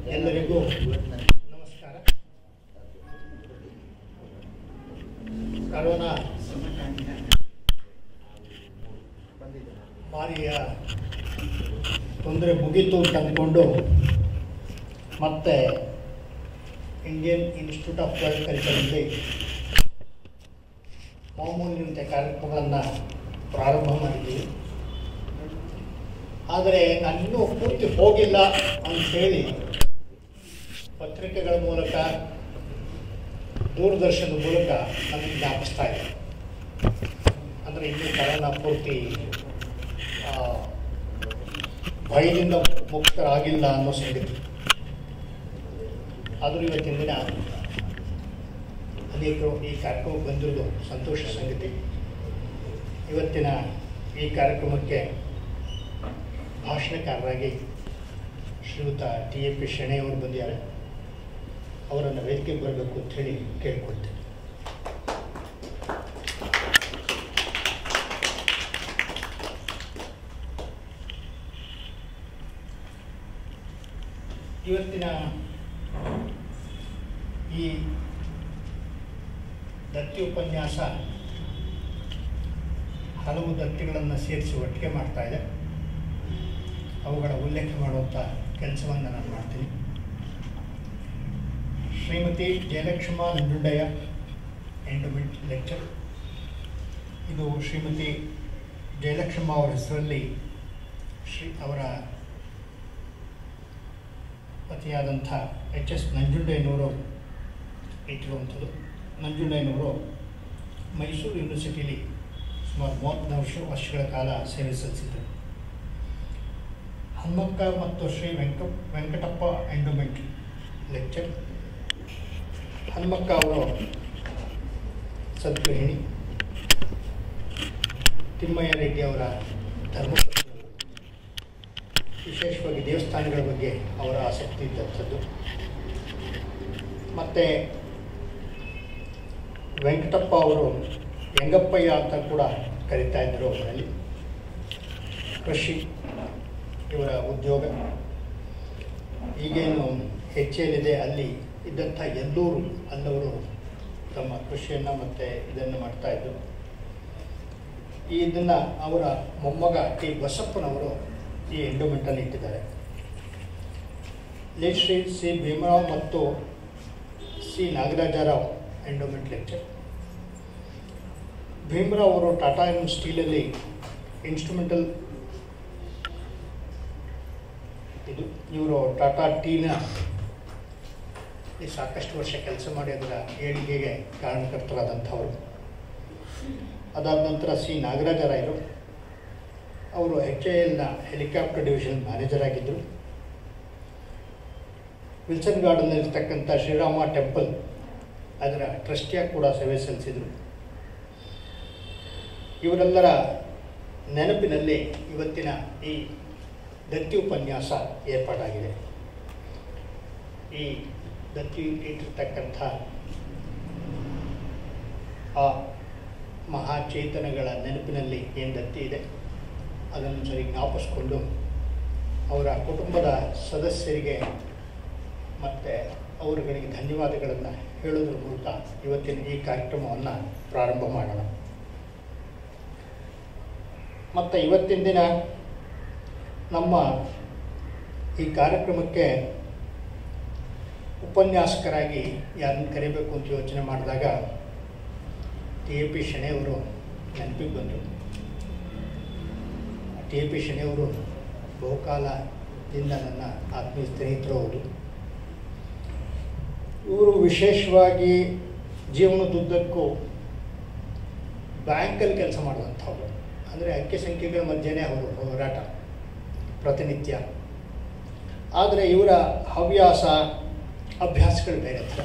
ಎಲ್ಲರಿಗೂ ನಮಸ್ಕಾರ ಕರೋನಾ ಬಾರಿಯ ತೊಂದರೆ ಮುಗೀತು ಅಂತ ಅಂದ್ಕೊಂಡು ಮತ್ತೆ ಇಂಡಿಯನ್ ಇನ್ಸ್ಟಿಟ್ಯೂಟ್ ಆಫ್ ವರ್ಲ್ಡ್ ಕಲ್ಚರಲ್ಲಿ ಮಾಮೂಲಿನಂತೆ ಕಾರ್ಯಕ್ರಮಗಳನ್ನು ಪ್ರಾರಂಭ ಮಾಡಿದ್ದೀವಿ ಆದರೆ ನಾನಿನ್ನೂ ಪೂರ್ತಿ ಹೋಗಿಲ್ಲ ಅಂಥೇಳಿ ಪತ್ರಿಕೆಗಳ ಮೂಲಕ ದೂರದರ್ಶನದ ಮೂಲಕ ನಮಗೆ ಜ್ಞಾಪಿಸ್ತಾ ಇದೆ ಅಂದರೆ ಇನ್ನೂ ಕರೋನಾ ಪೂರ್ತಿ ಆ, ಭಯದಿಂದ ಮುಕ್ತರಾಗಿಲ್ಲ ಅನ್ನೋ ಸಂಗತಿ ಆದರೂ ಇವತ್ತಿನ ದಿನ ಅನೇಕರು ಈ ಕಾರ್ಯಕ್ರಮಕ್ಕೆ ಬಂದಿರೋದು ಸಂತೋಷ ಸಂಗತಿ ಇವತ್ತಿನ ಈ ಕಾರ್ಯಕ್ರಮಕ್ಕೆ ಭಾಷಣಕಾರರಾಗಿ ಶ್ರೀಯುತ ಟಿ ಎ ಪಿ ಶೆಣೆಯವರು ಬಂದಿದ್ದಾರೆ ಅವರನ್ನು ವೇದಿಕೆಗೆ ಬರಬೇಕು ಅಂತ ಹೇಳಿ ಕೇಳ್ಕೊಳ್ತೇನೆ ಇವತ್ತಿನ ಈ ದತ್ತಿ ಉಪನ್ಯಾಸ ಹಲವು ದತ್ತಿಗಳನ್ನು ಸೇರಿಸಿ ಒಟ್ಟಿಗೆ ಮಾಡ್ತಾ ಇದೆ ಅವುಗಳ ಉಲ್ಲೇಖ ಮಾಡುವಂಥ ಕೆಲಸವನ್ನು ನಾನು ಮಾಡ್ತೀನಿ ಶ್ರೀಮತಿ ಜಯಲಕ್ಷ್ಮ ನಂಜುಂಡಯ್ಯ ಎಂಡೋಮೆಂಟ್ ಲೆಕ್ಚರ್ ಇದು ಶ್ರೀಮತಿ ಜಯಲಕ್ಷ್ಮ ಅವರ ಹೆಸರಲ್ಲಿ ಶ್ರೀ ಅವರ ಪತಿಯಾದಂಥ ಎಚ್ ಎಸ್ ನಂಜುಂಡಯ್ಯನವರು ಇಟ್ಟಿರುವಂಥದ್ದು ನಂಜುಂಡಯ್ಯನವರು ಮೈಸೂರು ಯೂನಿವರ್ಸಿಟಿಲಿ ಸುಮಾರು ಮೂವತ್ತು ವರ್ಷ ವರ್ಷಗಳ ಕಾಲ ಸೇವೆ ಸಲ್ಲಿಸಿದರು ಹನುಮಕ್ಕ ಮತ್ತು ಶ್ರೀ ವೆಂಕ ವೆಂಕಟಪ್ಪ ಎಂಡೋಮೆಂಟ್ ಲೆಕ್ಚರ್ ಹನುಮಕ್ಕ ಅವರು ಸದ್ಗೃಹಿಣಿ ತಿಮ್ಮಯ್ಯ ರೆಡ್ಡಿ ಅವರ ಧರ್ಮಪತ್ನಿಯವರು ವಿಶೇಷವಾಗಿ ದೇವಸ್ಥಾನಗಳ ಬಗ್ಗೆ ಅವರ ಆಸಕ್ತಿ ಇದ್ದಂಥದ್ದು ಮತ್ತು ವೆಂಕಟಪ್ಪ ಅವರು ಯಂಗಪ್ಪಯ್ಯ ಅಂತ ಕೂಡ ಕರೀತಾ ಇದ್ದರು ಅವರಲ್ಲಿ ಕೃಷಿ ಇವರ ಉದ್ಯೋಗ ಈಗೇನು ಹೆಚ್ಚೇನಿದೆ ಅಲ್ಲಿ ಇದ್ದಂಥ ಎಲ್ಲೂರು ಅಲ್ಲವರು ತಮ್ಮ ಕೃಷಿಯನ್ನು ಮತ್ತು ಇದನ್ನು ಮಾಡ್ತಾಯಿದ್ರು ಈ ಇದನ್ನು ಅವರ ಮೊಮ್ಮಗ ಟಿ ಬಸಪ್ಪನವರು ಈ ಎಂಡೋಮೆಂಟಲ್ಲಿ ಇಟ್ಟಿದ್ದಾರೆ ಲೇಟ್ ಶ್ರೀ ಸಿ ಭೀಮರಾವ್ ಮತ್ತು C Nagarajrao endowment lecture Bhimrao ಅವರು ಟಾಟಾ ಎಮ್ ಸ್ಟೀಲಲ್ಲಿ ಇನ್ಸ್ಟ್ರೂಮೆಂಟಲ್ ಇದು ಇವರು ಟಾಟಾ ಟೀನ ಈ ಸಾಕಷ್ಟು ವರ್ಷ ಕೆಲಸ ಮಾಡಿ ಅದರ ಏಳಿಗೆಗೆ ಕಾರಣಕರ್ತರಾದಂಥವರು ಅದಾದ ನಂತರ ಸಿ ನಾಗರಾಜರಾಯರು ಅವರು ಎಚ್ ಎ ಎಲ್ನ ಹೆಲಿಕಾಪ್ಟರ್ ಡಿವಿಷನ್ ಮ್ಯಾನೇಜರ್ ಆಗಿದ್ದರು ವಿಲ್ಸನ್ ಗಾರ್ಡನ್ನಲ್ಲಿರ್ತಕ್ಕಂಥ ಶ್ರೀರಾಮ ಟೆಂಪಲ್ ಅದರ ಟ್ರಸ್ಟಿಯಾಗಿ ಕೂಡ ಸೇವೆ ಸಲ್ಲಿಸಿದರು ಇವರೆಲ್ಲರ ನೆನಪಿನಲ್ಲಿ ಇವತ್ತಿನ ಈ ದತ್ತಿ ಉಪನ್ಯಾಸ ಏರ್ಪಾಟಾಗಿದೆ ಈ ದತ್ತಿ ಇಟ್ಟಿರ್ತಕ್ಕಂಥ ಆ ಮಹಾಚೇತನಗಳ ನೆನಪಿನಲ್ಲಿ ಏನು ದತ್ತಿ ಇದೆ ಅದನ್ನು ಸರಿ ಜ್ಞಾಪಿಸ್ಕೊಂಡು ಅವರ ಕುಟುಂಬದ ಸದಸ್ಯರಿಗೆ ಮತ್ತು ಅವರುಗಳಿಗೆ ಧನ್ಯವಾದಗಳನ್ನು ಹೇಳೋದ್ರ ಮೂಲಕ ಇವತ್ತಿನ ಈ ಕಾರ್ಯಕ್ರಮವನ್ನು ಪ್ರಾರಂಭ ಮಾಡೋಣ ಮತ್ತು ಇವತ್ತಿನ ದಿನ ನಮ್ಮ ಈ ಕಾರ್ಯಕ್ರಮಕ್ಕೆ ಉಪನ್ಯಾಸಕರಾಗಿ ಯಾರನ್ನು ಕರಿಬೇಕು ಅಂತ ಯೋಚನೆ ಮಾಡಿದಾಗ ಟಿ ಎ ಪಿ ಶೆಣೆಯವರು ನೆನಪಿಗೆ ಬಂದರು ಟಿ ಎ ಪಿ ಶೆಣೆಯವರು ಬಹುಕಾಲದಿಂದ ನನ್ನ ಆತ್ಮೀಯ ಸ್ನೇಹಿತರು ಅವರು ಇವರು ವಿಶೇಷವಾಗಿ ಜೀವನದುದ್ದಕ್ಕೂ ಬ್ಯಾಂಕಲ್ಲಿ ಕೆಲಸ ಮಾಡುವಂಥವ್ರು ಅಂದರೆ ಅಂಕೆ ಸಂಖ್ಯೆಗಳ ಮಧ್ಯೆನೇ ಅವರು ಹೋರಾಟ ಪ್ರತಿನಿತ್ಯ ಆದರೆ ಇವರ ಹವ್ಯಾಸ ಅಭ್ಯಾಸಗಳು ಬೇರೆ ಥರ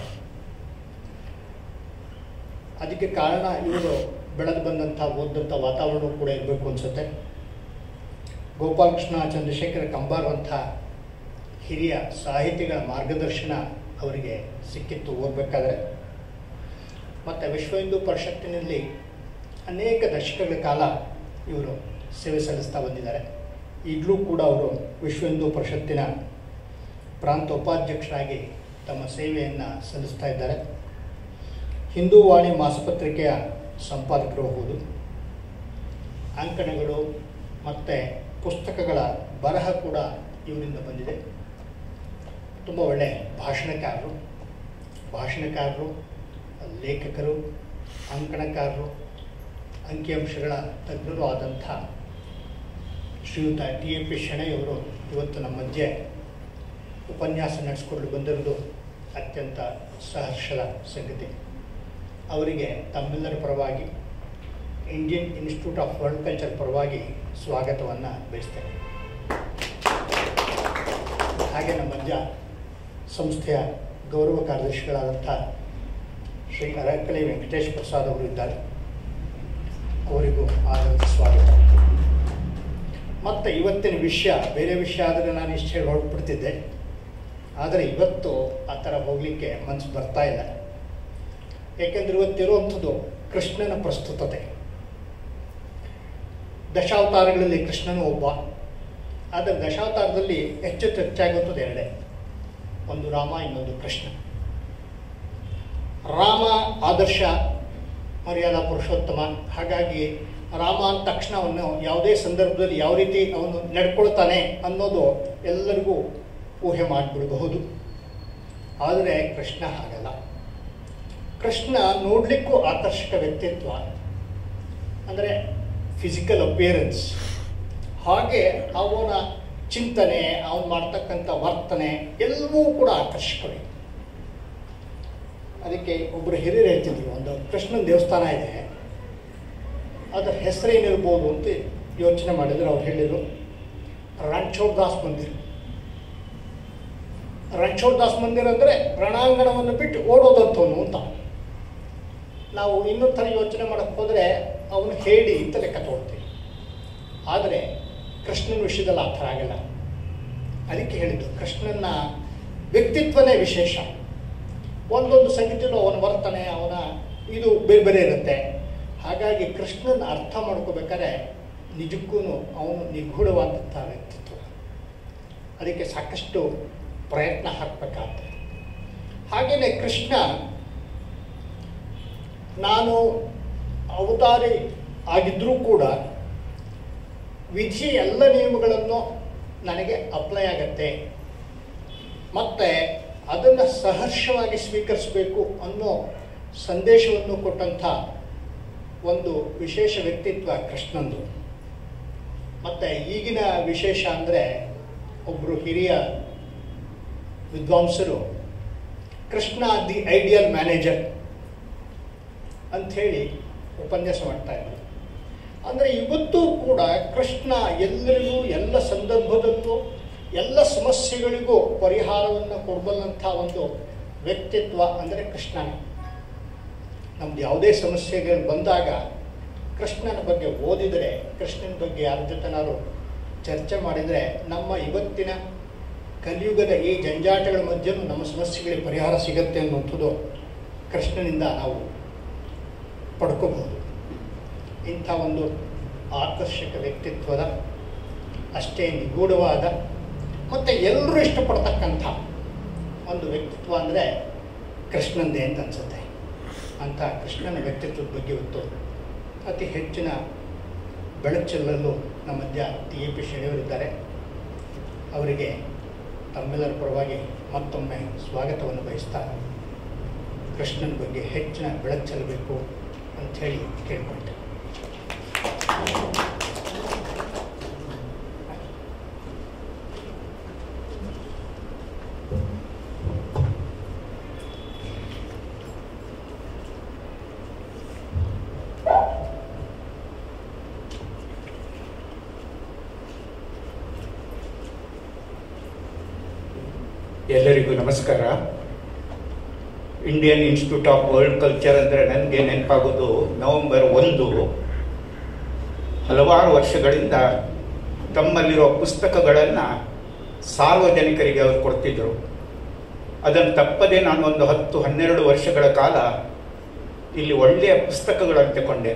ಅದಕ್ಕೆ ಕಾರಣ ಇವರು ಬೆಳೆದು ಬಂದಂಥ ಓದಂಥ ವಾತಾವರಣ ಕೂಡ ಇರಬೇಕು ಅನಿಸುತ್ತೆ ಗೋಪಾಲಕೃಷ್ಣ ಚಂದ್ರಶೇಖರ ಕಂಬಾರುವಂಥ ಹಿರಿಯ ಸಾಹಿತಿಗಳ ಮಾರ್ಗದರ್ಶನ ಅವರಿಗೆ ಸಿಕ್ಕಿತ್ತು ಓದಬೇಕಾದ್ರೆ ಮತ್ತು ವಿಶ್ವ ಹಿಂದೂ ಪರಿಷತ್ತಿನಲ್ಲಿ ಅನೇಕ ದಶಕಗಳ ಕಾಲ ಇವರು ಸೇವೆ ಸಲ್ಲಿಸ್ತಾ ಬಂದಿದ್ದಾರೆ ಈಗಲೂ ಕೂಡ ಅವರು ವಿಶ್ವ ಹಿಂದೂ ಪರಿಷತ್ತಿನ ಪ್ರಾಂತ ಉಪಾಧ್ಯಕ್ಷರಾಗಿ ತಮ್ಮ ಸೇವೆಯನ್ನು ಸಲ್ಲಿಸ್ತಾ ಇದ್ದಾರೆ ಹಿಂದೂ ವಾಣಿ ಮಾಸಪತ್ರಿಕೆಯ ಸಂಪಾದಕರು ಹೌದು ಅಂಕಣಗಳು ಮತ್ತು ಪುಸ್ತಕಗಳ ಬರಹ ಕೂಡ ಇವರಿಂದ ಬಂದಿದೆ ತುಂಬ ಒಳ್ಳೆಯ ಭಾಷಣಕಾರರು ಭಾಷಣಕಾರರು ಲೇಖಕರು ಅಂಕಣಕಾರರು ಅಂಕಿಅಂಶಗಳ ತಜ್ಞರು ಆದಂಥ ಶ್ರೀಯುತ ಟಿ ಎ ಪಿ ಶೆಣೆಯವರು ಇವತ್ತು ನಮ್ಮ ಮಧ್ಯೆ ಉಪನ್ಯಾಸ ನಡೆಸಿಕೊಂಡು ಬಂದಿರೋದು ಅತ್ಯಂತ ಸಹರ್ಷದ ಸಂಗತಿ ಅವರಿಗೆ ತಮ್ಮೆಲ್ಲರ ಪರವಾಗಿ Indian Institute of World Culture ಪರವಾಗಿ ಸ್ವಾಗತವನ್ನು ಬಯಸ್ತೇನೆ ಹಾಗೆ ನಮ್ಮ ಮಧ್ಯ ಸಂಸ್ಥೆಯ ಗೌರವ ಕಾರ್ಯದರ್ಶಿಗಳಾದಂಥ ಶ್ರೀ ಅರಕಲಿ ವೆಂಕಟೇಶ್ ಪ್ರಸಾದ್ ಅವರು ಇದ್ದಾರೆ ಅವರಿಗೂ ಆದರದ ಸ್ವಾಗತ ಮತ್ತು ಇವತ್ತಿನ ವಿಷಯ ಬೇರೆ ವಿಷಯ ಆದರೆ ನಾನು ಇಷ್ಟು ಹೇಳಿ ಹೊರಟ್ಬಿಡ್ತಿದ್ದೆ ಆದರೆ ಇವತ್ತು ಆ ಥರ ಹೋಗಲಿಕ್ಕೆ ಮನಸ್ಸು ಬರ್ತಾ ಇಲ್ಲ ಏಕೆಂದರೆ ಇವತ್ತಿರುವಂಥದ್ದು ಕೃಷ್ಣನ ಪ್ರಸ್ತುತತೆ ದಶಾವತಾರಗಳಲ್ಲಿ ಕೃಷ್ಣನು ಒಬ್ಬ ಆದರೆ ದಶಾವತಾರದಲ್ಲಿ ಹೆಚ್ಚು ಹೆಚ್ಚಾಗುತ್ತದೆ ಎರಡೇ ಒಂದು ರಾಮ ಇನ್ನೊಂದು ಕೃಷ್ಣ ರಾಮ ಆದರ್ಶ ಮರ್ಯಾದಾ ಪುರುಷೋತ್ತಮ ಹಾಗಾಗಿ ರಾಮ ಅಂದ ತಕ್ಷಣ ಅವನು ಯಾವುದೇ ಸಂದರ್ಭದಲ್ಲಿ ಯಾವ ರೀತಿ ಅವನು ನಡ್ಕೊಳ್ತಾನೆ ಅನ್ನೋದು ಎಲ್ಲರಿಗೂ ಊಹೆ ಮಾಡಿಬಿಡಬಹುದು ಆದರೆ ಕೃಷ್ಣ ಹಾಗಲ್ಲ ಕೃಷ್ಣ ನೋಡಲಿಕ್ಕೂ ಆಕರ್ಷಕ ವ್ಯಕ್ತಿತ್ವ ಅಂದರೆ ಫಿಸಿಕಲ್ ಅಪಿಯರೆನ್ಸ್ ಹಾಗೆ ಅವನ ಚಿಂತನೆ ಅವನು ಮಾಡ್ತಕ್ಕಂಥ ವರ್ತನೆ ಎಲ್ಲವೂ ಕೂಡ ಆಕರ್ಷಕವೇ ಅದಕ್ಕೆ ಒಬ್ಬರು ಹಿರಿಯರು ಹೇಳ್ತಿದ್ರು ಒಂದು ಕೃಷ್ಣನ ದೇವಸ್ಥಾನ ಇದೆ ಅದರ ಹೆಸರೇನಿರ್ಬೋದು ಅಂತ ಯೋಚನೆ ಮಾಡಿದ್ರು ಅವ್ರು ಹೇಳಿದರು ರಣಛೋಡ್ ದಾಸ್ ಮಂದಿರ್ ರಣಛೋಡ್ ದಾಸ್ ಮಂದಿರ್ ಅಂದರೆ ರಣಾಂಗಣವನ್ನು ಬಿಟ್ಟು ಓಡೋದಂಥವನು ಅಂತ ನಾವು ಇನ್ನೊಂದು ಥರ ಯೋಚನೆ ಮಾಡಕ್ಕೆ ಹೋದರೆ ಅವನು ಹೇಳಿ ಅಂತ ಲೆಕ್ಕ ತಗೊಳ್ತೀವಿ ಆದರೆ ಕೃಷ್ಣನ ವಿಷಯದಲ್ಲಿ ಆ ಥರ ಆಗಲ್ಲ ಅದಕ್ಕೆ ಹೇಳಿದ್ದು ಕೃಷ್ಣನ ವ್ಯಕ್ತಿತ್ವನೇ ವಿಶೇಷ ಒಂದೊಂದು ಸಂಗತಿಯಲ್ಲೂ ಅವನ ವರ್ತನೆ ಅವನ ಇದು ಬೇರೆ ಬೇರೆ ಇರುತ್ತೆ ಹಾಗಾಗಿ ಕೃಷ್ಣನ ಅರ್ಥ ಮಾಡ್ಕೋಬೇಕಾದ್ರೆ ನಿಜಕ್ಕೂ ಅವನು ನಿಗೂಢವಾದಂಥ ವ್ಯಕ್ತಿತ್ವ ಅದಕ್ಕೆ ಸಾಕಷ್ಟು ಪ್ರಯತ್ನ ಹಾಕಬೇಕಾಗ್ತದೆ ಹಾಗೆಯೇ ಕೃಷ್ಣ ನಾನು ಅವತಾರಿ ಆಗಿದ್ದರೂ ಕೂಡ ವಿಧಿಯ ಎಲ್ಲ ನಿಯಮಗಳನ್ನು ನನಗೆ ಅಪ್ಲೈ ಆಗತ್ತೆ ಮತ್ತು ಅದನ್ನು ಸಹರ್ಷವಾಗಿ ಸ್ವೀಕರಿಸಬೇಕು ಅನ್ನೋ ಸಂದೇಶವನ್ನು ಕೊಟ್ಟಂಥ ಒಂದು ವಿಶೇಷ ವ್ಯಕ್ತಿತ್ವ ಕೃಷ್ಣಂದು ಮತ್ತು ಈಗಿನ ವಿಶೇಷ ಅಂದರೆ ಒಬ್ಬರು ಹಿರಿಯ ವಿದ್ವಾಂಸರು ಕೃಷ್ಣ ದಿ ಐಡಿಯಲ್ ಮ್ಯಾನೇಜರ್ ಅಂಥೇಳಿ ಉಪನ್ಯಾಸ ಮಾಡ್ತಾ ಇದ್ರು ಅಂದರೆ ಇವತ್ತೂ ಕೂಡ ಕೃಷ್ಣ ಎಲ್ಲರಿಗೂ ಎಲ್ಲ ಸಂದರ್ಭದಲ್ಲೂ ಎಲ್ಲ ಸಮಸ್ಯೆಗಳಿಗೂ ಪರಿಹಾರವನ್ನು ಕೊಡಬಲ್ಲಂಥ ಒಂದು ವ್ಯಕ್ತಿತ್ವ ಅಂದರೆ ಕೃಷ್ಣನೇ ನಮ್ದು ಯಾವುದೇ ಸಮಸ್ಯೆಗಳು ಬಂದಾಗ ಕೃಷ್ಣನ ಬಗ್ಗೆ ಓದಿದರೆ ಕೃಷ್ಣನ ಬಗ್ಗೆ ಯಾರ ಜೊತೆನಾದ್ರು ಚರ್ಚೆ ಮಾಡಿದರೆ ನಮ್ಮ ಇವತ್ತಿನ ಕಲಿಯುಗದ ಈ ಜಂಜಾಟಗಳ ಮಧ್ಯೆಯೂ ನಮ್ಮ ಸಮಸ್ಯೆಗಳಿಗೆ ಪರಿಹಾರ ಸಿಗತ್ತೆ ಅನ್ನುವಂಥದ್ದು ಕೃಷ್ಣನಿಂದ ನಾವು ಪಡ್ಕೋಬಹುದು ಇಂಥ ಒಂದು ಆಕರ್ಷಕ ವ್ಯಕ್ತಿತ್ವದ ಅಷ್ಟೇ ನಿಗೂಢವಾದ ಮತ್ತು ಎಲ್ಲರೂ ಇಷ್ಟಪಡ್ತಕ್ಕಂಥ ಒಂದು ವ್ಯಕ್ತಿತ್ವ ಅಂದರೆ ಕೃಷ್ಣಂದೇ ಅಂತ ಅನಿಸುತ್ತೆ ಅಂಥ ಕೃಷ್ಣನ ವ್ಯಕ್ತಿತ್ವದ ಬಗ್ಗೆ ಇವತ್ತು ಅತಿ ಹೆಚ್ಚಿನ ಬೆಳಚೆಲ್ಲಲು ನಮ್ಮ ಮಧ್ಯ ಟಿ ಎ ಪಿ ಶೆಣಿಯವರಿದ್ದಾರೆ ಅವರಿಗೆ ತಮ್ಮೆಲ್ಲರ ಪರವಾಗಿ ಮತ್ತೊಮ್ಮೆ ಸ್ವಾಗತವನ್ನು ಬಯಸ್ತಾ ಕೃಷ್ಣನ ಬಗ್ಗೆ ಹೆಚ್ಚಿನ ಬೆಳಕು ಚೆಲ್ಲಬೇಕು ಅಂಥೇಳಿ ಕೇಳ್ಕೊಳ್ತೇನೆ ಎಲ್ಲರಿಗೂ ನಮಸ್ಕಾರ Indian Institute of World Culture ಅಂದರೆ ನನಗೆ ನೆನಪಾಗೋದು ನವೆಂಬರ್ ಒಂದು ಹಲವಾರು ವರ್ಷಗಳಿಂದ ತಮ್ಮಲ್ಲಿರೋ ಪುಸ್ತಕಗಳನ್ನು ಸಾರ್ವಜನಿಕರಿಗೆ ಅವರು ಕೊಡ್ತಿದ್ದರು ಅದನ್ನು ತಪ್ಪದೆ ನಾನು ಒಂದು ಹತ್ತು ಹನ್ನೆರಡು ವರ್ಷಗಳ ಕಾಲ ಇಲ್ಲಿ ಒಳ್ಳೆಯ ಪುಸ್ತಕಗಳನ್ನು ತಗೊಂಡೆ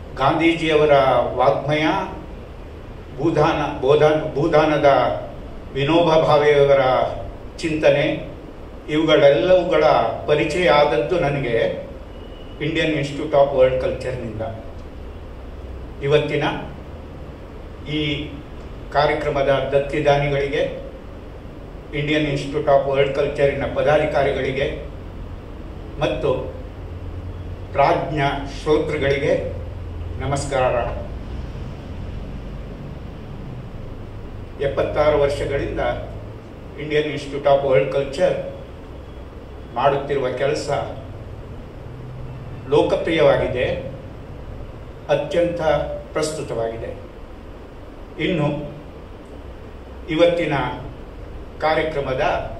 ಗಾಂಧೀಜಿಯವರ ವಾಗ್ಮಯ ಭೂದಾನ ಬೋಧಾನ ಭೂದಾನದ ವಿನೋಬ ಭಾವೆಯವರ ಚಿಂತನೆ ಇವುಗಳೆಲ್ಲವುಗಳ ಪರಿಚಯ ಆದದ್ದು ನನಗೆ ಇಂಡಿಯನ್ ಇನ್ಸ್ಟಿಟ್ಯೂಟ್ ಆಫ್ ವರ್ಲ್ಡ್ ಕಲ್ಚರ್ನಿಂದ ಇವತ್ತಿನ ಈ ಕಾರ್ಯಕ್ರಮದ ದತ್ತಿದಾನಿಗಳಿಗೆ ಇಂಡಿಯನ್ ಇನ್ಸ್ಟಿಟ್ಯೂಟ್ ಆಫ್ ವರ್ಲ್ಡ್ ಕಲ್ಚರಿನ ಪದಾಧಿಕಾರಿಗಳಿಗೆ ಮತ್ತು ಪ್ರಾಜ್ಞ ಶ್ರೋತೃಗಳಿಗೆ ನಮಸ್ಕಾರ ಎಪ್ಪತ್ತಾರು ವರ್ಷಗಳಿಂದ Indian Institute of World Culture ಮಾಡುತ್ತಿರುವ ಕೆಲಸ ಲೋಕಪ್ರಿಯವಾಗಿದೆ ಅತ್ಯಂತ ಪ್ರಸ್ತುತವಾಗಿದೆ ಇನ್ನು ಇವತ್ತಿನ ಕಾರ್ಯಕ್ರಮದ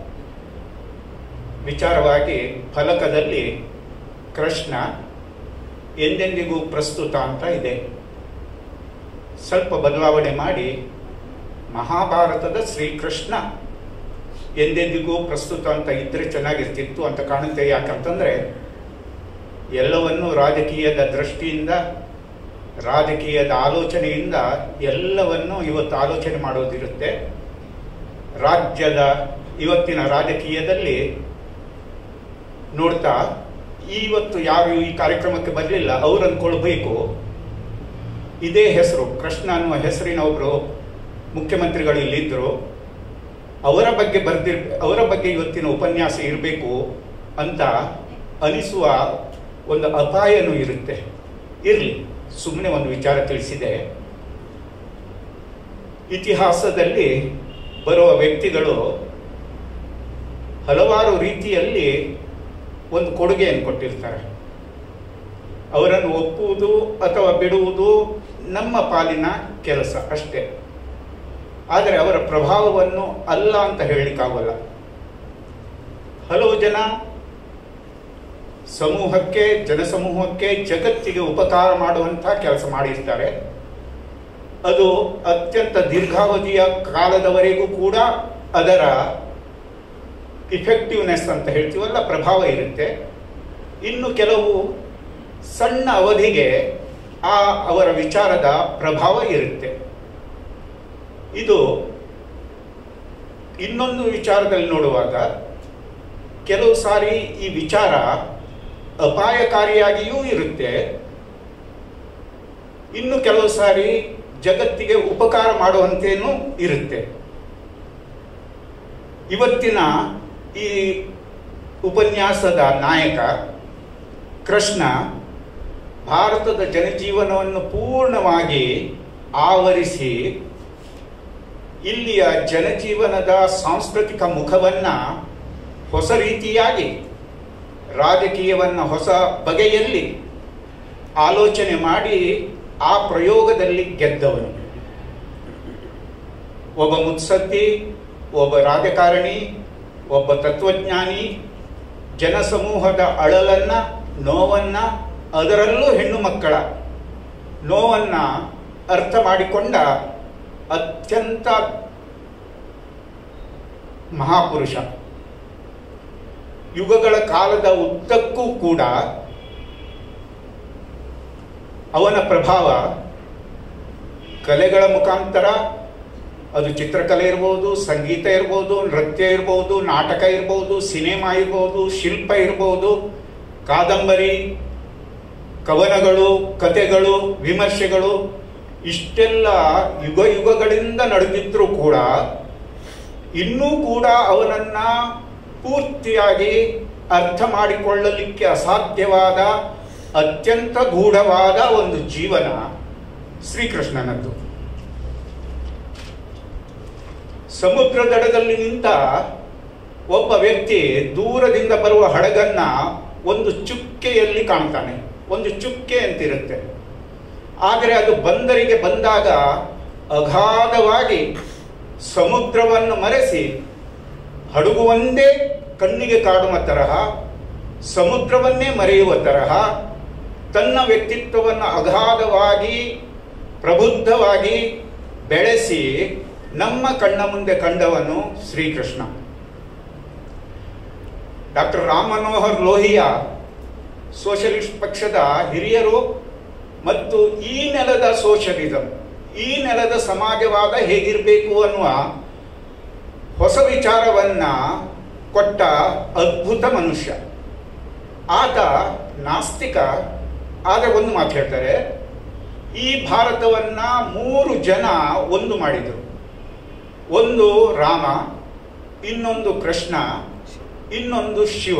ವಿಚಾರವಾಗಿ ಫಲಕದಲ್ಲಿ ಕೃಷ್ಣ ಎಂದೆಂದಿಗೂ ಪ್ರಸ್ತುತ ಅಂತ ಇದೆ ಸ್ವಲ್ಪ ಬದಲಾವಣೆ ಮಾಡಿ ಮಹಾಭಾರತದ ಶ್ರೀಕೃಷ್ಣ ಎಂದೆಂದಿಗೂ ಪ್ರಸ್ತುತ ಅಂತ ಇದ್ರೆ ಚೆನ್ನಾಗಿರ್ತಿತ್ತು ಅಂತ ಕಾಣುತ್ತೆ ಯಾಕಂತಂದ್ರೆ ಎಲ್ಲವನ್ನು ರಾಜಕೀಯದ ದೃಷ್ಟಿಯಿಂದ ರಾಜಕೀಯದ ಆಲೋಚನೆಯಿಂದ ಎಲ್ಲವನ್ನು ಇವತ್ತು ಆಲೋಚನೆ ಮಾಡೋದಿರುತ್ತೆ ರಾಜ್ಯದ ಇವತ್ತಿನ ರಾಜಕೀಯದಲ್ಲಿ ನೋಡ್ತಾ ಇವತ್ತು ಯಾರು ಈ ಕಾರ್ಯಕ್ರಮಕ್ಕೆ ಬರಲಿಲ್ಲ ಅವ್ರು ಅಂದ್ಕೊಳ್ಬೇಕು ಇದೇ ಹೆಸರು ಕೃಷ್ಣ ಅನ್ನುವ ಹೆಸರಿನ ಒಬ್ಬರು ಮುಖ್ಯಮಂತ್ರಿಗಳು ಇಲ್ಲಿದ್ದರು ಅವರ ಬಗ್ಗೆ ಬರ್ದಿರ್ ಅವರ ಬಗ್ಗೆ ಇವತ್ತಿನ ಉಪನ್ಯಾಸ ಇರಬೇಕು ಅಂತ ಅನಿಸುವ ಒಂದು ಅಪಾಯನೂ ಇರುತ್ತೆ ಇರಲಿ ಸುಮ್ಮನೆ ಒಂದು ವಿಚಾರ ತಿಳಿಸಿದೆ ಇತಿಹಾಸದಲ್ಲಿ ಬರುವ ವ್ಯಕ್ತಿಗಳು ಹಲವಾರು ರೀತಿಯಲ್ಲಿ ಒಂದು ಕೊಡುಗೆಯನ್ನು ಕೊಟ್ಟಿರ್ತಾರೆ ಅವರನ್ನು ಒಪ್ಪುವುದು ಅಥವಾ ಬಿಡುವುದು ನಮ್ಮ ಪಾಲಿನ ಕೆಲಸ ಅಷ್ಟೇ ಆದರೆ ಅವರ ಪ್ರಭಾವವನ್ನು ಅಲ್ಲ ಅಂತ ಹೇಳಲಿಕ್ಕಾಗಲ್ಲ ಹಲವು ಜನ ಸಮೂಹಕ್ಕೆ ಜನಸಮೂಹಕ್ಕೆ ಜಗತ್ತಿಗೆ ಉಪಕಾರ ಮಾಡುವಂಥ ಕೆಲಸ ಮಾಡಿರ್ತಾರೆ ಅದು ಅತ್ಯಂತ ದೀರ್ಘಾವಧಿಯ ಕಾಲದವರೆಗೂ ಕೂಡ ಅದರ ಇಫೆಕ್ಟಿವ್ನೆಸ್ ಅಂತ ಹೇಳ್ತೀವಲ್ಲ ಪ್ರಭಾವ ಇರುತ್ತೆ ಇನ್ನು ಕೆಲವು ಸಣ್ಣ ಅವಧಿಗೆ ಆ ಅವರ ವಿಚಾರದ ಪ್ರಭಾವ ಇರುತ್ತೆ ಇದು ಇನ್ನೊಂದು ವಿಚಾರದಲ್ಲಿ ನೋಡುವಾಗ ಕೆಲವು ಸಾರಿ ಈ ವಿಚಾರ ಅಪಾಯಕಾರಿಯಾಗಿಯೂ ಇರುತ್ತೆ ಇನ್ನು ಕೆಲವು ಸಾರಿ ಜಗತ್ತಿಗೆ ಉಪಕಾರ ಮಾಡುವಂತೇನೂ ಇರುತ್ತೆ ಇವತ್ತಿನ ಈ ಉಪನ್ಯಾಸದ ನಾಯಕ ಕೃಷ್ಣ ಭಾರತದ ಜನಜೀವನವನ್ನು ಪೂರ್ಣವಾಗಿ ಆವರಿಸಿ ಇಲ್ಲಿಯ ಜನಜೀವನದ ಸಾಂಸ್ಕೃತಿಕ ಮುಖವನ್ನ ಹೊಸ ರೀತಿಯಾಗಿ ರಾಜಕೀಯವನ್ನ ಹೊಸ ಬಗೆಯಲ್ಲಿ ಆಲೋಚನೆ ಮಾಡಿ ಆ ಪ್ರಯೋಗದಲ್ಲಿ ಗೆದ್ದವನು ಒಬ್ಬ ಮುತ್ಸದ್ದಿ ಒಬ್ಬ ರಾಜಕಾರಣಿ ಒಬ್ಬ ತತ್ವಜ್ಞಾನಿ ಜನಸಮೂಹದ ಅಳಲನ್ನ ನೋವನ್ನ ಅದರಲ್ಲೂ ಹೆಣ್ಣು ಮಕ್ಕಳ ನೋವನ್ನ ಅರ್ಥ ಮಾಡಿಕೊಂಡ ಅತ್ಯಂತ ಮಹಾಪುರುಷ ಯುಗಗಳ ಕಾಲದ ಉದ್ದಕ್ಕೂ ಕೂಡ ಅವನ ಪ್ರಭಾವ ಕಲೆಗಳ ಮುಖಾಂತರ ಅದು ಚಿತ್ರಕಲೆ ಇರ್ಬೋದು ಸಂಗೀತ ಇರ್ಬೋದು ನೃತ್ಯ ಇರ್ಬೋದು ನಾಟಕ ಇರ್ಬೋದು ಸಿನಿಮಾ ಇರ್ಬೋದು ಶಿಲ್ಪ ಇರ್ಬೋದು ಕಾದಂಬರಿ ಕವನಗಳು ಕತೆಗಳು ವಿಮರ್ಶೆಗಳು ಇಷ್ಟೆಲ್ಲ ಯುಗ ಯುಗಗಳಿಂದ ನಡೆದಿದ್ರೂ ಕೂಡ ಇನ್ನೂ ಕೂಡ ಅವನನ್ನ ಪೂರ್ತಿಯಾಗಿ ಅರ್ಥ ಮಾಡಿಕೊಳ್ಳಲಿಕ್ಕೆ ಅಸಾಧ್ಯವಾದ ಅತ್ಯಂತ ಗೂಢವಾದ ಒಂದು ಜೀವನ ಶ್ರೀಕೃಷ್ಣನದ್ದು ಸಮುದ್ರ ದಡದಲ್ಲಿ ನಿಂತ ಒಬ್ಬ ವ್ಯಕ್ತಿ ದೂರದಿಂದ ಬರುವ ಹಡಗನ್ನ ಒಂದು ಚುಕ್ಕೆಯಲ್ಲಿ ಕಾಣ್ತಾನೆ ಒಂದು ಚುಕ್ಕೆ ಅಂತಿರುತ್ತೆ ಆದರೆ ಅದು ಬಂದರಿಗೆ ಬಂದಾಗ ಅಗಾಧವಾಗಿ ಸಮುದ್ರವನ್ನು ಮರೆಸಿ ಹಡಗು ಒಂದೇ ಕಣ್ಣಿಗೆ ಕಾಡುವ ತರಹ ಸಮುದ್ರವನ್ನೇ ಮರೆಯುವ ತರಹ ತನ್ನ ವ್ಯಕ್ತಿತ್ವವನ್ನು ಅಗಾಧವಾಗಿ ಪ್ರಬುದ್ಧವಾಗಿ ಬೆಳೆಸಿ ನಮ್ಮ ಕಣ್ಣ ಮುಂದೆ ಕಂಡವನು ಶ್ರೀಕೃಷ್ಣ ಡಾಕ್ಟರ್ ರಾಮ್ ಮನೋಹರ್ ಲೋಹಿಯಾ ಸೋಷಲಿಸ್ಟ್ ಪಕ್ಷದ ಹಿರಿಯರು ಮತ್ತು ಈ ನೆಲದ ಸೋಷಲಿಸಂ ಈ ನೆಲದ ಸಮಾಜವಾದ ಹೇಗಿರಬೇಕು ಅನ್ನುವ ಹೊಸ ವಿಚಾರವನ್ನ ಕೊಟ್ಟ ಅದ್ಭುತ ಮನುಷ್ಯ ಆತ ನಾಸ್ತಿಕ ಆದರೆ ಒಂದು ಮಾತು ಹೇಳ್ತಾರೆ ಈ ಭಾರತವನ್ನ ಮೂರು ಜನ ಒಂದು ಮಾಡಿದರು ಒಂದು ರಾಮ ಇನ್ನೊಂದು ಕೃಷ್ಣ ಇನ್ನೊಂದು ಶಿವ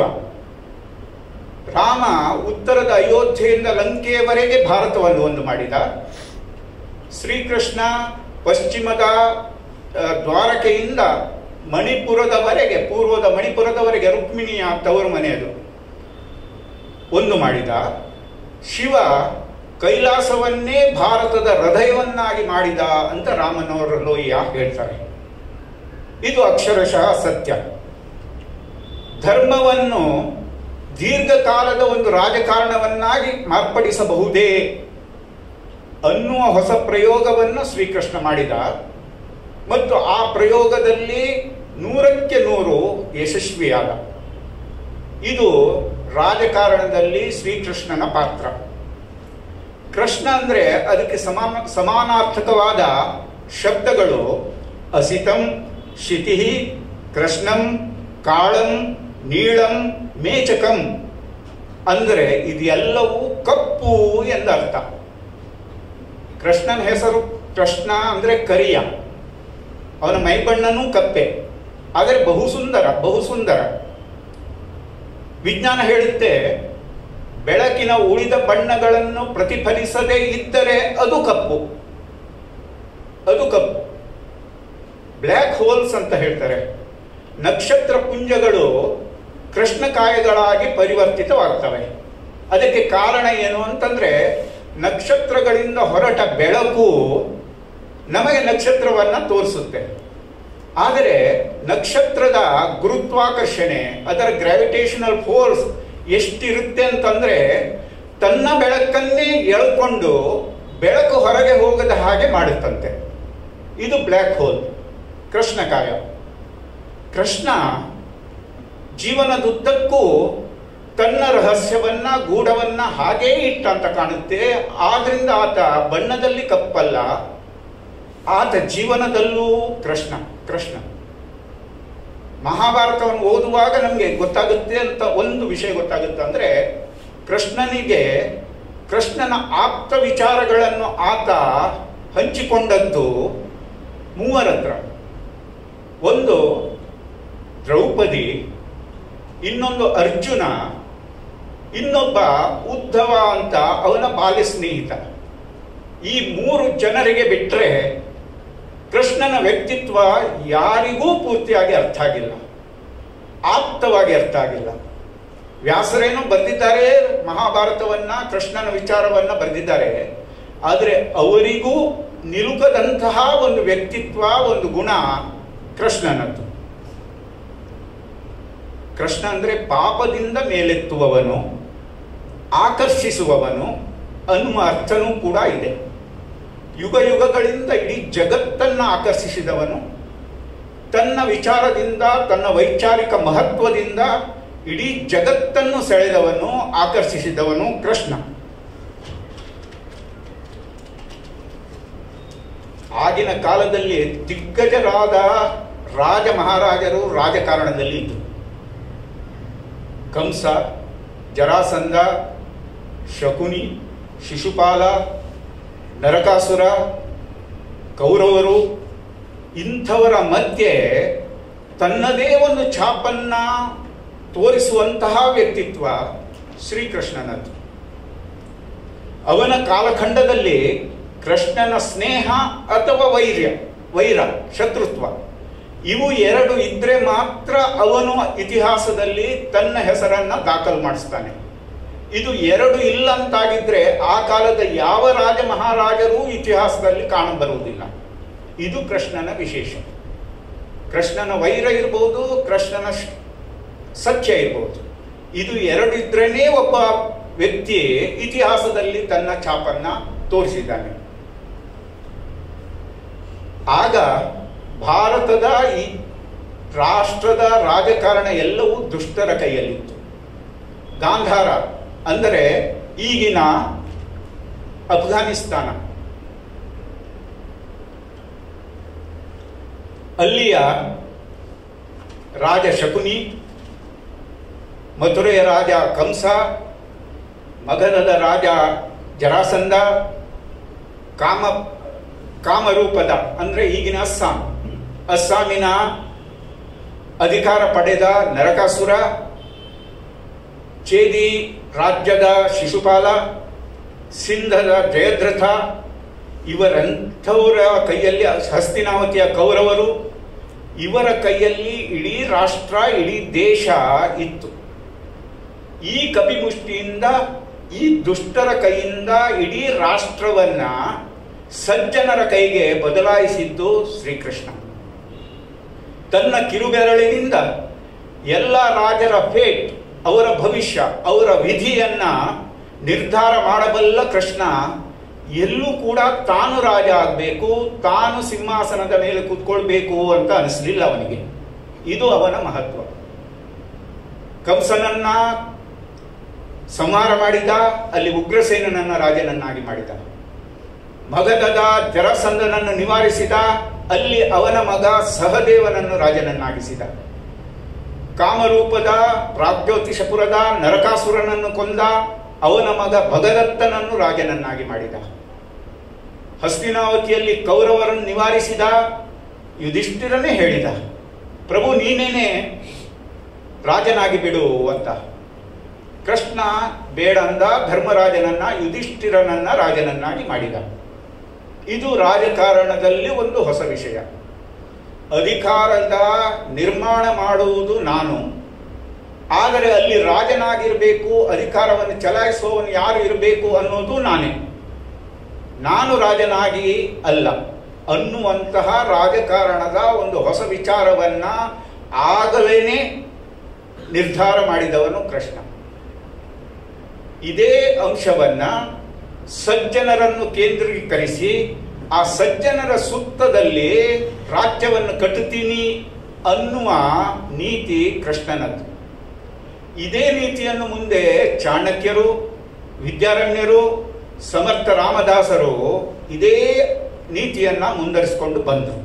ರಾಮ ಉತ್ತರದ ಅಯೋಧ್ಯೆಯಿಂದ ಲಂಕೆಯವರೆಗೆ ಭಾರತವನ್ನು ಒಂದು ಮಾಡಿದ ಶ್ರೀಕೃಷ್ಣ ಪಶ್ಚಿಮದ ಆ, ದ್ವಾರಕೆಯಿಂದ ಮಣಿಪುರದವರೆಗೆ ಪೂರ್ವದ ಮಣಿಪುರದವರೆಗೆ ರುಕ್ಮಿಣಿಯ ತವರು ಮನೆಯದು ಒಂದು ಮಾಡಿದ ಶಿವ ಕೈಲಾಸವನ್ನೇ ಭಾರತದ ಹೃದಯವನ್ನಾಗಿ ಮಾಡಿದ ಅಂತ ರಾಮನವರ ಲೋಯ್ಯ ಹೇಳ್ತಾರೆ ಇದು ಅಕ್ಷರಶಃ ಸತ್ಯ ಧರ್ಮವನ್ನು ದೀರ್ಘಕಾಲದ ಒಂದು ರಾಜಕಾರಣವನ್ನಾಗಿ ಮಾರ್ಪಡಿಸಬಹುದೇ ಅನ್ನುವ ಹೊಸ ಪ್ರಯೋಗವನ್ನು ಶ್ರೀಕೃಷ್ಣ ಮಾಡಿದ ಮತ್ತು ಆ ಪ್ರಯೋಗದಲ್ಲಿ ನೂರಕ್ಕೆ ನೂರು ಯಶಸ್ವಿಯಾದ ಇದು ರಾಜಕಾರಣದಲ್ಲಿ ಶ್ರೀಕೃಷ್ಣನ ಪಾತ್ರ ಕೃಷ್ಣ ಅಂದ್ರೆ ಅದಕ್ಕೆ ಸಮಾನ ಸಮಾನಾರ್ಥಕವಾದ ಶಬ್ದಗಳು ಅಸಿತಂ ಶಿತಿ ಕೃಷ್ಣಂ ಕಾಳಂ ನೀಳಂ ಮೇಚಕಂ ಅಂದರೆ ಇದೆಲ್ಲವೂ ಕಪ್ಪು ಎಂದರ್ಥ ಕೃಷ್ಣನ ಹೆಸರು ಕೃಷ್ಣ ಅಂದ್ರೆ ಕರಿಯ ಅವನ ಮೈಬಣ್ಣನೂ ಕಪ್ಪೆ ಆದರೆ ಬಹು ಸುಂದರ ಬಹು ಸುಂದರ ವಿಜ್ಞಾನ ಹೇಳುತ್ತೆ ಬೆಳಕಿನ ಉಳಿದ ಬಣ್ಣಗಳನ್ನು ಪ್ರತಿಫಲಿಸದೇ ಇದ್ದರೆ ಅದು ಕಪ್ಪು ಅದು ಕಪ್ಪು ಬ್ಲ್ಯಾಕ್ ಹೋಲ್ಸ್ ಅಂತ ಹೇಳ್ತಾರೆ ನಕ್ಷತ್ರ ಪುಂಜಗಳು ಕೃಷ್ಣಕಾಯಗಳಾಗಿ ಪರಿವರ್ತಿತವಾಗ್ತವೆ ಅದಕ್ಕೆ ಕಾರಣ ಏನು ಅಂತಂದ್ರೆ ನಕ್ಷತ್ರಗಳಿಂದ ಹೊರಟ ಬೆಳಕು ನಮಗೆ ನಕ್ಷತ್ರವನ್ನ ತೋರಿಸುತ್ತೆ ಆದರೆ ನಕ್ಷತ್ರದ ಗುರುತ್ವಾಕರ್ಷಣೆ ಅದರ ಗ್ರಾವಿಟೇಷನಲ್ ಫೋರ್ಸ್ ಎಷ್ಟಿರುತ್ತೆ ಅಂತಂದ್ರೆ ತನ್ನ ಬೆಳಕನ್ನೇ ಎಳ್ಕೊಂಡು ಬೆಳಕು ಹೊರಗೆ ಹೋಗದ ಹಾಗೆ ಮಾಡುತ್ತಂತೆ ಇದು ಬ್ಲ್ಯಾಕ್ ಹೋಲ್ ಕೃಷ್ಣಕಾಯ ಕೃಷ್ಣ ಜೀವನದುದ್ದಕ್ಕೂ ತನ್ನ ರಹಸ್ಯವನ್ನ ಗೂಢವನ್ನ ಹಾಗೇ ಇಟ್ಟ ಅಂತ ಕಾಣುತ್ತೆ ಆದ್ರಿಂದ ಆತ ಬಣ್ಣದಲ್ಲಿ ಕಪ್ಪಲ್ಲ ಆತ ಜೀವನದಲ್ಲೂ ಕೃಷ್ಣ ಕೃಷ್ಣ ಮಹಾಭಾರತವನ್ನು ಓದುವಾಗ ನಮಗೆ ಗೊತ್ತಾಗುತ್ತೆ ಅಂತ ಒಂದು ವಿಷಯ ಗೊತ್ತಾಗುತ್ತೆ ಅಂದ್ರೆ ಕೃಷ್ಣನಿಗೆ ಕೃಷ್ಣನ ಆಪ್ತ ವಿಚಾರಗಳನ್ನು ಆತ ಹಂಚಿಕೊಂಡದ್ದು ಮೂವರತ್ರ ಒಂದು ದ್ರೌಪದಿ ಇನ್ನೊಂದು ಅರ್ಜುನ ಇನ್ನೊಬ್ಬ ಉದ್ಧವ ಅಂತ ಅವನ ಬಾಲ್ಯ ಸ್ನೇಹಿತ ಈ ಮೂರು ಜನರಿಗೆ ಬಿಟ್ಟರೆ ಕೃಷ್ಣನ ವ್ಯಕ್ತಿತ್ವ ಯಾರಿಗೂ ಪೂರ್ತಿಯಾಗಿ ಅರ್ಥ ಆಗಿಲ್ಲ ಆಪ್ತವಾಗಿ ಅರ್ಥ ಆಗಿಲ್ಲ ವ್ಯಾಸರೇನು ಬರೆದಿದ್ದಾರೆ ಮಹಾಭಾರತವನ್ನ ಕೃಷ್ಣನ ವಿಚಾರವನ್ನ ಬರೆದಿದ್ದಾರೆ ಆದರೆ ಅವರಿಗೂ ನಿಲುಕದಂತಹ ಒಂದು ವ್ಯಕ್ತಿತ್ವ ಒಂದು ಗುಣ ಕೃಷ್ಣನದ್ದು ಕೃಷ್ಣ ಅಂದ್ರೆ ಪಾಪದಿಂದ ಮೇಲೆತ್ತುವವನು ಆಕರ್ಷಿಸುವವನು ಅನ್ನುವ ಅರ್ಥನೂ ಕೂಡ ಇದೆ ಯುಗ ಯುಗಗಳಿಂದ ಇಡೀ ಜಗತ್ತನ್ನ ಆಕರ್ಷಿಸಿದವನು ತನ್ನ ವಿಚಾರದಿಂದ ತನ್ನ ವೈಚಾರಿಕ ಮಹತ್ವದಿಂದ ಇಡೀ ಜಗತ್ತನ್ನು ಸೆಳೆದವನು ಆಕರ್ಷಿಸಿದವನು ಕೃಷ್ಣ ಆಗಿನ ಕಾಲದಲ್ಲಿ ದಿಗ್ಗಜರಾದ ರಾಜ ಮಹಾರಾಜರು ರಾಜಕಾರಣದಲ್ಲಿ ಇದ್ದರು ಕಂಸ ಜರಾಸಂಧ ಶಕುನಿ ಶಿಶುಪಾಲ ನರಕಾಸುರ ಕೌರವರು ಇಂಥವರ ಮಧ್ಯೆ ತನ್ನದೇ ಒಂದು ಛಾಪನ್ನ ತೋರಿಸುವಂತಹ ವ್ಯಕ್ತಿತ್ವ ಶ್ರೀಕೃಷ್ಣನದ್ದು ಅವನ ಕಾಲಖಂಡದಲ್ಲಿ ಕೃಷ್ಣನ ಸ್ನೇಹ ಅಥವಾ ವೈರ್ಯ ವೈರ ಶತ್ರುತ್ವ ಇವು ಎರಡು ಇದ್ರೆ ಮಾತ್ರ ಅವನು ಇತಿಹಾಸದಲ್ಲಿ ತನ್ನ ಹೆಸರನ್ನ ದಾಖಲು ಮಾಡಿಸ್ತಾನೆ ಇದು ಎರಡು ಇಲ್ಲ ಅಂತಾಗಿದ್ರೆ ಆ ಕಾಲದ ಯಾವ ರಾಜ ಮಹಾರಾಜರೂ ಇತಿಹಾಸದಲ್ಲಿ ಕಾಣಬರುವುದಿಲ್ಲ ಇದು ಕೃಷ್ಣನ ವಿಶೇಷ ಕೃಷ್ಣನ ವೈರ ಇರ್ಬೋದು ಕೃಷ್ಣನ ಶ- ಸತ್ಯ ಇರ್ಬೋದು ಇದು ಎರಡು ಇದ್ರೇನೆ ಒಬ್ಬ ವ್ಯಕ್ತಿ ಇತಿಹಾಸದಲ್ಲಿ ತನ್ನ ಛಾಪನ್ನ ತೋರಿಸಿದ್ದಾನೆ ಆಗ ಭಾರತದ ಈ ರಾಷ್ಟ್ರದ ರಾಜಕಾರಣ ಎಲ್ಲವೂ ದುಷ್ಟರ ಕೈಯಲ್ಲಿತ್ತು ಗಾಂಧಾರ ಅಂದರೆ ಈಗಿನ ಅಫ್ಘಾನಿಸ್ತಾನ ಅಲ್ಲಿಯ ರಾಜ ಶಕುನಿ ಮಥುರೆಯ ರಾಜ ಕಂಸ ಮಗಧದ ರಾಜ ಜರಾಸಂಧ ಕಾಮ ಕಾಮರೂಪದ ಅಂದರೆ ಈಗಿನ ಅಸ್ಸಾಂ ಅಸ್ಸಾಮಿನ ಅಧಿಕಾರ ಪಡೆದ ನರಕಾಸುರ ಚೇದಿ ರಾಜ್ಯದ ಶಿಶುಪಾಲ ಸಿಂಧದ ಜಯದ್ರಥ ಇವರಂಥವರ ಕೈಯಲ್ಲಿ ಹಸ್ತಿನಾವತಿಯ ಕೌರವರು ಇವರ ಕೈಯಲ್ಲಿ ಇಡೀ ರಾಷ್ಟ್ರ ಇಡೀ ದೇಶ ಇತ್ತು ಈ ಕಪಿಮುಷ್ಟಿಯಿಂದ ಈ ದುಷ್ಟರ ಕೈಯಿಂದ ಇಡೀ ರಾಷ್ಟ್ರವನ್ನ ಸಜ್ಜನರ ಕೈಗೆ ಬದಲಾಯಿಸಿದ್ದು ಶ್ರೀಕೃಷ್ಣ ತನ್ನ ಕಿರುಬೆರಳಿನಿಂದ ಎಲ್ಲ ರಾಜರ ಫೇಟ್ ಅವರ ಭವಿಷ್ಯ ಅವರ ವಿಧಿಯನ್ನ ನಿರ್ಧಾರ ಮಾಡಬಲ್ಲ ಕೃಷ್ಣ ಎಲ್ಲೂ ಕೂಡ ತಾನು ರಾಜ ಆಗಬೇಕು ತಾನು ಸಿಂಹಾಸನದ ಮೇಲೆ ಕೂತ್ಕೊಳ್ಬೇಕು ಅಂತ ಅನಿಸ್ಲಿಲ್ಲ ಅವನಿಗೆ ಇದು ಅವನ ಮಹತ್ವ ಕಂಸನನ್ನ ಸಂಹಾರ ಮಾಡಿದ ಅಲ್ಲಿ ಉಗ್ರಸೇನನನ್ನ ರಾಜನನ್ನಾಗಿ ಮಾಡಿದ ಮಗಧದ ಜರಸಂಧನನ್ನು ನಿವಾರಿಸಿದ ಅಲ್ಲಿ ಅವನ ಮಗ ಸಹದೇವನನ್ನು ರಾಜನನ್ನಾಗಿಸಿದ ಕಾಮರೂಪದ ಪ್ರಾಗ್ಜ್ಯೋತಿಷಪುರದ ನರಕಾಸುರನನ್ನು ಕೊಂದ ಅವನ ಮಗ ಭಗದತ್ತನನ್ನು ರಾಜನನ್ನಾಗಿ ಮಾಡಿದ ಹಸ್ತಿನಾವತಿಯಲ್ಲಿ ಕೌರವರನ್ನು ನಿವಾರಿಸಿದ ಯುಧಿಷ್ಠಿರನೇ ಹೇಳಿದ ಪ್ರಭು ನೀನೇನೆ ರಾಜನಾಗಿ ಬಿಡು ಅಂತ ಕೃಷ್ಣ ಬೇಡ ಅಂದ ಧರ್ಮರಾಜನನ್ನ ಯುಧಿಷ್ಠಿರನನ್ನ ರಾಜನನ್ನಾಗಿ ಮಾಡಿದ ಇದು ರಾಜಕಾರಣದಲ್ಲಿ ಒಂದು ಹೊಸ ವಿಷಯ ಅಧಿಕಾರದ ನಿರ್ಮಾಣ ಮಾಡುವುದು ನಾನು ಆದರೆ ಅಲ್ಲಿ ರಾಜನಾಗಿರಬೇಕು ಅಧಿಕಾರವನ್ನು ಚಲಾಯಿಸುವವನು ಯಾರು ಇರಬೇಕು ಅನ್ನೋದು ನಾನೇ ನಾನು ರಾಜನಾಗಿ ಅಲ್ಲ ಅನ್ನುವಂತಹ ರಾಜಕಾರಣದ ಒಂದು ಹೊಸ ವಿಚಾರವನ್ನ ಆಗಲೇನೆ ನಿರ್ಧಾರ ಮಾಡಿದವನು ಕೃಷ್ಣ ಇದೇ ಅಂಶವನ್ನ ಸಜ್ಜನರನ್ನು ಕೇಂದ್ರೀಕರಿಸಿ ಆ ಸಜ್ಜನರ ಸುತ್ತದಲ್ಲಿ ರಾಜ್ಯವನ್ನು ಕಟ್ಟುತ್ತೀನಿ ಅನ್ನುವ ನೀತಿ ಕೃಷ್ಣನದ್ದು ಇದೇ ನೀತಿಯನ್ನು ಮುಂದೆ ಚಾಣಕ್ಯರು ವಿದ್ಯಾರಣ್ಯರು ಸಮರ್ಥ ರಾಮದಾಸರು ಇದೇ ನೀತಿಯನ್ನ ಮುಂದರಿಸಿಕೊಂಡು ಬಂದರು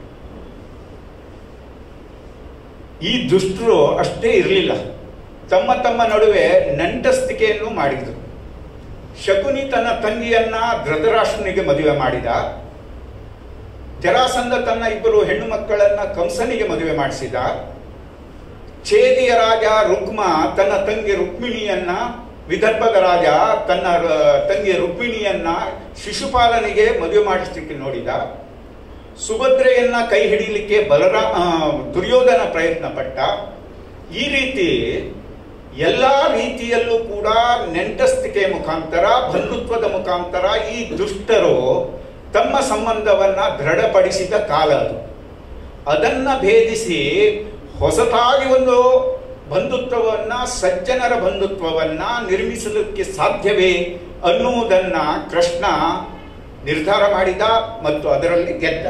ಈ ದುಷ್ಟರು ಅಷ್ಟೇ ಇರಲಿಲ್ಲ ತಮ್ಮ ತಮ್ಮ ನಡುವೆ ನಂಟಸ್ತಿಕೆಯನ್ನು ಮಾಡಿದರು ಶಕುನಿ ತನ್ನ ತಂಗಿಯನ್ನ ಧೃತರಾಷ್ಟ್ರನಿಗೆ ಮದುವೆ ಮಾಡಿದ ಜರಾಸಂಧ ತನ್ನ ಇಬ್ಬರು ಹೆಣ್ಣು ಮಕ್ಕಳನ್ನ ಕಂಸನಿಗೆ ಮದುವೆ ಮಾಡಿಸಿದ ಛೇದಿಯ ರಾಜ ರುಕ್ಮ ತನ್ನ ತಂಗಿ ರುಕ್ಮಿಣಿಯನ್ನ ವಿದರ್ಭದ ರಾಜ ತನ್ನ ರ- ತಂಗಿ ರುಕ್ಮಿಣಿಯನ್ನ ಶಿಶುಪಾಲನಿಗೆ ಮದುವೆ ಮಾಡಿಸ್ಲಿಕ್ಕೆ ನೋಡಿದ ಸುಭದ್ರೆಯನ್ನ ಕೈ ಹಿಡಿಲಿಕ್ಕೆ ಬಲರಾ ಆ, ದುರ್ಯೋಧನ ಪ್ರಯತ್ನ ಪಟ್ಟ ಈ ರೀತಿ ಎಲ್ಲ ರೀತಿಯಲ್ಲೂ ಕೂಡ ನೆಂಟಸ್ತಿಕೆಯ ಮುಖಾಂತರ ಬಂಧುತ್ವದ ಮುಖಾಂತರ ಈ ದುಷ್ಟರು ತಮ್ಮ ಸಂಬಂಧವನ್ನ ದೃಢಪಡಿಸಿದ ಕಾಲ ಅದು ಅದನ್ನ ಭೇದಿಸಿ ಹೊಸತಾಗಿ ಒಂದು ಬಂಧುತ್ವವನ್ನ ಸಜ್ಜನರ ಬಂಧುತ್ವವನ್ನ ನಿರ್ಮಿಸಲಿಕ್ಕೆ ಸಾಧ್ಯವೇ ಅನ್ನುವುದನ್ನ ಕೃಷ್ಣ ನಿರ್ಧಾರ ಮಾಡಿದ ಮತ್ತು ಅದರಲ್ಲಿ ಗೆದ್ದ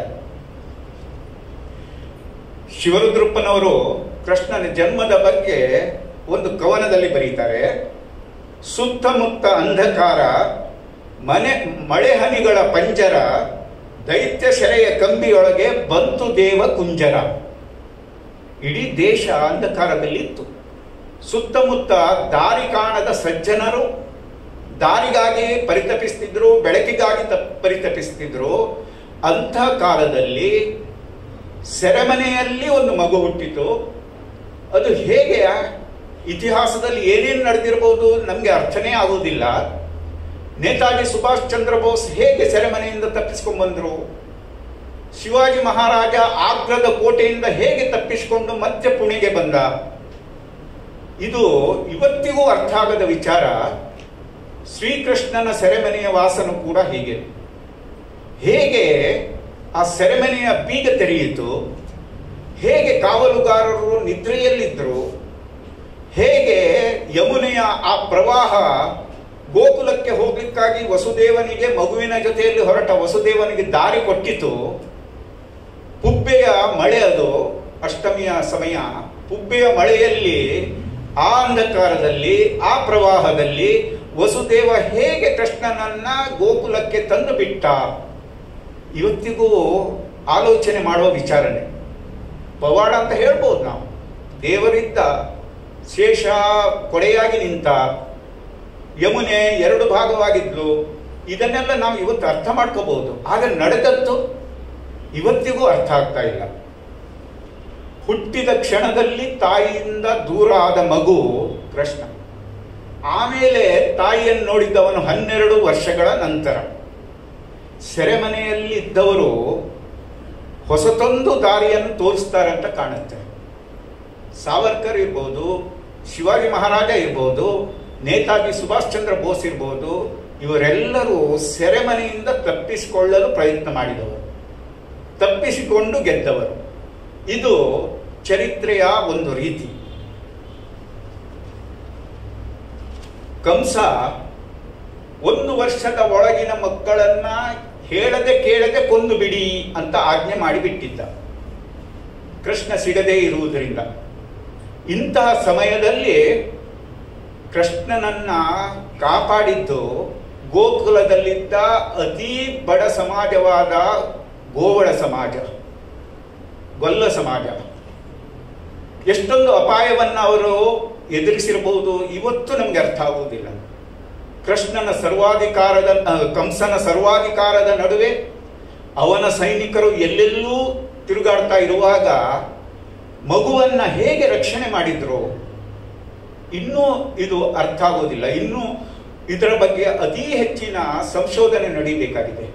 ಶಿವರುದ್ರಪ್ಪನವರು ಕೃಷ್ಣನ ಜನ್ಮದ ಬಗ್ಗೆ ಒಂದು ಕವನದಲ್ಲಿ ಬರೀತಾರೆ ಸುತ್ತಮುತ್ತ ಅಂಧಕಾರ ಮನೆ ಮಳೆಹನಿಗಳ ಪಂಜರ ದೈತ್ಯ ಸೆರೆಯ ಕಂಬಿಯೊಳಗೆ ಬಂತು ದೇವ ಕುಂಜರ ಇಡೀ ದೇಶ ಅಂಧಕಾರದಲ್ಲಿತ್ತು ಸುತ್ತಮುತ್ತ ದಾರಿ ಕಾಣದ ಸಜ್ಜನರು ದಾರಿಗಾಗಿ ಪರಿತಪಿಸ್ತಿದ್ರು ಬೆಳಕಿಗಾಗಿ ತಪ್- ಪರಿತಪಿಸ್ತಿದ್ರು ಅಂಥ ಕಾಲದಲ್ಲಿ ಸೆರೆಮನೆಯಲ್ಲಿ ಒಂದು ಮಗು ಹುಟ್ಟಿತು ಅದು ಹೇಗೆ ಇತಿಹಾಸದಲ್ಲಿ ಏನೇನು ನಡೆದಿರಬಹುದು ನಮಗೆ ಅರ್ಥನೇ ಆಗುವುದಿಲ್ಲ ನೇತಾಜಿ ಸುಭಾಷ್ ಚಂದ್ರ ಬೋಸ್ ಹೇಗೆ ಸೆರೆಮನೆಯಿಂದ ತಪ್ಪಿಸ್ಕೊಂಡು ಬಂದ್ರು ಶಿವಾಜಿ ಮಹಾರಾಜ ಆಗ್ರದ ಕೋಟೆಯಿಂದ ಹೇಗೆ ತಪ್ಪಿಸಿಕೊಂಡು ಮತ್ತೆ ಪುಣೆಗೆ ಬಂದ ಇದು ಇವತ್ತಿಗೂ ಅರ್ಥ ಆಗದ ವಿಚಾರ ಶ್ರೀಕೃಷ್ಣನ ಸೆರೆಮನೆಯ ವಾಸನು ಕೂಡ ಹೀಗೆ ಹೇಗೆ ಆ ಸೆರೆಮನೆಯ ಬೀಗ ತೆರೆಯಿತು ಹೇಗೆ ಕಾವಲುಗಾರರು ನಿದ್ರೆಯಲ್ಲಿದ್ದರು ಹೇಗೆ ಯಮುನೆಯ ಆ ಪ್ರವಾಹ ಗೋಕುಲಕ್ಕೆ ಹೋಗ್ಲಿಕ್ಕಾಗಿ ವಸುದೇವನಿಗೆ ಮಗುವಿನ ಜೊತೆಯಲ್ಲಿ ಹೊರಟ ವಸುದೇವನಿಗೆ ದಾರಿ ಕೊಟ್ಟಿತು ಪುಬ್ಬೆಯ ಮಳೆ ಅದು ಅಷ್ಟಮಿಯ ಸಮಯ ಪುಬ್ಬೆಯ ಮಳೆಯಲ್ಲಿ ಆ ಅಂಧಕಾರದಲ್ಲಿ ಆ ಪ್ರವಾಹದಲ್ಲಿ ವಸುದೇವ ಹೇಗೆ ಕೃಷ್ಣನನ್ನ ಗೋಕುಲಕ್ಕೆ ತಂದು ಬಿಟ್ಟ ಇವತ್ತಿಗೂ ಆಲೋಚನೆ ಮಾಡುವ ವಿಚಾರನೆ ಪವಾಡ ಅಂತ ಹೇಳ್ಬೋದು ನಾವು ದೇವರಿದ್ದ ಶೇಷ ಕೊಡೆಯಾಗಿ ನಿಂತ ಯಮುನೆ ಎರಡು ಭಾಗವಾಗಿದ್ಲು ಇದನ್ನೆಲ್ಲ ನಾವು ಇವತ್ತು ಅರ್ಥ ಮಾಡ್ಕೋಬಹುದು ಆದರೆ ನಡೆದದ್ದು ಇವತ್ತಿಗೂ ಅರ್ಥ ಆಗ್ತಾ ಇಲ್ಲ ಹುಟ್ಟಿದ ಕ್ಷಣದಲ್ಲಿ ತಾಯಿಯಿಂದ ದೂರ ಆದ ಮಗು ಕೃಷ್ಣ ಆಮೇಲೆ ತಾಯಿಯನ್ನು ನೋಡಿದ್ದವನು ಹನ್ನೆರಡು ವರ್ಷಗಳ ನಂತರ ಸೆರೆಮನೆಯಲ್ಲಿ ಇದ್ದವರು ಹೊಸತೊಂದು ದಾರಿಯನ್ನು ತೋರಿಸ್ತಾರೆ ಅಂತ ಕಾಣುತ್ತೆ ಸಾವರ್ಕರ್ ಇರ್ಬೋದು ಶಿವಾಜಿ ಮಹಾರಾಜ ಇರ್ಬೋದು ನೇತಾಜಿ ಸುಭಾಷ್ ಚಂದ್ರ ಬೋಸ್ ಇರ್ಬೋದು ಇವರೆಲ್ಲರೂ ಸೆರೆಮನೆಯಿಂದ ತಪ್ಪಿಸಿಕೊಳ್ಳಲು ಪ್ರಯತ್ನ ಮಾಡಿದವರು ತಪ್ಪಿಸಿಕೊಂಡು ಗೆದ್ದವರು ಇದು ಚರಿತ್ರೆಯ ಒಂದು ರೀತಿ ಕಂಸ ಒಂದು ವರ್ಷದ ಒಳಗಿನ ಮಕ್ಕಳನ್ನ ಹೇಳದೆ ಕೇಳದೆ ಕೊಂದು ಬಿಡಿ ಅಂತ ಆಜ್ಞೆ ಮಾಡಿಬಿಟ್ಟಿದ್ದ ಕೃಷ್ಣ ಸಿಗದೇ ಇರುವುದರಿಂದ ಇಂತಹ ಸಮಯದಲ್ಲಿ ಕೃಷ್ಣನನ್ನ ಕಾಪಾಡಿದ್ದು ಗೋಕುಲದಲ್ಲಿದ್ದ ಅತಿ ಬಡ ಸಮಾಜವಾದ ಗೋವಳ ಸಮಾಜ ಗೊಲ್ಲ ಸಮಾಜ ಎಷ್ಟೊಂದು ಅಪಾಯವನ್ನ ಅವರು ಎದುರಿಸಿರಬಹುದು ಇವತ್ತು ನಮ್ಗೆ ಅರ್ಥ ಆಗುವುದಿಲ್ಲ ಕೃಷ್ಣನ ಸರ್ವಾಧಿಕಾರದ ಆ, ಕಂಸನ ಸರ್ವಾಧಿಕಾರದ ನಡುವೆ ಅವನ ಸೈನಿಕರು ಎಲ್ಲೆಲ್ಲೂ ತಿರುಗಾಡ್ತಾ ಇರುವಾಗ ಮಗುವನ್ನ ಹೇಗೆ ರಕ್ಷಣೆ ಮಾಡಿದ್ರು ಇನ್ನೂ ಇದು ಅರ್ಥ ಆಗೋದಿಲ್ಲ ಇನ್ನೂ ಇದರ ಬಗ್ಗೆ ಅತಿ ಹೆಚ್ಚಿನ ಸಂಶೋಧನೆ ನಡೀಬೇಕಾಗಿದೆ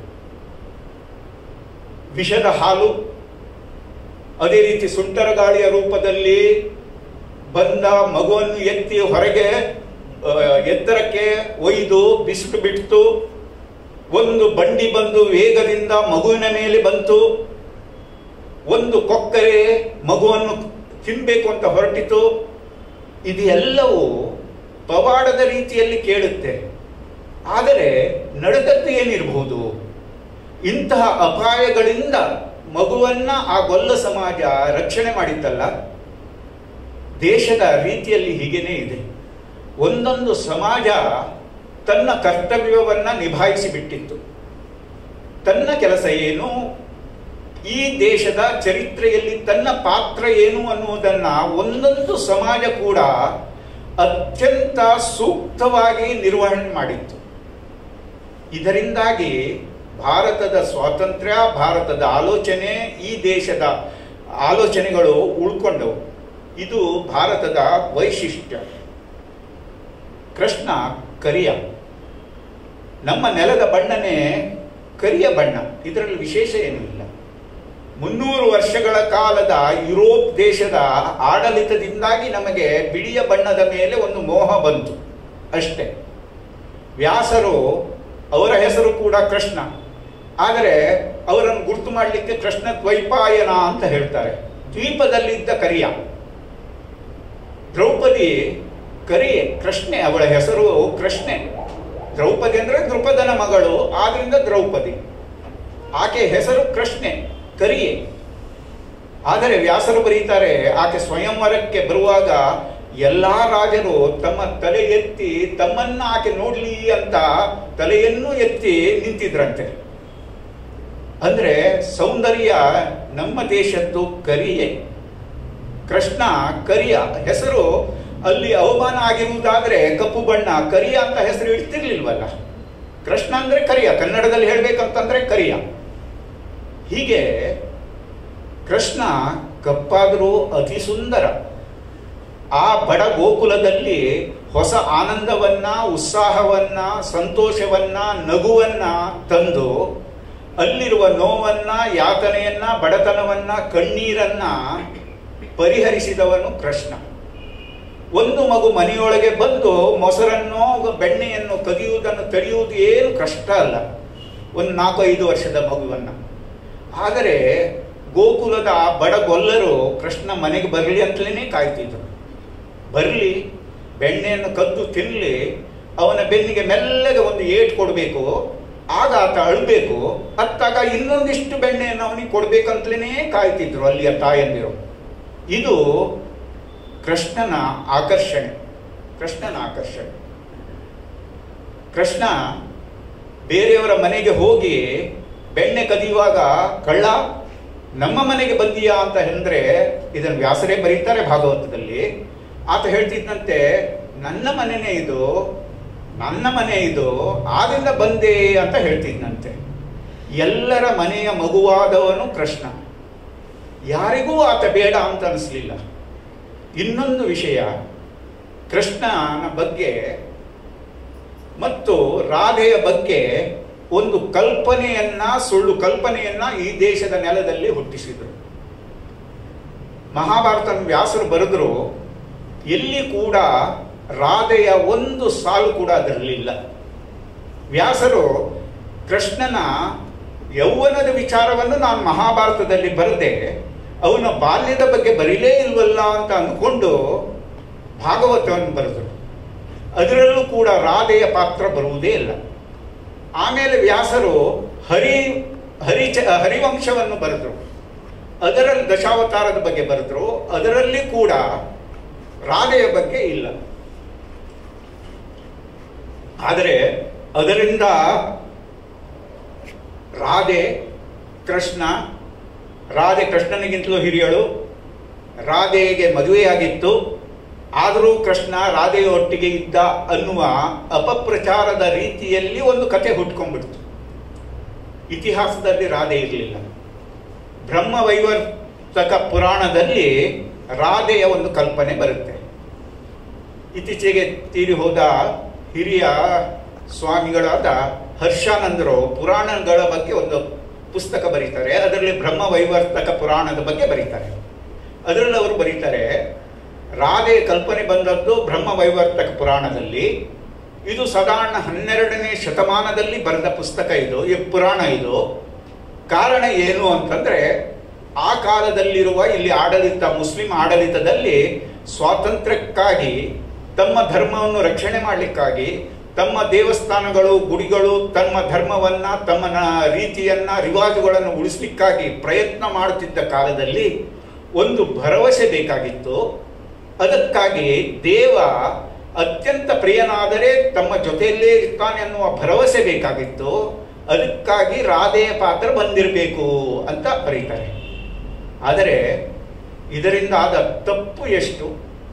ವಿಷದ ಹಾಲು ಅದೇ ರೀತಿ ಸುಂಟರ ಗಾಳಿಯ ರೂಪದಲ್ಲಿ ಬಂದ ಮಗುವನ್ನು ಎತ್ತಿ ಹೊರಗೆ ಆ, ಎತ್ತರಕ್ಕೆ ಒಯ್ದು ಬಿಸಿಲು ಬಿಡ್ತು ಒಂದು ಬಂಡಿ ಬಂದು ವೇಗದಿಂದ ಮಗುವಿನ ಮೇಲೆ ಬಂತು ಒಂದು ಕೊಕ್ಕರೆ ಮಗುವನ್ನು ತಿನ್ಬೇಕು ಅಂತ ಹೊರಟಿತು ಇದೆಲ್ಲವೂ ಪವಾಡದ ರೀತಿಯಲ್ಲಿ ಕೇಳುತ್ತೆ ಆದರೆ ನಡೆದದ್ದು ಏನಿರಬಹುದು ಇಂತಹ ಅಪಾಯಗಳಿಂದ ಮಗುವನ್ನ ಆ ಗೊಲ್ಲ ಸಮಾಜ ರಕ್ಷಣೆ ಮಾಡಿದ್ದಲ್ಲ ದೇಶದ ರೀತಿಯಲ್ಲಿ ಹೀಗೇನೇ ಇದೆ ಒಂದೊಂದು ಸಮಾಜ ತನ್ನ ಕರ್ತವ್ಯವನ್ನ ನಿಭಾಯಿಸಿ ಬಿಟ್ಟಿತ್ತು ತನ್ನ ಕೆಲಸ ಏನು ಈ ದೇಶದ ಚರಿತ್ರೆಯಲ್ಲಿ ತನ್ನ ಪಾತ್ರ ಏನು ಅನ್ನುವುದನ್ನ ಒಂದೊಂದು ಸಮಾಜ ಕೂಡ ಅತ್ಯಂತ ಸೂಕ್ತವಾಗಿ ನಿರ್ವಹಣೆ ಮಾಡಿತ್ತು ಇದರಿಂದಾಗಿ ಭಾರತದ ಸ್ವಾತಂತ್ರ್ಯ ಭಾರತದ ಆಲೋಚನೆ ಈ ದೇಶದ ಆಲೋಚನೆಗಳು ಉಳ್ಕೊಂಡವು ಇದು ಭಾರತದ ವೈಶಿಷ್ಟ್ಯ ಕೃಷ್ಣ ಕರಿಯ ನಮ್ಮ ನೆಲದ ಬಣ್ಣನೇ ಕರಿಯ ಬಣ್ಣ ಇದರಲ್ಲಿ ವಿಶೇಷ ಏನೂ ಇಲ್ಲ ಮುನ್ನೂರು ವರ್ಷಗಳ ಕಾಲದ ಯುರೋಪ್ ದೇಶದ ಆಡಳಿತದಿಂದಾಗಿ ನಮಗೆ ಬಿಳಿಯ ಬಣ್ಣದ ಮೇಲೆ ಒಂದು ಮೋಹ ಬಂತು ಅಷ್ಟೇ ವ್ಯಾಸರು ಅವರ ಹೆಸರು ಕೂಡ ಕೃಷ್ಣ ಆದರೆ ಅವರನ್ನು ಗುರ್ತು ಮಾಡಲಿಕ್ಕೆ ಕೃಷ್ಣ ದ್ವೈಪಾಯನ ಅಂತ ಹೇಳ್ತಾರೆ ದ್ವೀಪದಲ್ಲಿದ್ದ ಕರಿಯ ದ್ರೌಪದಿ ಕರಿಯೆ ಕೃಷ್ಣೆ ಅವಳ ಹೆಸರು ಕೃಷ್ಣೆ ದ್ರೌಪದಿ ಅಂದ್ರೆ ದೃಪದನ ಮಗಳು ಆದ್ರಿಂದ ದ್ರೌಪದಿ ಆಕೆ ಹೆಸರು ಕೃಷ್ಣೆ ಕರಿಯೆ ಆದರೆ ವ್ಯಾಸರು ಬರೀತಾರೆ ಆಕೆ ಸ್ವಯಂವರಕ್ಕೆ ಬರುವಾಗ ಎಲ್ಲಾ ರಾಜರು ತಮ್ಮ ತಲೆ ಎತ್ತಿ ತಮ್ಮನ್ನ ಆಕೆ ನೋಡ್ಲಿ ಅಂತ ತಲೆಯನ್ನು ಎತ್ತಿ ನಿಂತಿದ್ರಂತೆ ಅಂದ್ರೆ ಸೌಂದರ್ಯ ನಮ್ಮ ದೇಶದ್ದು ಕರಿಯೆ ಕೃಷ್ಣ ಕರಿಯ ಹೆಸರು ಅಲ್ಲಿ ಅವಮಾನ ಆಗಿರುವುದಾದ್ರೆ ಕಪ್ಪು ಬಣ್ಣ ಕರಿಯ ಅಂತ ಹೆಸರು ಇಡ್ತಿರ್ಲಿಲ್ವಲ್ಲ ಕೃಷ್ಣ ಅಂದ್ರೆ ಕರಿಯ ಕನ್ನಡದಲ್ಲಿ ಹೇಳ್ಬೇಕಂತಂದ್ರೆ ಕರಿಯ ಹೀಗೆ ಕೃಷ್ಣ ಕಪ್ಪಾದರೂ ಅತಿ ಸುಂದರ ಆ ಬಡ ಗೋಕುಲದಲ್ಲಿ ಹೊಸ ಆನಂದವನ್ನ ಉತ್ಸಾಹವನ್ನ ಸಂತೋಷವನ್ನ ನಗುವನ್ನ ತಂದು ಅಲ್ಲಿರುವ ನೋವನ್ನ ಯಾತನೆಯನ್ನ ಬಡತನವನ್ನ ಕಣ್ಣೀರನ್ನ ಪರಿಹರಿಸಿದವನು ಕೃಷ್ಣ ಒಂದು ಮಗು ಮನೆಯೊಳಗೆ ಬಂದು ಮೊಸರನ್ನು ಬೆಣ್ಣೆಯನ್ನು ಕದಿಯುವುದನ್ನು ತಡೆಯುವುದು ಏನು ಕಷ್ಟ ಅಲ್ಲ ಒಂದು ನಾಲ್ಕು ಐದು ವರ್ಷದ ಮಗುವನ್ನ ಆದರೆ ಗೋಕುಲದ ಆ ಬಡ ಗೊಲ್ಲರು ಕೃಷ್ಣ ಮನೆಗೆ ಬರಲಿ ಅಂತಲೇ ಕಾಯ್ತಿದ್ರು ಬರಲಿ ಬೆಣ್ಣೆಯನ್ನು ಕದ್ದು ತಿನ್ನಲಿ ಅವನ ಬೆನ್ನಿಗೆ ಮೆಲ್ಲಗೆ ಒಂದು ಏಟ್ ಕೊಡಬೇಕು ಆಗ ಆತ ಅಳ್ಬೇಕು ಅತ್ತಾಗ ಇನ್ನೊಂದಿಷ್ಟು ಬೆಣ್ಣೆಯನ್ನು ಅವನಿಗೆ ಕೊಡ್ಬೇಕಂತಲೇ ಕಾಯ್ತಿದ್ರು ಅಲ್ಲಿಯ ತಾಯಂದಿರು ಇದು ಕೃಷ್ಣನ ಆಕರ್ಷಣೆ ಕೃಷ್ಣನ ಆಕರ್ಷಣೆ ಕೃಷ್ಣ ಬೇರೆಯವರ ಮನೆಗೆ ಹೋಗಿ ಬೆಣ್ಣೆ ಕದಿಯುವಾಗ ಕಳ್ಳ ನಮ್ಮ ಮನೆಗೆ ಬಂದೀಯಾ ಅಂತ ಅಂದ್ರೆ ಇದನ್ನು ವ್ಯಾಸರೇ ಬರೀತಾರೆ ಭಾಗವತದಲ್ಲಿ ಆತ ಹೇಳ್ತಿದ್ದಂತೆ ನನ್ನ ಮನೆನೇ ಇದು ನನ್ನ ಮನೆ ಇದು ಆದಿಂದ ಬಂದೆ ಅಂತ ಹೇಳ್ತಿದ್ನಂತೆ ಎಲ್ಲರ ಮನೆಯ ಮಗುವಾದವನು ಕೃಷ್ಣ ಯಾರಿಗೂ ಆತ ಬೇಡ ಅಂತ ಅನಿಸ್ಲಿಲ್ಲ ಇನ್ನೊಂದು ವಿಷಯ ಕೃಷ್ಣನ ಬಗ್ಗೆ ಮತ್ತು ರಾಧೆಯ ಬಗ್ಗೆ ಒಂದು ಕಲ್ಪನೆಯನ್ನ ಸುಳ್ಳು ಕಲ್ಪನೆಯನ್ನ ಈ ದೇಶದ ನೆಲದಲ್ಲಿ ಹುಟ್ಟಿಸಿದರು ಮಹಾಭಾರತ ವ್ಯಾಸರು ಬರೆದ್ರು ಎಲ್ಲಿ ಕೂಡ ರಾಧೆಯ ಒಂದು ಸಾಲು ಕೂಡ ಅದರಲ್ಲಿಲ್ಲ ವ್ಯಾಸರು ಕೃಷ್ಣನ ಯೌವನದ ವಿಚಾರವನ್ನು ನಾನು ಮಹಾಭಾರತದಲ್ಲಿ ಬರೆದೆ ಅವನ ಬಾಲ್ಯದ ಬಗ್ಗೆ ಬರೀಲೇ ಇಲ್ವಲ್ಲ ಅಂತ ಅಂದ್ಕೊಂಡು ಭಾಗವತವನ್ನು ಬರೆದರು ಅದರಲ್ಲೂ ಕೂಡ ರಾಧೆಯ ಪಾತ್ರ ಬರುವುದೇ ಇಲ್ಲ ಆಮೇಲೆ ವ್ಯಾಸರು ಹರಿ ಹರಿ ಹರಿವಂಶವನ್ನು ಬರೆದರು ಅದರಲ್ಲಿ ದಶಾವತಾರದ ಬಗ್ಗೆ ಬರೆದ್ರು ಅದರಲ್ಲಿ ಕೂಡ ರಾಧೆಯ ಬಗ್ಗೆ ಇಲ್ಲ ಆದರೆ ಅದರಿಂದ ರಾಧೆ ಕೃಷ್ಣ ರಾಧೆ ಕೃಷ್ಣನಿಗಿಂತಲೂ ಹಿರಿಯಳು ರಾಧೆಗೆ ಮದುವೆಯಾಗಿತ್ತು ಆದರೂ ಕೃಷ್ಣ ರಾಧೆಯ ಒಟ್ಟಿಗೆ ಇದ್ದ ಅನ್ನುವ ಅಪಪ್ರಚಾರದ ರೀತಿಯಲ್ಲಿ ಒಂದು ಕತೆ ಹುಟ್ಕೊಂಡ್ಬಿಡ್ತು ಇತಿಹಾಸದಲ್ಲಿ ರಾಧೆ ಇರಲಿಲ್ಲ ಬ್ರಹ್ಮವೈವರ್ತಕ ಪುರಾಣದಲ್ಲಿ ರಾಧೆಯ ಒಂದು ಕಲ್ಪನೆ ಬರುತ್ತೆ ಇತ್ತೀಚೆಗೆ ತೀರಿ ಹೋದ ಹಿರಿಯ ಸ್ವಾಮಿಗಳಾದ ಹರ್ಷಾನಂದರು ಪುರಾಣಗಳ ಬಗ್ಗೆ ಒಂದು ಪುಸ್ತಕ ಬರೀತಾರೆ ಅದರಲ್ಲಿ ಬ್ರಹ್ಮವೈವರ್ತಕ ಪುರಾಣದ ಬಗ್ಗೆ ಬರೀತಾರೆ ಅದರಲ್ಲಿ ಅವರು ಬರೀತಾರೆ ರಾಧೆ ಕಲ್ಪನೆ ಬಂದದ್ದು ಬ್ರಹ್ಮವೈವರ್ತಕ ಪುರಾಣದಲ್ಲಿ ಇದು ಸಾಧಾರಣ ಹನ್ನೆರಡನೇ ಶತಮಾನದಲ್ಲಿ ಬರೆದ ಪುಸ್ತಕ ಇದು ಈ ಪುರಾಣ ಇದು ಕಾರಣ ಏನು ಅಂತಂದ್ರೆ ಆ ಕಾಲದಲ್ಲಿರುವ ಇಲ್ಲಿ ಆಡಳಿತ ಮುಸ್ಲಿಂ ಆಡಳಿತದಲ್ಲಿ ಸ್ವಾತಂತ್ರ್ಯಕ್ಕಾಗಿ ತಮ್ಮ ಧರ್ಮವನ್ನು ರಕ್ಷಣೆ ಮಾಡಲಿಕ್ಕಾಗಿ ತಮ್ಮ ದೇವಸ್ಥಾನಗಳು ಗುಡಿಗಳು ತಮ್ಮ ಧರ್ಮವನ್ನ ತಮ್ಮ ನ- ರೀತಿಯನ್ನ ರಿವಾಜುಗಳನ್ನು ಉಳಿಸ್ಲಿಕ್ಕಾಗಿ ಪ್ರಯತ್ನ ಮಾಡುತ್ತಿದ್ದ ಕಾಲದಲ್ಲಿ ಒಂದು ಭರವಸೆ ಬೇಕಾಗಿತ್ತು ಅದಕ್ಕಾಗಿ ದೇವ ಅತ್ಯಂತ ಪ್ರಿಯನಾದರೆ ತಮ್ಮ ಜೊತೆಯಲ್ಲೇ ಇರ್ತಾನೆ ಅನ್ನುವ ಭರವಸೆ ಬೇಕಾಗಿತ್ತು ಅದಕ್ಕಾಗಿ ರಾಧೆಯ ಪಾತ್ರ ಬಂದಿರಬೇಕು ಅಂತ ಬರೀತಾರೆ ಆದರೆ ಇದರಿಂದ ಆದ ತಪ್ಪು ಎಷ್ಟು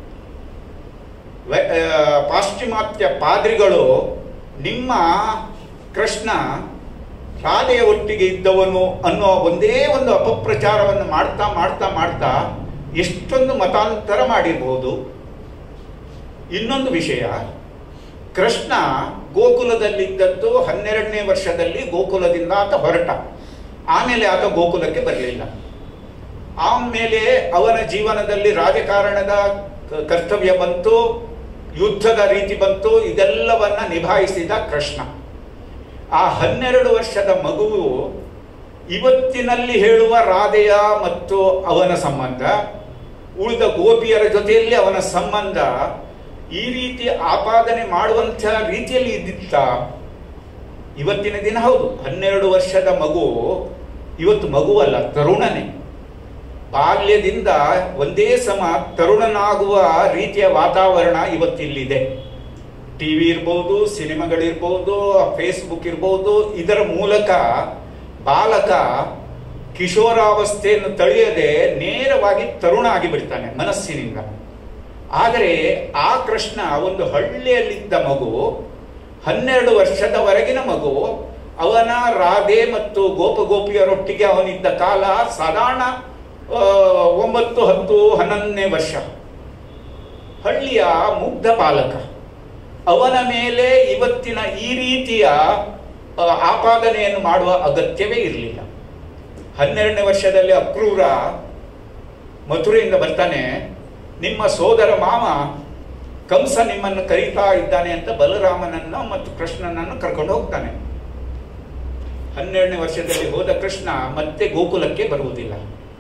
ವೆ- ಆ, ಪಾಶ್ಚಿಮಾತ್ಯ ಪಾದ್ರಿಗಳು ನಿಮ್ಮ ಕೃಷ್ಣ ರಾಧೆಯ ಒಟ್ಟಿಗೆ ಇದ್ದವನು ಅನ್ನೋ ಒಂದೇ ಒಂದು ಅಪಪ್ರಚಾರವನ್ನು ಮಾಡ್ತಾ ಮಾಡ್ತಾ ಮಾಡ್ತಾ ಎಷ್ಟೊಂದು ಮತಾಂತರ ಮಾಡಿರಬಹುದು ಇನ್ನೊಂದು ವಿಷಯ ಕೃಷ್ಣ ಗೋಕುಲದಲ್ಲಿದ್ದದ್ದು ಹನ್ನೆರಡನೇ ವರ್ಷದಲ್ಲಿ ಗೋಕುಲದಿಂದ ಆತ ಹೊರಟ ಆಮೇಲೆ ಆತ ಗೋಕುಲಕ್ಕೆ ಬರಲಿಲ್ಲ ಆಮೇಲೆ ಅವನ ಜೀವನದಲ್ಲಿ ರಾಜಕಾರಣದ ಕ- ಕರ್ತವ್ಯ ಬಂತು ಯುದ್ಧದ ರೀತಿ ಬಂತು ಇದೆಲ್ಲವನ್ನ ನಿಭಾಯಿಸಿದ ಕೃಷ್ಣ ಆ ಹನ್ನೆರಡು ವರ್ಷದ ಮಗುವು ಇವತ್ತಿನಲ್ಲಿ ಹೇಳುವ ರಾಧೆಯ ಮತ್ತು ಅವನ ಸಂಬಂಧ ಉಳಿದ ಗೋಪಿಯರ ಜೊತೆಯಲ್ಲಿ ಅವನ ಸಂಬಂಧ ಈ ರೀತಿ ಆಪಾದನೆ ಮಾಡುವಂಥ ರೀತಿಯಲ್ಲಿ ಇದ್ದಿತ್ತ ಇವತ್ತಿನ ದಿನ ಹೌದು ಹನ್ನೆರಡು ವರ್ಷದ ಮಗು ಇವತ್ತು ಮಗುವಲ್ಲ ತರುಣನೇ ಬಾಲ್ಯದಿಂದ ಒಂದೇ ಸಮ ತರುಣನಾಗುವ ರೀತಿಯ ವಾತಾವರಣ ಇವತ್ತಿಲ್ಲಿದೆ ಟಿ ವಿ ಇರ್ಬೋದು ಸಿನಿಮಾಗಳಿರ್ಬೋದು ಫೇಸ್ಬುಕ್ ಇರ್ಬೋದು ಇದರ ಮೂಲಕ ಬಾಲಕ ಕಿಶೋರಾವಸ್ಥೆಯನ್ನು ತಳೆಯದೆ ನೇರವಾಗಿ ತರುಣ ಆಗಿಬಿಡ್ತಾನೆ ಮನಸ್ಸಿನಿಂದ ಆದರೆ ಆ ಕೃಷ್ಣ ಒಂದು ಹಳ್ಳಿಯಲ್ಲಿದ್ದ ಮಗು ಹನ್ನೆರಡು ವರ್ಷದವರೆಗಿನ ಮಗು ಅವನ ರಾಧೆ ಮತ್ತು ಗೋಪಗೋಪಿಯರೊಟ್ಟಿಗೆ ಅವನಿದ್ದ ಕಾಲ ಸಾಧಾರಣ ಆ, ಒಂಬತ್ತು ಹತ್ತು ಹನ್ನೊಂದನೇ ವರ್ಷ ಹಳ್ಳಿಯ ಮುಗ್ಧ ಬಾಲಕ ಅವನ ಮೇಲೆ ಇವತ್ತಿನ ಈ ರೀತಿಯ ಆ, ಆಪಾದನೆಯನ್ನು ಮಾಡುವ ಅಗತ್ಯವೇ ಇರಲಿಲ್ಲ ಹನ್ನೆರಡನೇ ವರ್ಷದಲ್ಲಿ ಅಕ್ರೂರ ಮಥುರೆಯಿಂದ ಬರ್ತಾನೆ ನಿಮ್ಮ ಸೋದರ ಮಾವ ಕಂಸ ನಿಮ್ಮನ್ನು ಕರೀತಾ ಇದ್ದಾನೆ ಅಂತ ಬಲರಾಮನನ್ನು ಮತ್ತು ಕೃಷ್ಣನನ್ನು ಕರ್ಕೊಂಡು ಹೋಗ್ತಾನೆ ಹನ್ನೆರಡನೇ ವರ್ಷದಲ್ಲಿ ಹೋದ ಕೃಷ್ಣ ಮತ್ತೆ ಗೋಕುಲಕ್ಕೆ ಬರುವುದಿಲ್ಲ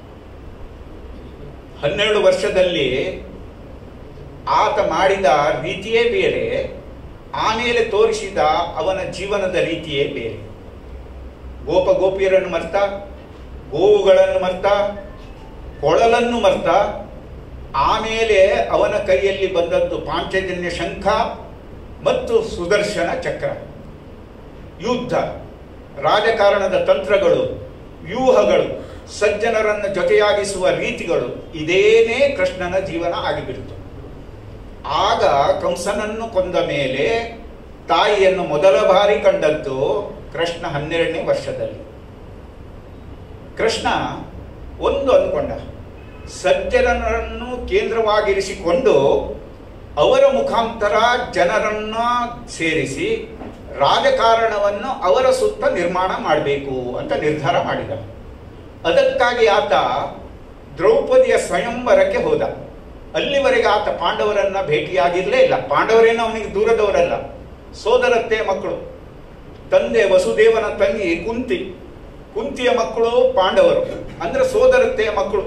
ಹನ್ನೆರಡು ವರ್ಷದಲ್ಲಿ ಆತ ಮಾಡಿದ ರೀತಿಯೇ ಬೇರೆ ಆಮೇಲೆ ತೋರಿಸಿದ ಅವನ ಜೀವನದ ರೀತಿಯೇ ಬೇರೆ ಗೋಪ ಗೋಪಿಯರನ್ನು ಮರ್ತ ಗೋವುಗಳನ್ನು ಮರ್ತ ಕೊಳಲನ್ನು ಮರ್ತ ಆಮೇಲೆ ಅವನ ಕೈಯಲ್ಲಿ ಬಂದದ್ದು ಪಾಂಚಜನ್ಯ ಶಂಖ ಮತ್ತು ಸುದರ್ಶನ ಚಕ್ರ ಯುದ್ಧ ರಾಜಕಾರಣದ ತಂತ್ರಗಳು ವ್ಯೂಹಗಳು ಸಜ್ಜನರನ್ನು ಜೊತೆಯಾಗಿಸುವ ರೀತಿಗಳು ಇದೇನೇ ಕೃಷ್ಣನ ಜೀವನ ಆಗಿಬಿಡ್ತು ಆಗ ಕಂಸನನ್ನು ಕೊಂದ ಮೇಲೆ ತಾಯಿಯನ್ನು ಮೊದಲ ಬಾರಿ ಕಂಡದ್ದು ಕೃಷ್ಣ ಹನ್ನೆರಡನೇ ವರ್ಷದಲ್ಲಿ ಕೃಷ್ಣ ಒಂದು ಅಂದ್ಕೊಂಡ ಸಜ್ಜನರನ್ನು ಕೇಂದ್ರವಾಗಿರಿಸಿಕೊಂಡು ಅವರ ಮುಖಾಂತರ ಜನರನ್ನ ಸೇರಿಸಿ ರಾಜಕಾರಣವನ್ನು ಅವರ ಸುತ್ತ ನಿರ್ಮಾಣ ಮಾಡಬೇಕು ಅಂತ ನಿರ್ಧಾರ ಮಾಡಿದ ಅದಕ್ಕಾಗಿ ಆತ ದ್ರೌಪದಿಯ ಸ್ವಯಂವರಕ್ಕೆ ಹೋದ ಅಲ್ಲಿವರೆಗೆ ಆತ ಪಾಂಡವರನ್ನ ಭೇಟಿಯಾಗಿರಲೇ ಇಲ್ಲ ಪಾಂಡವರೇನು ಅವನಿಗೆ ದೂರದವರಲ್ಲ ಸೋದರತ್ತೆ ಮಕ್ಕಳು ತಂದೆ ವಸುದೇವನ ತಂಗಿ ಕುಂತಿ ಕುಂತಿಯ ಮಕ್ಕಳು ಪಾಂಡವರು ಅಂದ್ರೆ ಸೋದರತ್ತೆಯ ಮಕ್ಕಳು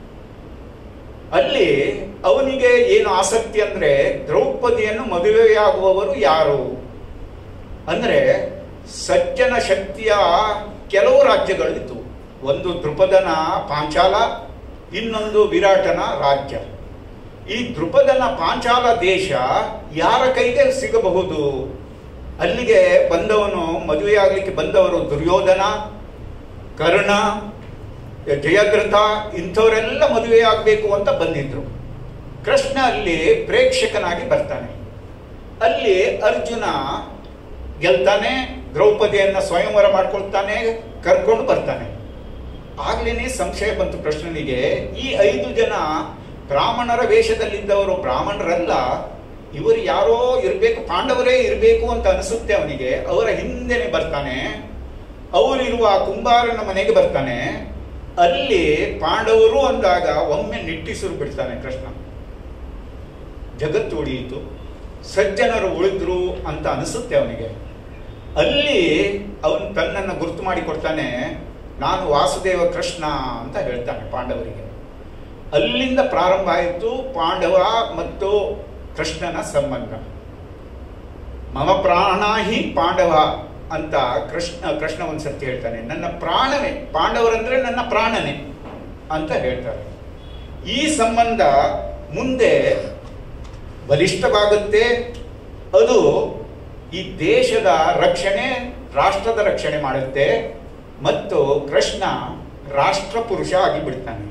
ಅಲ್ಲಿ ಅವನಿಗೆ ಏನು ಆಸಕ್ತಿ ಅಂದ್ರೆ ದ್ರೌಪದಿಯನ್ನು ಮದುವೆಯಾಗುವವರು ಯಾರು ಅಂದ್ರೆ ಸಜ್ಜನ ಶಕ್ತಿಯ ಕೆಲವು ರಾಜ್ಯಗಳಿತ್ತು ಒಂದು ದೃಪದನ ಪಾಂಚಾಲ ಇನ್ನೊಂದು ವಿರಾಟನ ರಾಜ್ಯ ಈ ದೃಪದನ ಪಾಂಚಾಲ ದೇಶ ಯಾರ ಕೈಗೆ ಸಿಗಬಹುದು ಅಲ್ಲಿಗೆ ಬಂದವನು ಮದುವೆಯಾಗಲಿಕ್ಕೆ ಬಂದವರು ದುರ್ಯೋಧನ ಕರ್ಣ ಜಯದ್ರಥ ಇಂಥವರೆಲ್ಲ ಮದುವೆಯಾಗಬೇಕು ಅಂತ ಬಂದಿದ್ರು ಕೃಷ್ಣ ಅಲ್ಲಿ ಪ್ರೇಕ್ಷಕನಾಗಿ ಬರ್ತಾನೆ ಅಲ್ಲಿ ಅರ್ಜುನ ಗೆಲ್ತಾನೆ ದ್ರೌಪದಿಯನ್ನ ಸ್ವಯಂವರ ಮಾಡ್ಕೊಳ್ತಾನೆ ಕರ್ಕೊಂಡು ಬರ್ತಾನೆ ಆಗ್ಲೇನೆ ಸಂಶಯ ಬಂತು ಕೃಷ್ಣನಿಗೆ ಈ ಐದು ಜನ ಬ್ರಾಹ್ಮಣರ ವೇಷದಲ್ಲಿದ್ದವರು ಬ್ರಾಹ್ಮಣರಲ್ಲ ಇವರು ಯಾರೋ ಇರಬೇಕು ಪಾಂಡವರೇ ಇರಬೇಕು ಅಂತ ಅನಿಸುತ್ತೆ ಅವನಿಗೆ ಅವರ ಹಿಂದೆನೆ ಬರ್ತಾನೆ ಅವರಿರುವ ಕುಂಬಾರನ ಮನೆಗೆ ಬರ್ತಾನೆ ಅಲ್ಲಿ ಪಾಂಡವರು ಅಂದಾಗ ಒಮ್ಮೆ ನಿಟ್ಟಿಸಿರು ಬಿಡ್ತಾನೆ ಕೃಷ್ಣ ಜಗತ್ತು ಉಳಿಯಿತು ಸಜ್ಜನರು ಉಳಿದ್ರು ಅಂತ ಅನಿಸುತ್ತೆ ಅವನಿಗೆ ಅಲ್ಲಿ ಅವನು ತನ್ನನ್ನು ಗುರುತು ಮಾಡಿಕೊಡ್ತಾನೆ ನಾನು ವಾಸುದೇವ ಕೃಷ್ಣ ಅಂತ ಹೇಳ್ತಾನೆ ಪಾಂಡವರಿಗೆ ಅಲ್ಲಿಂದ ಪ್ರಾರಂಭ ಆಯಿತು ಪಾಂಡವ ಮತ್ತು ಕೃಷ್ಣನ ಸಂಬಂಧ ಮಮ ಪ್ರಾಣಾಹಿ ಪಾಂಡವ ಅಂತ ಕೃಷ್ಣ ಕೃಷ್ಣ ಒಂದ್ಸತಿ ಹೇಳ್ತಾನೆ ನನ್ನ ಪ್ರಾಣನೇ ಪಾಂಡವರಂದ್ರೆ ನನ್ನ ಪ್ರಾಣನೇ ಅಂತ ಹೇಳ್ತಾರೆ ಈ ಸಂಬಂಧ ಮುಂದೆ ಬಲಿಷ್ಠವಾಗುತ್ತೆ ಅದು ಈ ದೇಶದ ರಕ್ಷಣೆ ರಾಷ್ಟ್ರದ ರಕ್ಷಣೆ ಮಾಡುತ್ತೆ ಮತ್ತು ಕೃಷ್ಣ ರಾಷ್ಟ್ರ ಪುರುಷ ಆಗಿ ಬಿಡ್ತಾನೆ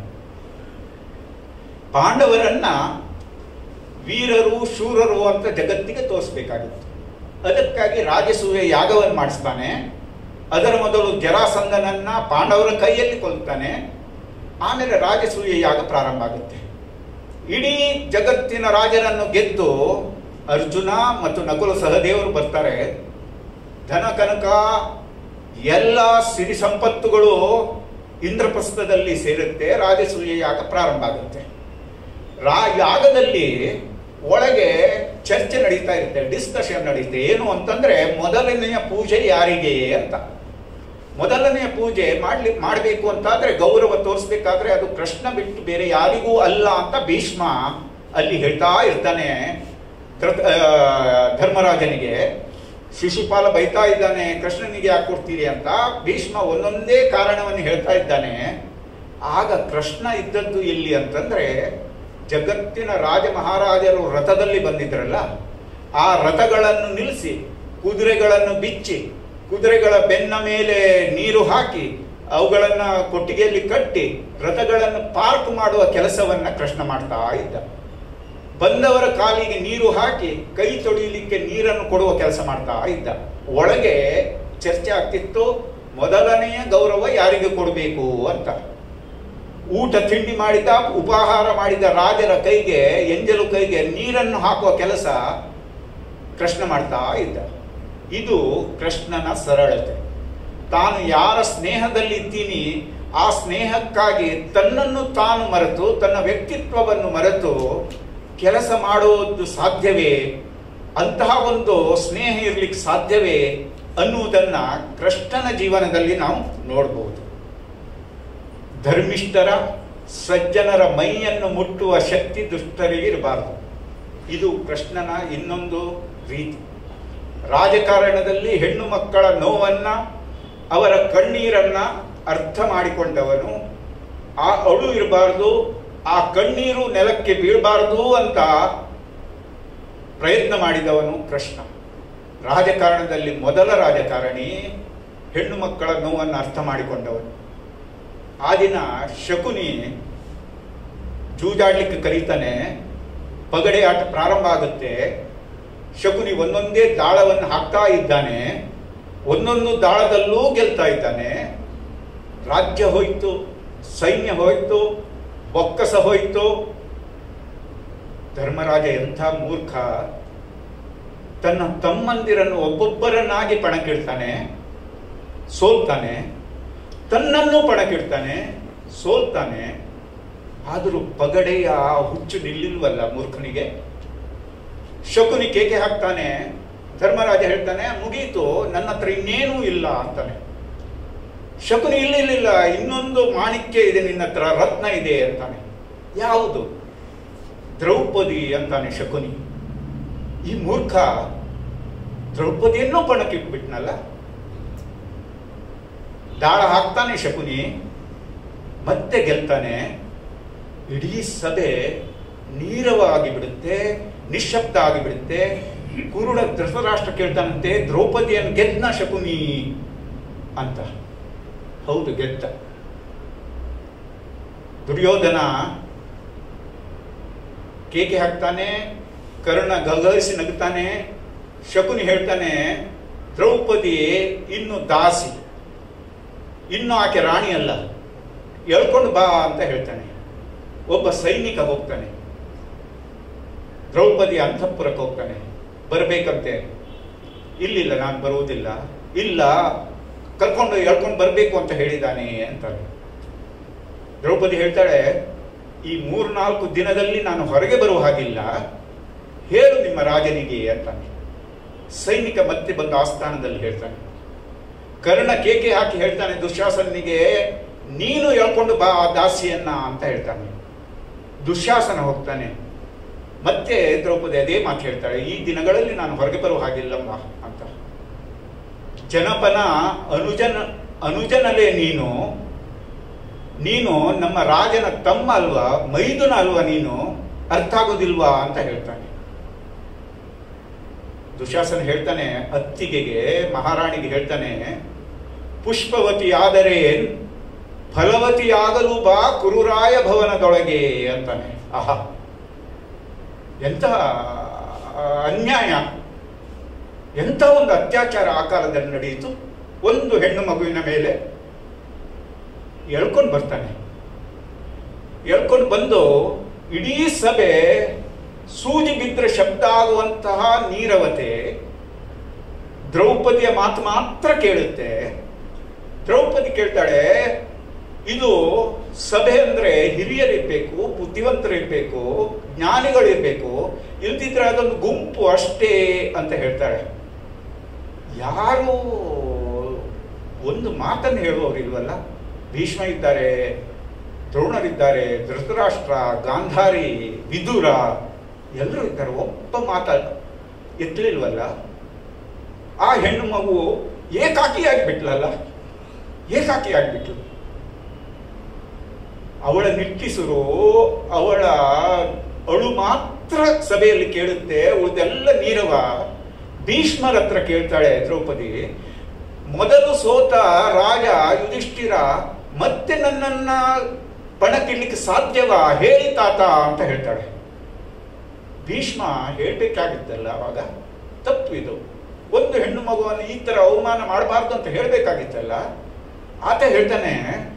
ಪಾಂಡವರನ್ನ ವೀರರು ಶೂರರು ಅಂತ ಜಗತ್ತಿಗೆ ತೋರಿಸ್ಬೇಕಾಗಿತ್ತು ಅದಕ್ಕಾಗಿ ರಾಜಸೂಯ ಯಾಗವನ್ನು ಮಾಡಿಸ್ತಾನೆ ಅದರ ಮೊದಲು ಜರಾಸಂಧನನ್ನ ಪಾಂಡವರ ಕೈಯಲ್ಲಿ ಕೊಲ್ತಾನೆ ಆಮೇಲೆ ರಾಜಸೂಯ ಯಾಗ ಪ್ರಾರಂಭ ಆಗುತ್ತೆ ಇಡೀ ಜಗತ್ತಿನ ರಾಜರನ್ನು ಗೆದ್ದು ಅರ್ಜುನ ಮತ್ತು ನಕುಲ ಸಹದೇವರು ಬರ್ತಾರೆ ಧನ ಕನಕ ಎಲ್ಲ ಸಿರಿ ಸಂಪತ್ತುಗಳು ಇಂದ್ರಪ್ರಸ್ಥದಲ್ಲಿ ಸೇರುತ್ತೆ ರಾಜಸೂಯ ಯಾಗ ಪ್ರಾರಂಭ ಆಗುತ್ತೆ ರಾ ಯಾಗದಲ್ಲಿ ಒಳಗೆ ಚರ್ಚೆ ನಡೀತಾ ಇರುತ್ತೆ ಡಿಸ್ಕಷನ್ ನಡೀತೆ ಏನು ಅಂತಂದ್ರೆ ಮೊದಲನೆಯ ಪೂಜೆ ಯಾರಿಗೆ ಅಂತ ಮೊದಲನೆಯ ಪೂಜೆ ಮಾಡ್ಲಿ ಮಾಡಬೇಕು ಅಂತಾದ್ರೆ ಗೌರವ ತೋರಿಸ್ಬೇಕಾದ್ರೆ ಅದು ಕೃಷ್ಣ ಬಿಟ್ಟು ಬೇರೆ ಯಾರಿಗೂ ಅಲ್ಲ ಅಂತ ಭೀಷ್ಮ ಅಲ್ಲಿ ಹೇಳ್ತಾ ಇರ್ತಾನೆ ಧೃತ- ಆ, ಧರ್ಮರಾಜನಿಗೆ ಶಿಶುಪಾಲ ಬೈತಾ ಇದ್ದಾನೆ ಕೃಷ್ಣನಿಗೆ ಯಾಕೆ ಕೊಡ್ತೀರಿ ಅಂತ ಭೀಷ್ಮ ಒಂದೊಂದೇ ಕಾರಣವನ್ನು ಹೇಳ್ತಾ ಇದ್ದಾನೆ ಆಗ ಕೃಷ್ಣ ಇದ್ದದ್ದು ಎಲ್ಲಿ ಅಂತಂದ್ರೆ ಜಗತ್ತಿನ ರಾಜ ಮಹಾರಾಜರು ರಥದಲ್ಲಿ ಬಂದಿದ್ರಲ್ಲ ಆ ರಥಗಳನ್ನು ನಿಲ್ಲಿಸಿ ಕುದುರೆಗಳನ್ನು ಬಿಚ್ಚಿ ಕುದುರೆಗಳ ಬೆನ್ನ ಮೇಲೆ ನೀರು ಹಾಕಿ ಅವುಗಳನ್ನ ಕೊಟ್ಟಿಗೆಯಲ್ಲಿ ಕಟ್ಟಿ ರಥಗಳನ್ನು ಪಾರ್ಕ್ ಮಾಡುವ ಕೆಲಸವನ್ನ ಕೃಷ್ಣ ಮಾಡ್ತಾ ಇದ್ದ ಬಂದವರ ಕಾಲಿಗೆ ನೀರು ಹಾಕಿ ಕೈ ತೊಳೆಯಲಿಕ್ಕೆ ನೀರನ್ನು ಕೊಡುವ ಕೆಲಸ ಮಾಡ್ತಾ ಇದ್ದ ಒಳಗೆ ಚರ್ಚೆ ಆಗ್ತಿತ್ತು ಮೊದಲನೆಯ ಗೌರವ ಯಾರಿಗೆ ಕೊಡಬೇಕು ಅಂತ ಊಟ ತಿಂಡಿ ಮಾಡಿದ ಉಪಹಾರ ಮಾಡಿದ ರಾಜರ ಕೈಗೆ ಎಂಜಲು ಕೈಗೆ ನೀರನ್ನು ಹಾಕುವ ಕೆಲಸ ಕೃಷ್ಣ ಮಾಡ್ತಾ ಇದ್ದ ಇದು ಕೃಷ್ಣನ ಸರಳತೆ ತಾನು ಯಾರ ಸ್ನೇಹದಲ್ಲಿ ಇದ್ದೀನಿ ಆ ಸ್ನೇಹಕ್ಕಾಗಿ ತನ್ನನ್ನು ತಾನು ಮರೆತು ತನ್ನ ವ್ಯಕ್ತಿತ್ವವನ್ನು ಮರೆತು ಕೆಲಸ ಮಾಡುವುದು ಸಾಧ್ಯವೇ ಅಂತಹ ಒಂದು ಸ್ನೇಹ ಇರ್ಲಿಕ್ಕೆ ಸಾಧ್ಯವೇ ಅನ್ನುವುದನ್ನ ಕೃಷ್ಣನ ಜೀವನದಲ್ಲಿ ನಾವು ನೋಡಬಹುದು ಧರ್ಮಿಷ್ಠರ ಸಜ್ಜನರ ಮೈಯನ್ನು ಮುಟ್ಟುವ ಶಕ್ತಿ ದುಷ್ಟರಿಗೆ ಇರಬಾರದು ಇದು ಕೃಷ್ಣನ ಇನ್ನೊಂದು ರೀತಿ ರಾಜಕಾರಣದಲ್ಲಿ ಹೆಣ್ಣು ಮಕ್ಕಳ ನೋವನ್ನ ಅವರ ಕಣ್ಣೀರನ್ನ ಅರ್ಥ ಮಾಡಿಕೊಂಡವನು ಆ ಅಳು ಇರಬಾರದು ಆ ಕಣ್ಣೀರು ನೆಲಕ್ಕೆ ಬೀಳಬಾರದು ಅಂತ ಪ್ರಯತ್ನ ಮಾಡಿದವನು ಕೃಷ್ಣ ರಾಜಕಾರಣದಲ್ಲಿ ಮೊದಲ ರಾಜಕಾರಣಿ ಹೆಣ್ಣು ಮಕ್ಕಳ ನೋವನ್ನು ಅರ್ಥ ಮಾಡಿಕೊಂಡವನು ಆ ದಿನ ಶಕುನಿ ಜೂಜಾಡ್ಲಿಕ್ಕೆ ಕರೀತಾನೆ ಪಗಡೆ ಆಟ ಪ್ರಾರಂಭ ಆಗುತ್ತೆ ಶಕುನಿ ಒಂದೊಂದೇ ದಾಳವನ್ನು ಹಾಕ್ತಾ ಇದ್ದಾನೆ ಒಂದೊಂದು ದಾಳದಲ್ಲೂ ಗೆಲ್ತಾ ಇದ್ದಾನೆ ರಾಜ್ಯ ಹೋಯ್ತು ಸೈನ್ಯ ಹೋಯ್ತು ಬೊಕ್ಕಸ ಹೋಯ್ತು ಧರ್ಮರಾಜ ಎಂಥ ಮೂರ್ಖ ತನ್ನ ತಮ್ಮಂದಿರನ್ನು ಒಬ್ಬೊಬ್ಬರನ್ನಾಗಿ ಪಣಕ್ಕಿಡ್ತಾನೆ ಸೋಲ್ತಾನೆ ತನ್ನನ್ನು ಪಣಕ್ಕಿಡ್ತಾನೆ ಸೋಲ್ತಾನೆ ಆದರೂ ಪಗಡೆಯ ಹುಚ್ಚು ನಿಲ್ಲಿಲ್ವಲ್ಲ ಮೂರ್ಖನಿಗೆ ಶಕುನಿ ಕೇಕೆ ಹಾಕ್ತಾನೆ ಧರ್ಮರಾಜ ಹೇಳ್ತಾನೆ ಮುಗೀತು ನನ್ನ ಹತ್ರ ಇನ್ನೇನೂ ಇಲ್ಲ ಅಂತಾನೆ ಶಕುನಿ ಇಲ್ಲ ಇಲ್ಲ ಇಲ್ಲ ಇನ್ನೊಂದು ಮಾಣಿಕ್ಯ ಇದೆ ನಿನ್ನ ಹತ್ರ ರತ್ನ ಇದೆ ಅಂತಾನೆ ಯಾವುದು ದ್ರೌಪದಿ ಅಂತಾನೆ ಶಕುನಿ ಈ ಮೂರ್ಖ ದ್ರೌಪದಿಯನ್ನು ಪಣಕ್ಕಿಟ್ಬಿಟ್ನಲ್ಲ ದಾಳ ಹಾಕ್ತಾನೆ ಶಕುನಿ ಮತ್ತೆ ಗೆಲ್ತಾನೆ ಇಡೀ ಸಭೆ ನೀರವಾಗಿ ಬಿಡುತ್ತೆ ನಿಶ್ಶಬ್ದ ಆಗಿಬಿಡುತ್ತೆ ಕುರುಡ ಧೃತರಾಷ್ಟ್ರ ಕೇಳ್ತಾನಂತೆ ದ್ರೌಪದಿಯನ್ನು ಗೆದ್ನ ಶಕುನಿ ಅಂತ ಹೌದು ಗೆದ್ದ ದುರ್ಯೋಧನ ಕೇಕೆ ಹಾಕ್ತಾನೆ ಕರ್ಣ ಗಗರಿಸಿ ನಗುತ್ತಾನೆ ಶಕುನಿ ಹೇಳ್ತಾನೆ ದ್ರೌಪದಿ ಇನ್ನು ದಾಸಿ ಇನ್ನು ಆಕೆ ರಾಣಿ ಅಲ್ಲ ಎಳ್ಕೊಂಡು ಬಾ ಅಂತ ಹೇಳ್ತಾನೆ ಒಬ್ಬ ಸೈನಿಕ ಹೋಗ್ತಾನೆ ದ್ರೌಪದಿ ಅಂತಃಪುರಕ್ಕೆ ಹೋಗ್ತಾನೆ ಬರಬೇಕಂತೆ ಇಲ್ಲಿಲ್ಲ ನಾನು ಬರುವುದಿಲ್ಲ ಇಲ್ಲ ಕರ್ಕೊಂಡು ಎಳ್ಕೊಂಡು ಬರಬೇಕು ಅಂತ ಹೇಳಿದ್ದಾನೆ ಅಂತಾನೆ ದ್ರೌಪದಿ ಹೇಳ್ತಾಳೆ ಈ ಮೂರ್ನಾಲ್ಕು ದಿನದಲ್ಲಿ ನಾನು ಹೊರಗೆ ಬರುವ ಹಾಗಿಲ್ಲ ಹೇಳು ನಿಮ್ಮ ರಾಜನಿಗೆ ಅಂತಾನೆ ಸೈನಿಕ ಮತ್ತೆ ಬಂದು ಆಸ್ಥಾನದಲ್ಲಿ ಹೇಳ್ತಾನೆ ಕರ್ಣ ಕೇಕೆ ಹಾಕಿ ಹೇಳ್ತಾನೆ ದುಶ್ಯಾಸನಿಗೆ ನೀನು ಹೇಳ್ಕೊಂಡು ಬಾ ಆ ದಾಸಿಯನ್ನ ಅಂತ ಹೇಳ್ತಾನೆ ದುಶ್ಯಾಸನ ಹೋಗ್ತಾನೆ ಮತ್ತೆ ದ್ರೌಪದಿ ಅದೇ ಮಾತು ಹೇಳ್ತಾಳೆ ಈ ದಿನಗಳಲ್ಲಿ ನಾನು ಹೊರಗೆ ಬರುವ ಹಾಗಿಲ್ಲಮ್ಮ ಅಂತ ಜನಪನ ಅನುಜನ ಅನುಜನಲೇ ನೀನು ನೀನು ನಮ್ಮ ರಾಜನ ತಮ್ಮ ಅಲ್ವಾ ಮೈದುನ ಅಲ್ವಾ ನೀನು ಅರ್ಥ ಆಗೋದಿಲ್ವಾ ಅಂತ ಹೇಳ್ತಾನೆ ದುಶಾಸನ ಹೇಳ್ತಾನೆ ಅತ್ತಿಗೆಗೆ ಮಹಾರಾಣಿಗೆ ಹೇಳ್ತಾನೆ ಪುಷ್ಪವತಿ ಆದರೆ ಫಲವತಿಯಾಗಲು ಬಾ ಕುರುರಾಯ ಭವನದೊಳಗೆ ಅಂತಾನೆ ಆಹಾ ಎಂಥ ಅನ್ಯಾಯ ಎಂಥ ಒಂದು ಅತ್ಯಾಚಾರ ಆ ಕಾಲದಲ್ಲಿ ನಡೆಯಿತು ಒಂದು ಹೆಣ್ಣು ಮಗುವಿನ ಮೇಲೆ ಎಳ್ಕೊಂಡು ಬರ್ತಾನೆ ಎಳ್ಕೊಂಡು ಬಂದು ಇಡೀ ಸಭೆ ಸೂಜಿ ಬಿದ್ದರೆ ಶಬ್ದ ಆಗುವಂತಹ ನೀರವತೆ ದ್ರೌಪದಿಯ ಮಾತು ಮಾತ್ರ ಕೇಳುತ್ತೆ ದ್ರೌಪದಿ ಕೇಳ್ತಾಳೆ ಇದು ಸಭೆ ಅಂದ್ರೆ ಹಿರಿಯರಿರ್ಬೇಕು ಬುದ್ಧಿವಂತರಿರ್ಬೇಕು ಜ್ಞಾನಿಗಳಿರ್ಬೇಕು ಇಲ್ದಿದ್ರೆ ಅದೊಂದು ಗುಂಪು ಅಷ್ಟೇ ಅಂತ ಹೇಳ್ತಾಳೆ ಯಾರು ಒಂದು ಮಾತನ್ನು ಹೇಳುವವರಿಲ್ವಲ್ಲ ಭೀಷ್ಮ ಇದ್ದಾರೆ ದ್ರೋಣರಿದ್ದಾರೆ ಧೃತರಾಷ್ಟ್ರ ಗಾಂಧಾರಿ ವಿದುರ ಎಲ್ಲರೂ ಇದ್ದಾರೆ ಒಬ್ಬ ಮಾತ ಎತ್ತಲಿಲ್ವಲ್ಲ ಆ ಹೆಣ್ಣು ಮಗು ಏಕಾಕಿಯಾಗಿ ಬಿಟ್ಲಲ್ಲ ಏಕಾಕಿಯಾಗಿ ಬಿಟ್ಲು ಅವಳ ನಿಟ್ಟಿಸುರು ಅವಳ ಅಳು ಮಾತ್ರ ಸಭೆಯಲ್ಲಿ ಕೇಳುತ್ತೆ ಉಳಿದೆಲ್ಲ ನೀರವ ಭೀಷ್ಮರ ಹತ್ರ ಕೇಳ್ತಾಳೆ ದ್ರೌಪದಿ ಮೊದಲು ಸೋತ ರಾಜ ಯುಧಿಷ್ಠಿರ ಮತ್ತೆ ನನ್ನನ್ನ ಪಣಕ್ಕಿಡ್ಲಿಕ್ಕೆ ಸಾಧ್ಯವಾ ಹೇಳಿ ತಾತ ಅಂತ ಹೇಳ್ತಾಳೆ ಭೀಷ್ಮ ಹೇಳ್ಬೇಕಾಗಿತ್ತಲ್ಲ ಅವಾಗ ತಪ್ಪು ಇದು ಒಂದು ಹೆಣ್ಣು ಮಗುವನ್ನು ಈ ತರ ಅವಮಾನ ಮಾಡಬಾರ್ದು ಅಂತ ಹೇಳ್ಬೇಕಾಗಿತ್ತಲ್ಲ ಆತ ಹೇಳ್ತಾನೆ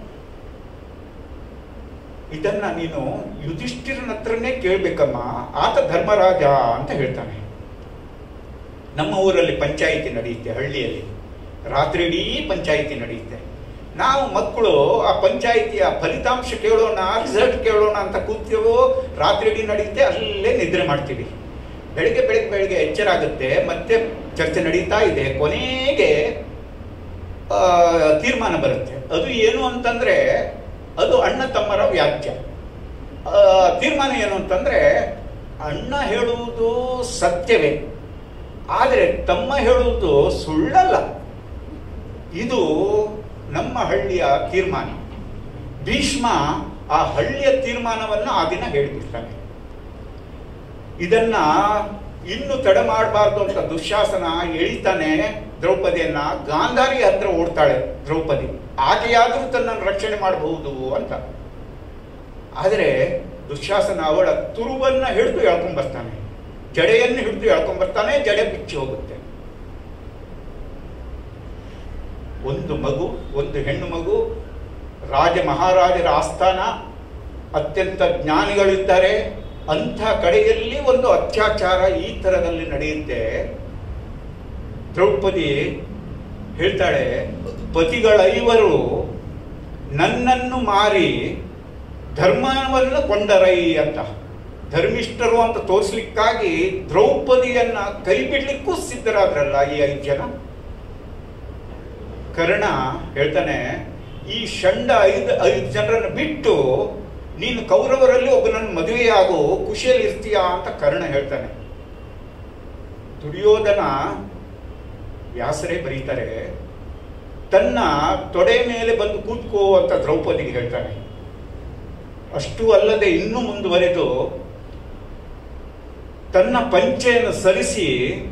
ಇದನ್ನ ನೀನು ಯುಧಿಷ್ಠಿರನ ಹತ್ರನೇ ಕೇಳ್ಬೇಕಮ್ಮ ಆತ ಧರ್ಮರಾಜ ಅಂತ ಹೇಳ್ತಾನೆ ನಮ್ಮ ಊರಲ್ಲಿ ಪಂಚಾಯಿತಿ ನಡೆಯುತ್ತೆ ಹಳ್ಳಿಯಲ್ಲಿ ರಾತ್ರಿ ಇಡೀ ಪಂಚಾಯಿತಿ ನಡೆಯುತ್ತೆ ನಾವು ಮಕ್ಕಳು ಆ ಪಂಚಾಯಿತಿಯ ಫಲಿತಾಂಶ ಕೇಳೋಣ ರಿಸಲ್ಟ್ ಕೇಳೋಣ ಅಂತ ಕೂತೀವೋ ರಾತ್ರಿ ಇಡೀ ನಡೆಯುತ್ತೆ ಅಲ್ಲೇ ನಿದ್ರೆ ಮಾಡ್ತೀವಿ ಬೆಳಿಗ್ಗೆ ಬೆಳಿಗ್ಗೆ ಬೆಳಿಗ್ಗೆ ಎಚ್ಚರ ಆಗುತ್ತೆ ಮತ್ತೆ ಚರ್ಚೆ ನಡೀತಾ ಇದೆ ಕೊನೆಗೆ ಆ, ತೀರ್ಮಾನ ಬರುತ್ತೆ ಅದು ಏನು ಅಂತಂದ್ರೆ ಅದು ಅಣ್ಣ ತಮ್ಮರ ವ್ಯಾಜ್ಯ ಆ, ತೀರ್ಮಾನ ಏನು ಅಂತಂದ್ರೆ ಅಣ್ಣ ಹೇಳುವುದು ಸತ್ಯವೇ ಆದರೆ ತಮ್ಮ ಹೇಳುವುದು ಸುಳ್ಳಲ್ಲ ಇದು ನಮ್ಮ ಹಳ್ಳಿಯ ತೀರ್ಮಾನ ಭೀಷ್ಮ ಆ ಹಳ್ಳಿಯ ತೀರ್ಮಾನವನ್ನು ಆ ದಿನ ಹೇಳಿಬಿಡ್ತಾನೆ ಇದನ್ನ ಇನ್ನು ತಡ ಮಾಡಬಾರ್ದು ಅಂತ ದುಶ್ಯಾಸನ ಎಳಿತಾನೆ ದ್ರೌಪದಿಯನ್ನ ಗಾಂಧಾರಿ ಹತ್ರ ಓಡ್ತಾಳೆ ದ್ರೌಪದಿ ಆಕೆಯಾದರೂ ತನ್ನನ್ನು ರಕ್ಷಣೆ ಮಾಡಬಹುದು ಅಂತ ಆದರೆ ದುಶ್ಯಾಸನ ಅವಳ ತುರುವನ್ನ ಹಿಡಿದು ಎಳ್ಕೊಂಡ್ ಬರ್ತಾನೆ ಜಡೆಯನ್ನು ಹಿಡಿದು ಎಳ್ಕೊಂಡ್ ಬರ್ತಾನೆ ಜಡೆ ಬಿಚ್ಚಿ ಹೋಗುತ್ತೆ ಒಂದು ಮಗು ಒಂದು ಹೆಣ್ಣು ಮಗು ರಾಜ ಮಹಾರಾಜರ ಆಸ್ಥಾನ ಅತ್ಯಂತ ಜ್ಞಾನಿಗಳಿದ್ದಾರೆ ಅಂಥ ಕಡೆಯಲ್ಲಿ ಒಂದು ಅತ್ಯಾಚಾರ ಈ ಥರದಲ್ಲಿ ನಡೆಯುತ್ತೆ ದ್ರೌಪದಿ ಹೇಳ್ತಾಳೆ ಪತಿಗಳೈವರು ನನ್ನನ್ನು ಮಾರಿ ಧರ್ಮವನ್ನು ಕೊಂಡರೈ ಅಂತ ಧರ್ಮಿಷ್ಠರು ಅಂತ ತೋರಿಸ್ಲಿಕ್ಕಾಗಿ ದ್ರೌಪದಿಯನ್ನ ಕೈ ಬಿಡ್ಲಿಕ್ಕೂ ಸಿದ್ಧರಾದ್ರಲ್ಲ ಈ ಐದು ಜನ ಕರ್ಣ ಹೇಳ್ತಾನೆ ಈ ಷಂಡ ಐದು ಐದು ಜನರನ್ನು ಬಿಟ್ಟು ನೀನು ಕೌರವರಲ್ಲಿ ಒಬ್ಬನನ್ನು ಮದುವೆಯಾಗು ಖುಷಿಯಲ್ಲಿ ಇರ್ತೀಯಾ ಅಂತ ಕರ್ಣ ಹೇಳ್ತಾನೆ ದುರ್ಯೋಧನ ವ್ಯಾಸರೇ ಬರೀತಾರೆ ತನ್ನ ತೊಡೆ ಮೇಲೆ ಬಂದು ಕೂತ್ಕೋ ಅಂತ ದ್ರೌಪದಿಗೆ ಹೇಳ್ತಾನೆ ಅಷ್ಟು ಅಲ್ಲದೆ ಇನ್ನೂ ಮುಂದುವರೆದು ತನ್ನ ಪಂಚೆಯನ್ನು ಸರಿಸಿ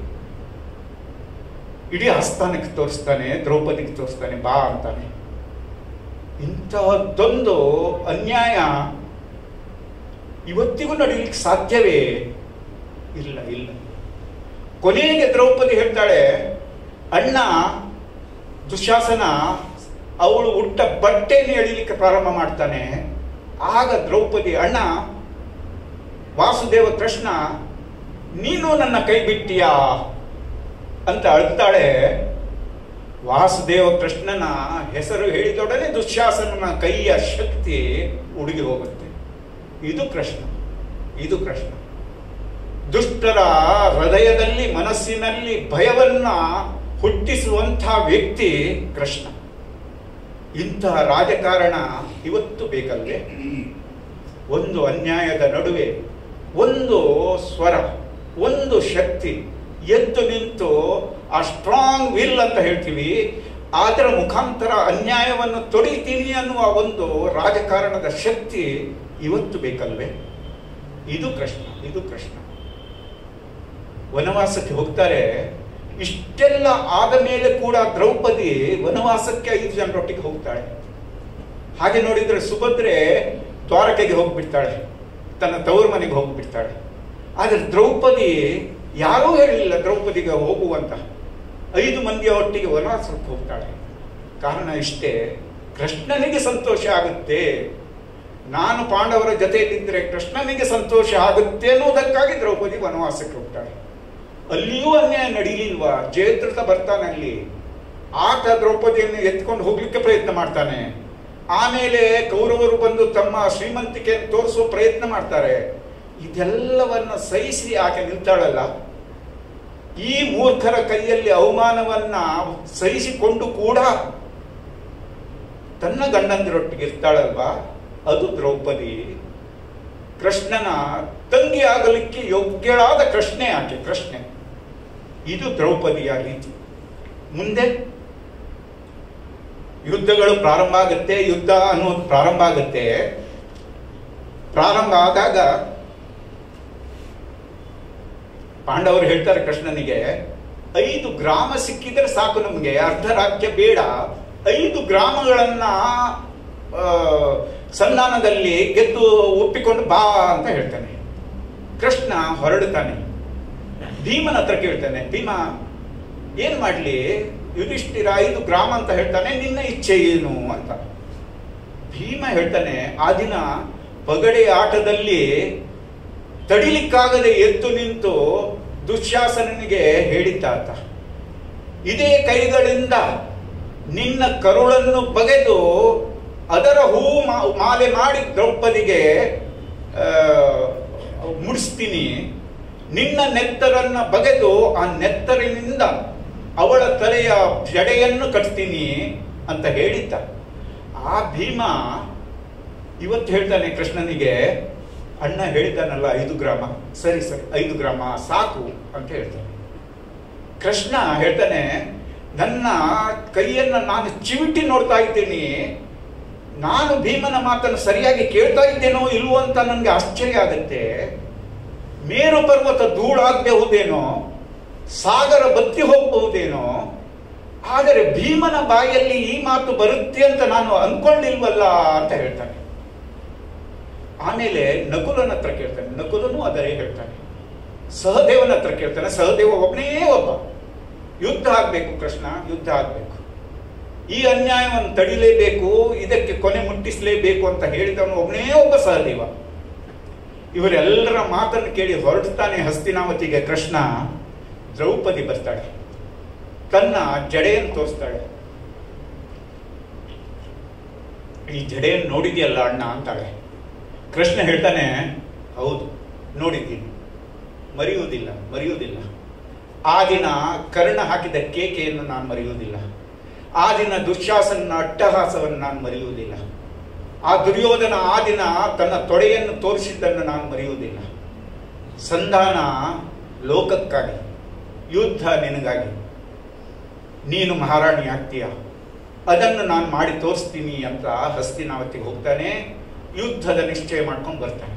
ಇಡೀ ಆಸ್ಥಾನಕ್ಕೆ ತೋರಿಸ್ತಾನೆ ದ್ರೌಪದಿಗೆ ತೋರಿಸ್ತಾನೆ ಬಾ ಅಂತಾನೆ ಇಂತಹದ್ದೊಂದು ಅನ್ಯಾಯ ಇವತ್ತಿಗೂ ನಡೀಲಿಕ್ಕೆ ಸಾಧ್ಯವೇ ಇಲ್ಲ ಇಲ್ಲ ಕೊನೆಗೆ ದ್ರೌಪದಿ ಹೇಳ್ತಾಳೆ ಅಣ್ಣ ದುಶಾಸನ ಅವಳು ಉಟ್ಟ ಬಟ್ಟೆಯನ್ನು ಎಳಿಲಿಕ್ಕೆ ಪ್ರಾರಂಭ ಮಾಡ್ತಾನೆ ಆಗ ದ್ರೌಪದಿ ಅಣ್ಣ ವಾಸುದೇವ ಕೃಷ್ಣ ನೀನು ನನ್ನ ಕೈ ಬಿಟ್ಟಿಯಾ ಅಂತ ಅಳ್ತಾಳೆ ವಾಸುದೇವ ಕೃಷ್ಣನ ಹೆಸರು ಹೇಳಿದೊಡನೆ ದುಶ್ಯಾಸನನ ಕೈಯ ಶಕ್ತಿ ಉಡುಗಿ ಹೋಗುತ್ತೆ ಇದು ಕೃಷ್ಣ ಇದು ಕೃಷ್ಣ ದುಷ್ಟರ ಹೃದಯದಲ್ಲಿ ಮನಸ್ಸಿನಲ್ಲಿ ಭಯವನ್ನ ಹುಟ್ಟಿಸುವಂತಹ ವ್ಯಕ್ತಿ ಕೃಷ್ಣ ಇಂತಹ ರಾಜಕಾರಣ ಇವತ್ತು ಬೇಕಲ್ವೇ ಒಂದು ಅನ್ಯಾಯದ ನಡುವೆ ಒಂದು ಸ್ವರ ಒಂದು ಶಕ್ತಿ ಎದ್ದು ನಿಂತು ಆ ಸ್ಟ್ರಾಂಗ್ ವಿಲ್ ಅಂತ ಹೇಳ್ತೀವಿ ಅದರ ಮುಖಾಂತರ ಅನ್ಯಾಯವನ್ನು ತೊಡಿತೀನಿ ಅನ್ನುವ ಒಂದು ರಾಜಕಾರಣದ ಶಕ್ತಿ ಇವತ್ತು ಬೇಕಲ್ವೇ ಇದು ಕೃಷ್ಣ ಇದು ಕೃಷ್ಣ ವನವಾಸಕ್ಕೆ ಹೋಗ್ತಾರೆ ಇಷ್ಟೆಲ್ಲ ಆದ ಮೇಲೆ ಕೂಡ ದ್ರೌಪದಿ ವನವಾಸಕ್ಕೆ ಐದು ಜನರೊಟ್ಟಿಗೆ ಹೋಗ್ತಾಳೆ ಹಾಗೆ ನೋಡಿದ್ರೆ ಸುಭದ್ರೆ ದ್ವಾರಕೆಗೆ ಹೋಗ್ಬಿಡ್ತಾಳೆ ತನ್ನ ತವರು ಮನೆಗೆ ಹೋಗ್ಬಿಡ್ತಾಳೆ ಆದರೆ ದ್ರೌಪದಿ ಯಾರೂ ಹೇಳಿಲ್ಲ ದ್ರೌಪದಿಗೆ ಹೋಗುವಂತ ಐದು ಮಂದಿಯ ಒಟ್ಟಿಗೆ ವನವಾಸಕ್ಕೆ ಹೋಗ್ತಾಳೆ ಕಾರಣ ಇಷ್ಟೇ ಕೃಷ್ಣನಿಗೆ ಸಂತೋಷ ಆಗುತ್ತೆ ನಾನು ಪಾಂಡವರ ಜೊತೆಯಲ್ಲಿದ್ದರೆ ಕೃಷ್ಣನಿಗೆ ಸಂತೋಷ ಆಗುತ್ತೆ ಅನ್ನೋದಕ್ಕಾಗಿ ದ್ರೌಪದಿ ವನವಾಸಕ್ಕೆ ಹೋಗ್ತಾಳೆ ಅಲ್ಲಿಯೂ ಅನ್ಯಾಯ ನಡೀಲಿಲ್ವಾ ಜಯದ್ರಥ ಬರ್ತಾನೆ ಅಲ್ಲಿ ಆತ ದ್ರೌಪದಿಯನ್ನು ಎತ್ಕೊಂಡು ಹೋಗ್ಲಿಕ್ಕೆ ಪ್ರಯತ್ನ ಮಾಡ್ತಾನೆ ಆಮೇಲೆ ಕೌರವರು ಬಂದು ತಮ್ಮ ಶ್ರೀಮಂತಿಕೆಯನ್ನು ತೋರಿಸುವ ಪ್ರಯತ್ನ ಮಾಡ್ತಾರೆ ಇದೆಲ್ಲವನ್ನ ಸಹಿಸಿ ಆಕೆ ನಿಲ್ತಾಳಲ್ಲ ಈ ಮೂರ್ಖರ ಕೈಯಲ್ಲಿ ಅವಮಾನವನ್ನ ಸಹಿಸಿಕೊಂಡು ಕೂಡ ತನ್ನ ಗಂಡಂದಿರೊಟ್ಟಿಗೆ ಇರ್ತಾಳಲ್ವಾ ಅದು ದ್ರೌಪದಿ ಕೃಷ್ಣನ ತಂಗಿ ಆಗಲಿಕ್ಕೆ ಯೋಗ್ಯಳಾದ ಕೃಷ್ಣೆ ಆಕೆ ಕೃಷ್ಣೆ ಇದು ದ್ರೌಪದಿಯ ರೀತಿ ಮುಂದೆ ಯುದ್ಧಗಳು ಪ್ರಾರಂಭ ಆಗುತ್ತೆ ಯುದ್ಧ ಅನ್ನೋದು ಪ್ರಾರಂಭ ಆಗುತ್ತೆ ಪ್ರಾರಂಭ ಆದಾಗ ಪಾಂಡವರು ಹೇಳ್ತಾರೆ ಕೃಷ್ಣನಿಗೆ ಐದು ಗ್ರಾಮ ಸಿಕ್ಕಿದ್ರೆ ಸಾಕು ನಮಗೆ ಅರ್ಧ ರಾಜ್ಯ ಬೇಡ ಐದು ಗ್ರಾಮಗಳನ್ನ ಆ, ಸಂಧಾನದಲ್ಲಿ ಗೆದ್ದು ಒಪ್ಪಿಕೊಂಡು ಬಾ ಅಂತ ಹೇಳ್ತಾನೆ ಕೃಷ್ಣ ಹೊರಡುತ್ತಾನೆ ಭೀಮನ ಹತ್ರ ಕೇಳ್ತಾನೆ ಭೀಮ ಏನ್ ಮಾಡ್ಲಿ ಯುಧಿಷ್ಠಿರ ಐದು ಗ್ರಾಮ ಅಂತ ಹೇಳ್ತಾನೆ ನಿನ್ನ ಇಚ್ಛೆ ಏನು ಅಂತ ಭೀಮ ಹೇಳ್ತಾನೆ ಆ ದಿನ ಪಗಡೆ ಆಟದಲ್ಲಿ ತಡಿಲಿಕ್ಕಾಗದೆ ಎದ್ದು ನಿಂತು ದುಶ್ಯಾಸನನಿಗೆ ಹೇಳಿದ್ದಾತ ಇದೇ ಕೈಗಳಿಂದ ನಿನ್ನ ಕರುಳನ್ನು ಬಗೆದು ಅದರ ಹೂ ಮಾ- ಮಾಲೆ ಮಾಡಿ ದ್ರೌಪದಿಗೆ ಆ, ಮುಡಿಸ್ತೀನಿ ನಿನ್ನ ನೆತ್ತರನ್ನ ಬಗೆದು ಆ ನೆತ್ತರಿನಿಂದ ಅವಳ ತಲೆಯ ಜಡೆಯನ್ನು ಕಟ್ತೀನಿ ಅಂತ ಹೇಳಿದ್ದ ಆ ಭೀಮ ಇವತ್ತು ಹೇಳ್ತಾನೆ ಕೃಷ್ಣನಿಗೆ ಅಣ್ಣ ಹೇಳಿದ್ದಾನಲ್ಲ ಐದು ಗ್ರಾಮ ಸರಿ ಸರಿ ಐದು ಗ್ರಾಮ ಸಾಕು ಅಂತ ಹೇಳ್ತಾನೆ ಕೃಷ್ಣ ಹೇಳ್ತಾನೆ ನನ್ನ ಕೈಯನ್ನ ನಾನು ಚಿವಿಟಿ ನೋಡ್ತಾ ಇದ್ದೀನಿ ನಾನು ಭೀಮನ ಮಾತನ್ನು ಸರಿಯಾಗಿ ಕೇಳ್ತಾ ಇದ್ದೇನೋ ಇಲ್ವೋ ಅಂತ ನನಗೆ ಆಶ್ಚರ್ಯ ಆಗುತ್ತೆ ಮೇರು ಪರ್ವತ ಧೂಳಾಗಬಹುದೇನೋ ಸಾಗರ ಬತ್ತಿ ಹೋಗಬಹುದೇನೋ ಆದರೆ ಭೀಮನ ಬಾಯಲ್ಲಿ ಈ ಮಾತು ಬರುತ್ತೆ ಅಂತ ನಾನು ಅನ್ಕೊಳ್ಳಿಲ್ವಲ್ಲ ಅಂತ ಹೇಳ್ತಾನೆ ಆಮೇಲೆ ನಕುಲನ ಹತ್ರ ಕೇಳ್ತಾನೆ ನಕುಲನು ಅದರೇ ಹೇಳ್ತಾನೆ ಸಹದೇವನ ಹತ್ರ ಕೇಳ್ತಾನೆ ಸಹದೇವ ಒಬ್ಬನೇ ಒಬ್ಬ ಯುದ್ಧ ಆಗ್ಬೇಕು ಕೃಷ್ಣ ಯುದ್ಧ ಆಗ್ಬೇಕು ಈ ಅನ್ಯಾಯವನ್ನು ತಡಿಲೇಬೇಕು ಇದಕ್ಕೆ ಕೊನೆ ಮುಟ್ಟಿಸಲೇಬೇಕು ಅಂತ ಹೇಳಿದವನು ಒಬ್ಬನೇ ಒಬ್ಬ ಸಹದೇವ ಇವರೆಲ್ಲರ ಮಾತನ್ನು ಕೇಳಿ ಹೊರಡ್ತಾನೆ ಹಸ್ತಿನಾವತಿಗೆ ಕೃಷ್ಣ ದ್ರೌಪದಿ ಬರ್ತಾಳೆ ತನ್ನ ಜಡೆಯನ್ನು ತೋರಿಸ್ತಾಳೆ ಈ ಜಡೆಯನ್ನು ನೋಡಿದ್ಯಲ್ಲ ಅಣ್ಣ ಅಂತಾಳೆ ಕೃಷ್ಣ ಹೇಳ್ತಾನೆ ಹೌದು ನೋಡಿದ್ದೀನಿ ಮರೆಯುವುದಿಲ್ಲ ಮರೆಯುವುದಿಲ್ಲ ಆ ದಿನ ಕರ್ಣ ಹಾಕಿದ ಕೇಕೆಯನ್ನು ನಾನು ಮರೆಯುವುದಿಲ್ಲ ಆ ದಿನ ದುಶ್ಯಾಸನ ಅಟ್ಟಹಾಸವನ್ನು ನಾನು ಮರೆಯುವುದಿಲ್ಲ ಆ ದುರ್ಯೋಧನ ಆ ದಿನ ತನ್ನ ತೊಡೆಯನ್ನು ತೋರಿಸಿದ್ದನ್ನು ನಾನು ಮರೆಯುವುದಿಲ್ಲ ಸಂಧಾನ ಲೋಕಕ್ಕಾಗಿ ಯುದ್ಧ ನಿನಗಾಗಿ ನೀನು ಮಹಾರಾಣಿ ಆಗ್ತೀಯ ಅದನ್ನು ನಾನು ಮಾಡಿ ತೋರಿಸ್ತೀನಿ ಅಂತ ಹಸ್ತಿನಾವತಿಗೆ ಹೋಗ್ತಾನೆ ಯುದ್ಧದ ನಿಶ್ಚಯ ಮಾಡ್ಕೊಂಡು ಬರ್ತಾನೆ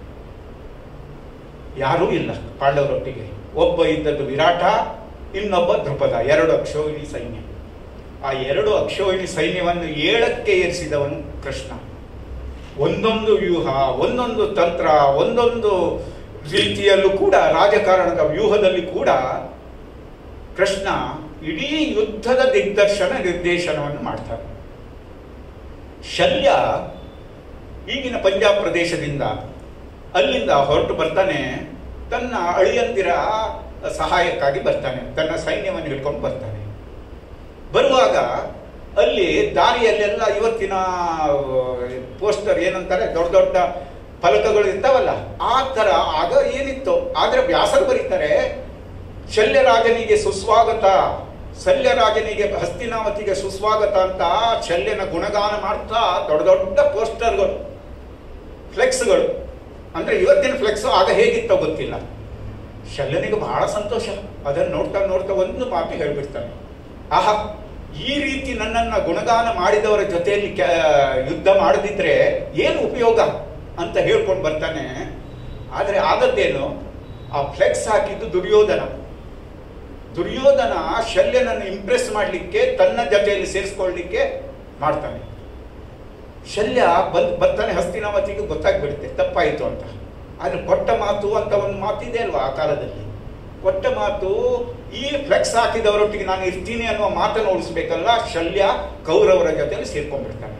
ಯಾರೂ ಇಲ್ಲ ಪಾಂಡವರೊಟ್ಟಿಗೆ ಒಬ್ಬ ಇದ್ದದ್ದು ವಿರಾಟ ಇನ್ನೊಬ್ಬ ದ್ರುಪದ ಎರಡು ಅಕ್ಷೋಹಿಣಿ ಸೈನ್ಯ ಆ ಎರಡು ಅಕ್ಷೋಹಿಣಿ ಸೈನ್ಯವನ್ನು ಏಳಕ್ಕೆ ಏರಿಸಿದವನು ಕೃಷ್ಣ ಒಂದೊಂದು ವ್ಯೂಹ ಒಂದೊಂದು ತಂತ್ರ ಒಂದೊಂದು ರೀತಿಯಲ್ಲೂ ಕೂಡ ರಾಜಕಾರಣದ ವ್ಯೂಹದಲ್ಲಿ ಕೂಡ ಕೃಷ್ಣ ಇಡೀ ಯುದ್ಧದ ದಿಗ್ದರ್ಶನ ನಿರ್ದೇಶನವನ್ನು ಮಾಡ್ತಾರೆ ಶಲ್ಯ ಈಗಿನ ಪಂಜಾಬ್ ಪ್ರದೇಶದಿಂದ ಅಲ್ಲಿಂದ ಹೊರಟು ಬರ್ತಾನೆ ತನ್ನ ಅಳಿಯಂದಿರ ಸಹಾಯಕ್ಕಾಗಿ ಬರ್ತಾನೆ ತನ್ನ ಸೈನ್ಯವನ್ನು ಹಿಡ್ಕೊಂಡು ಬರ್ತಾನೆ ಬರುವಾಗ ಅಲ್ಲಿ ದಾರಿಯಲ್ಲೆಲ್ಲ ಇವತ್ತಿನ ಪೋಸ್ಟರ್ ಏನಂತಾರೆ ದೊಡ್ಡ ದೊಡ್ಡ ಫಲಕಗಳು ಇರ್ತಾವಲ್ಲ ಆ ತರ ಆಗ ಏನಿತ್ತು ಆದ್ರೆ ವ್ಯಾಸರು ಬರೀತಾರೆ ಶಲ್ಯರಾಜನಿಗೆ ಸುಸ್ವಾಗತ ಶಲ್ಯರಾಜನಿಗೆ ಹಸ್ತಿನಾವತಿಗೆ ಸುಸ್ವಾಗತ ಅಂತ ಶಲ್ಯನ ಗುಣಗಾನ ಮಾಡ್ತಾ ದೊಡ್ಡ ದೊಡ್ಡ ಪೋಸ್ಟರ್ಗಳು ಫ್ಲೆಕ್ಸ್ಗಳು ಅಂದ್ರೆ ಇವತ್ತಿನ ಫ್ಲೆಕ್ಸ್ ಆಗ ಹೇಗಿತ್ತೋ ಗೊತ್ತಿಲ್ಲ ಶಲ್ಯನಿಗೆ ಬಹಳ ಸಂತೋಷ ಅದನ್ನು ನೋಡ್ತಾ ನೋಡ್ತಾ ಒಂದು ಮಾತು ಹೇಳ್ಬಿಡ್ತಾನೆ ಆಹಾ ಈ ರೀತಿ ನನ್ನನ್ನ ಗುಣಗಾನ ಮಾಡಿದವರ ಜೊತೆಯಲ್ಲಿ ಯುದ್ಧ ಮಾಡದಿದ್ರೆ ಏನು ಉಪಯೋಗ ಅಂತ ಹೇಳ್ಕೊಂಡು ಬರ್ತಾನೆ ಆದ್ರೆ ಆದದ್ದೇನು ಆ ಫ್ಲೆಕ್ಸ್ ಹಾಕಿದ್ದು ದುರ್ಯೋಧನ ದುರ್ಯೋಧನ ಶಲ್ಯನನ್ನು ಇಂಪ್ರೆಸ್ ಮಾಡಲಿಕ್ಕೆ ತನ್ನ ಜೊತೆಯಲ್ಲಿ ಸೇರಿಸ್ಕೊಳ್ಳಿಕ್ಕೆ ಮಾಡ್ತಾನೆ ಶಲ್ಯ ಬಂದ್ ಬರ್ತಾನೆ ಹಸ್ತಿನಾವತಿಗೆ ಗೊತ್ತಾಗ್ಬಿಡುತ್ತೆ ತಪ್ಪಾಯಿತು ಅಂತ ಆದ್ರೆ ಕೊಟ್ಟ ಮಾತು ಅಂತ ಒಂದು ಮಾತಿದೆ ಅಲ್ವಾ ಆ ಕಾಲದಲ್ಲಿ ಕೊಟ್ಟ ಮಾತು ಈ ಫ್ಲೆಕ್ಸ್ ಹಾಕಿದವರೊಟ್ಟಿಗೆ ನಾನು ಇರ್ತೀನಿ ಅನ್ನುವ ಮಾತನ್ನು ಉಳಿಸ್ಬೇಕಲ್ಲ ಶಲ್ಯ ಕೌರವರ ಜೊತೆಯಲ್ಲಿ ಸೇರ್ಕೊಂಡ್ಬಿಡ್ತಾನೆ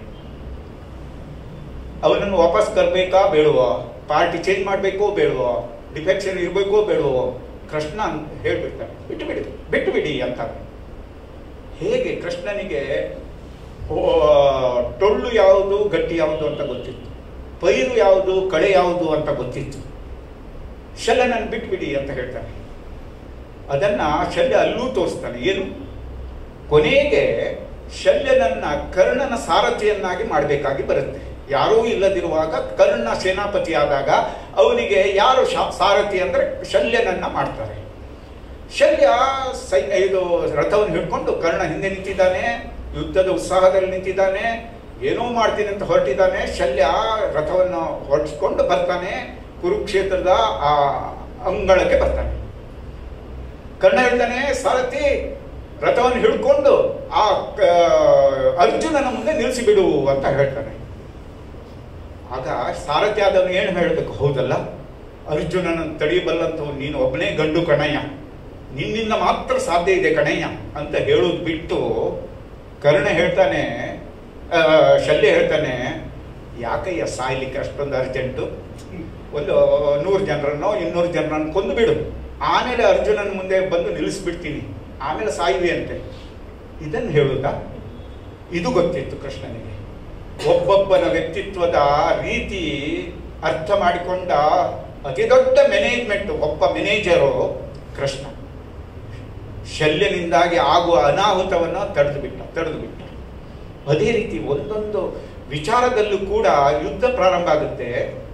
ಅವನನ್ನು ವಾಪಸ್ ತರಬೇಕಾ ಬೇಡವೋ ಪಾರ್ಟಿ ಚೇಂಜ್ ಮಾಡಬೇಕೋ ಬೇಡವೋ ಡಿಫೆಕ್ಷನ್ ಇರಬೇಕೋ ಬೇಡವೋ ಕೃಷ್ಣ ಹೇಳ್ಬಿಡ್ತಾನೆ ಬಿಟ್ಟು ಬಿಡಿ ಬಿಟ್ಟು ಬಿಡಿ ಅಂತಾನೆ ಹೇಗೆ ಕೃಷ್ಣನಿಗೆ ಟೊಳ್ಳು ಯಾವುದು ಗಟ್ಟಿ ಯಾವುದು ಅಂತ ಗೊತ್ತಿತ್ತು ಪೈರು ಯಾವುದು ಕಳೆ ಯಾವುದು ಅಂತ ಗೊತ್ತಿತ್ತು ಶಲ್ಯ ನಾನು ಬಿಟ್ಬಿಡಿ ಅಂತ ಹೇಳ್ತಾನೆ ಅದನ್ನ ಶಲ್ಯ ಅಲ್ಲೂ ತೋರಿಸ್ತಾನೆ ಏನು ಕೊನೆಗೆ ಶಲ್ಯನನ್ನ ಕರ್ಣನ ಸಾರಥಿಯನ್ನಾಗಿ ಮಾಡಬೇಕಾಗಿ ಬರುತ್ತೆ ಯಾರೂ ಇಲ್ಲದಿರುವಾಗ ಕರ್ಣ ಸೇನಾಪತಿ ಆದಾಗ ಅವನಿಗೆ ಯಾರು ಸಾರಥಿ ಅಂದ್ರೆ ಶಲ್ಯನನ್ನ ಮಾಡ್ತಾರೆ ಶಲ್ಯ ಸೈ ಇದು ರಥವನ್ನು ಹಿಡ್ಕೊಂಡು ಕರ್ಣ ಹಿಂದೆ ನಿಂತಿದ್ದಾನೆ ಯುದ್ಧದ ಉತ್ಸಾಹದಲ್ಲಿ ನಿಂತಿದ್ದಾನೆ ಏನೋ ಮಾಡ್ತೀನಿ ಅಂತ ಹೊರಟಿದ್ದಾನೆ ಶಲ್ಯ ರಥವನ್ನು ಹೊರಟಿಸ್ಕೊಂಡು ಬರ್ತಾನೆ ಕುರುಕ್ಷೇತ್ರದ ಆ ಅಂಗಳಕ್ಕೆ ಬರ್ತಾನೆ ಕರ್ಣ ಹೇಳ್ತಾನೆ ಸಾರಥಿ ರಥವನ್ನು ಹಿಡ್ಕೊಂಡು ಆ ಅರ್ಜುನನ ಮುಂದೆ ನಿಲ್ಲಿಸಿಬಿಡು ಅಂತ ಹೇಳ್ತಾನೆ ಆಗ ಸಾರಥಿ ಆದವನು ಏನು ಹೇಳಬೇಕು ಹೌದಲ್ಲ ಅರ್ಜುನನ ತಡೆಯಬಲ್ಲಂತವ್ ನೀನು ಒಬ್ಬನೇ ಗಂಡು ಕಣಯ್ಯ ನಿನ್ನಿಂದ ಮಾತ್ರ ಸಾಧ್ಯ ಇದೆ ಕಣಯ್ಯ ಅಂತ ಹೇಳೋದು ಬಿಟ್ಟು ಕರ್ಣ ಹೇಳ್ತಾನೆ ಶಲ್ಯ ಹೇಳ್ತಾನೆ ಯಾಕಯ್ಯ ಸಾಯ್ಲಿಕ್ಕೆ ಅಷ್ಟೊಂದು ಅರ್ಜೆಂಟು ಒಂದು ನೂರು ಜನರನ್ನೋ ಇನ್ನೂರು ಜನರನ್ನು ಕೊಂದು ಬಿಡು ಆಮೇಲೆ ಅರ್ಜುನನ ಮುಂದೆ ಬಂದು ನಿಲ್ಲಿಸ್ಬಿಡ್ತೀನಿ ಆಮೇಲೆ ಸಾಯುವೆ ಅಂತೆ ಇದನ್ನು ಹೇಳುತ್ತಾ ಇದು ಗೊತ್ತಿತ್ತು ಕೃಷ್ಣನಿಗೆ ಒಬ್ಬೊಬ್ಬನ ವ್ಯಕ್ತಿತ್ವದ ರೀತಿ ಅರ್ಥ ಮಾಡಿಕೊಂಡ ಅತಿ ದೊಡ್ಡ ಮ್ಯಾನೇಜ್ಮೆಂಟ್ ಒಬ್ಬ ಮ್ಯಾನೇಜರು ಕೃಷ್ಣ ಶಲ್ಯನಿಂದಾಗಿ ಆಗುವ ಅನಾಹುತವನ್ನು ತಡೆದು ಬಿಟ್ಟ ತಡೆದು ಬಿಟ್ಟ ಅದೇ ರೀತಿ ಒಂದೊಂದು ವಿಚಾರದಲ್ಲೂ ಕೂಡ ಯುದ್ಧ ಪ್ರಾರಂಭ ಆಗುತ್ತೆ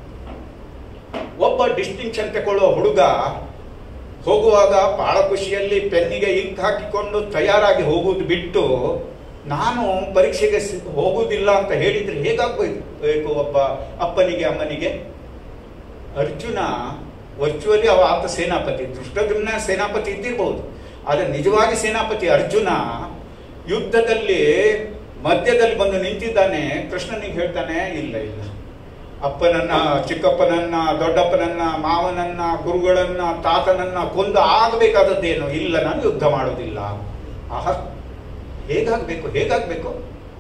ಒಬ್ಬ ಡಿಸ್ಟಿಂಕ್ಷನ್ ತಗೊಳ್ಳೋ ಹುಡುಗ ಹೋಗುವಾಗ ಬಹಳ ಖುಷಿಯಲ್ಲಿ ಪೆನ್ನಿಗೆ ಇಂಕ್ ಹಾಕಿಕೊಂಡು ತಯಾರಾಗಿ ಹೋಗುವುದು ಬಿಟ್ಟು ನಾನು ಪರೀಕ್ಷೆಗೆ ಹೋಗುವುದಿಲ್ಲ ಅಂತ ಹೇಳಿದ್ರೆ ಹೇಗಾಗಬೇಕು ಒಬ್ಬ ಅಪ್ಪನಿಗೆ ಅಮ್ಮನಿಗೆ ಅರ್ಜುನ ವರ್ಚುವಲಿ ಅವ ಆತ ಸೇನಾಪತಿ ದೃಷ್ಟದ್ಯುಮ್ನ ಸೇನಾಪತಿ ಇದ್ದಿರಬಹುದು ಆದರೆ ನಿಜವಾಗಿ ಸೇನಾಪತಿ ಅರ್ಜುನ ಯುದ್ಧದಲ್ಲಿ ಮಧ್ಯದಲ್ಲಿ ಬಂದು ನಿಂತಿದ್ದಾನೆ ಕೃಷ್ಣನಿಗೆ ಹೇಳ್ತಾನೆ ಇಲ್ಲ ಇಲ್ಲ ಅಪ್ಪನನ್ನ ಚಿಕ್ಕಪ್ಪನನ್ನ ದೊಡ್ಡಪ್ಪನನ್ನ ಮಾವನನ್ನ ಗುರುಗಳನ್ನ ತಾತನನ್ನ ಕೊಂದು ಆಗಬೇಕಾದದ್ದೇನು ಇಲ್ಲ ನಾನು ಯುದ್ಧ ಮಾಡೋದಿಲ್ಲ ಆಹ ಹೇಗಾಗಬೇಕು ಹೇಗಾಗಬೇಕು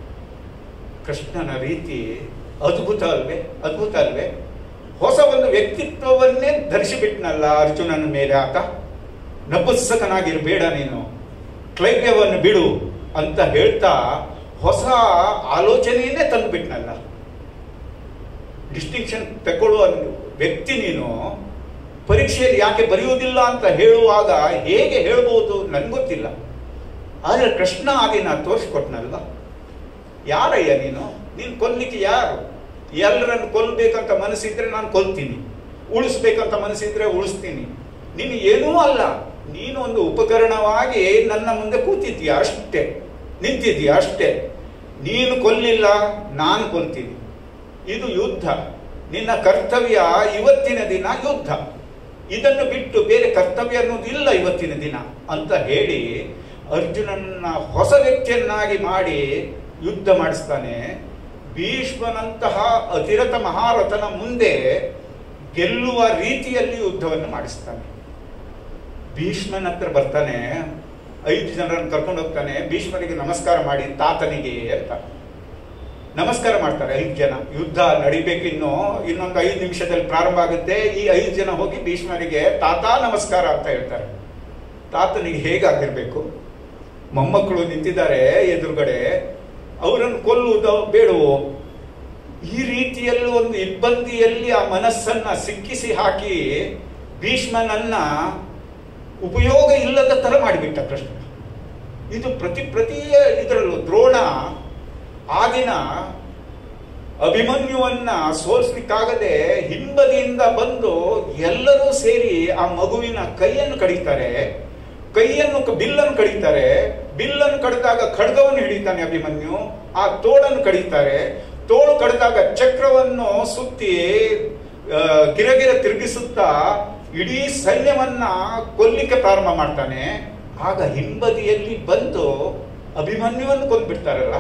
ಕೃಷ್ಣನ ರೀತಿ ಅದ್ಭುತ ಅಲ್ವೇ ಅದ್ಭುತ ಅಲ್ವೇ ಹೊಸ ಒಂದು ವ್ಯಕ್ತಿತ್ವವನ್ನೇ ಧರಿಸಿಬಿಟ್ನಲ್ಲ ಅರ್ಜುನನ ಮೇಲೆ ಆತ ನಪುತ್ಸಕನಾಗಿರಬೇಡ ನೀನು ಕ್ಲೈವ್ಯವನ್ನು ಬಿಡು ಅಂತ ಹೇಳ್ತಾ ಹೊಸ ಆಲೋಚನೆಯನ್ನೇ ತಂದುಬಿಟ್ನಲ್ಲ ಡಿಸ್ಟಿಂಕ್ಷನ್ ತಗೊಳ್ಳುವ ವ್ಯಕ್ತಿ ನೀನು ಪರೀಕ್ಷೆಯಲ್ಲಿ ಯಾಕೆ ಬರೆಯುವುದಿಲ್ಲ ಅಂತ ಹೇಳುವಾಗ ಹೇಗೆ ಹೇಳ್ಬೋದು ನನ್ಗೆ ಗೊತ್ತಿಲ್ಲ ಆದರೆ ಕೃಷ್ಣ ಆಗಿನ ತೋರಿಸ್ಕೊಟ್ನಲ್ವ ಯಾರಯ್ಯ ನೀನು ನೀನು ಕೊಲ್ಲಿಕ್ಕೆ ಯಾರು ಎಲ್ಲರನ್ನು ಕೊಲ್ಲಬೇಕಂತ ಮನಸ್ಸಿದ್ರೆ ನಾನು ಕೊಲ್ತೀನಿ ಉಳಿಸ್ಬೇಕಂತ ಮನಸ್ಸಿದ್ರೆ ಉಳಿಸ್ತೀನಿ ನೀನು ಏನೂ ಅಲ್ಲ ನೀನು ಒಂದು ಉಪಕರಣವಾಗಿ ನನ್ನ ಮುಂದೆ ಕೂತಿದ್ದೀಯ ಅಷ್ಟೇ ನಿಂತಿದ್ದೀಯ ಅಷ್ಟೇ ನೀನು ಕೊಲ್ಲಿಲ್ಲ ನಾನು ಕೊಲ್ತೀನಿ ಇದು ಯುದ್ಧ ನಿನ್ನ ಕರ್ತವ್ಯ ಇವತ್ತಿನ ದಿನ ಯುದ್ಧ ಇದನ್ನು ಬಿಟ್ಟು ಬೇರೆ ಕರ್ತವ್ಯ ಅನ್ನೋದು ಇಲ್ಲ ಇವತ್ತಿನ ದಿನ ಅಂತ ಹೇಳಿ ಅರ್ಜುನನ್ನ ಹೊಸ ವ್ಯಕ್ತಿಯನ್ನಾಗಿ ಮಾಡಿ ಯುದ್ಧ ಮಾಡಿಸ್ತಾನೆ ಭೀಷ್ಮನಂತಹ ಅತಿರಥ ಮಹಾರಥನ ಮುಂದೆ ಗೆಲ್ಲುವ ರೀತಿಯಲ್ಲಿ ಯುದ್ಧವನ್ನು ಮಾಡಿಸ್ತಾನೆ ಭೀಷ್ಮನ ಹತ್ರ ಬರ್ತಾನೆ ಐದು ಜನರನ್ನು ಕರ್ಕೊಂಡು ಹೋಗ್ತಾನೆ ಭೀಷ್ಮನಿಗೆ ನಮಸ್ಕಾರ ಮಾಡಿ ತಾತನಿಗೆ ಅಂತ ನಮಸ್ಕಾರ ಮಾಡ್ತಾರೆ ಐದು ಜನ ಯುದ್ಧ ನಡಿಬೇಕಿನ್ನು ಇನ್ನೊಂದು ಐದು ನಿಮಿಷದಲ್ಲಿ ಪ್ರಾರಂಭ ಆಗುತ್ತೆ ಈ ಐದು ಜನ ಹೋಗಿ ಭೀಷ್ಮನಿಗೆ ತಾತ ನಮಸ್ಕಾರ ಅಂತ ಹೇಳ್ತಾರೆ ತಾತನಿಗೆ ಹೇಗಾಗಿರ್ಬೇಕು ಮೊಮ್ಮಕ್ಕಳು ನಿಂತಿದ್ದಾರೆ ಎದುರುಗಡೆ ಅವರನ್ನು ಕೊಲ್ಲುವುದು ಬೇಡವೋ ಈ ರೀತಿಯಲ್ಲಿ ಒಂದು ಇಬ್ಬಂದಿಯಲ್ಲಿ ಆ ಮನಸ್ಸನ್ನ ಸಿಕ್ಕಿಸಿ ಹಾಕಿ ಭೀಷ್ಮನನ್ನ ಉಪಯೋಗ ಇಲ್ಲದ ತರ ಮಾಡಿಬಿಟ್ಟ ಕೃಷ್ಣ ಇದು ಪ್ರತಿ ಪ್ರತಿ ಇದರಲ್ಲೂ ದ್ರೋಣ ಆ ದಿನ ಅಭಿಮನ್ಯುವನ್ನ ಸೋಲಿಸ್ಲಿಕ್ಕಾಗದೆ ಹಿಂಬದಿಯಿಂದ ಬಂದು ಎಲ್ಲರೂ ಸೇರಿ ಆ ಮಗುವಿನ ಕೈಯನ್ನು ಕಡಿತಾರೆ ಕೈಯನ್ನು ಕ- ಬಿಲ್ಲನ್ನು ಕಡಿತಾರೆ ಬಿಲ್ಲನ್ನು ಕಡಿದಾಗ ಖಡ್ಗವನ್ನು ಹಿಡಿತಾನೆ ಅಭಿಮನ್ಯು ಆ ತೋಳನ್ನು ಕಡಿತಾರೆ ತೋಳು ಕಡಿದಾಗ ಚಕ್ರವನ್ನು ಸುತ್ತಿ ಆ, ಗಿರಗಿರ ತಿರುಗಿಸುತ್ತಾ ಇಡೀ ಸೈನ್ಯವನ್ನ ಕೊಲ್ಲಿಕ್ಕೆ ಪ್ರಾರಂಭ ಮಾಡ್ತಾನೆ ಆಗ ಹಿಂಬದಿಯಲ್ಲಿ ಬಂದು ಅಭಿಮನ್ಯುವನ್ನು ಕೊಂದ್ಬಿಡ್ತಾರಲ್ಲ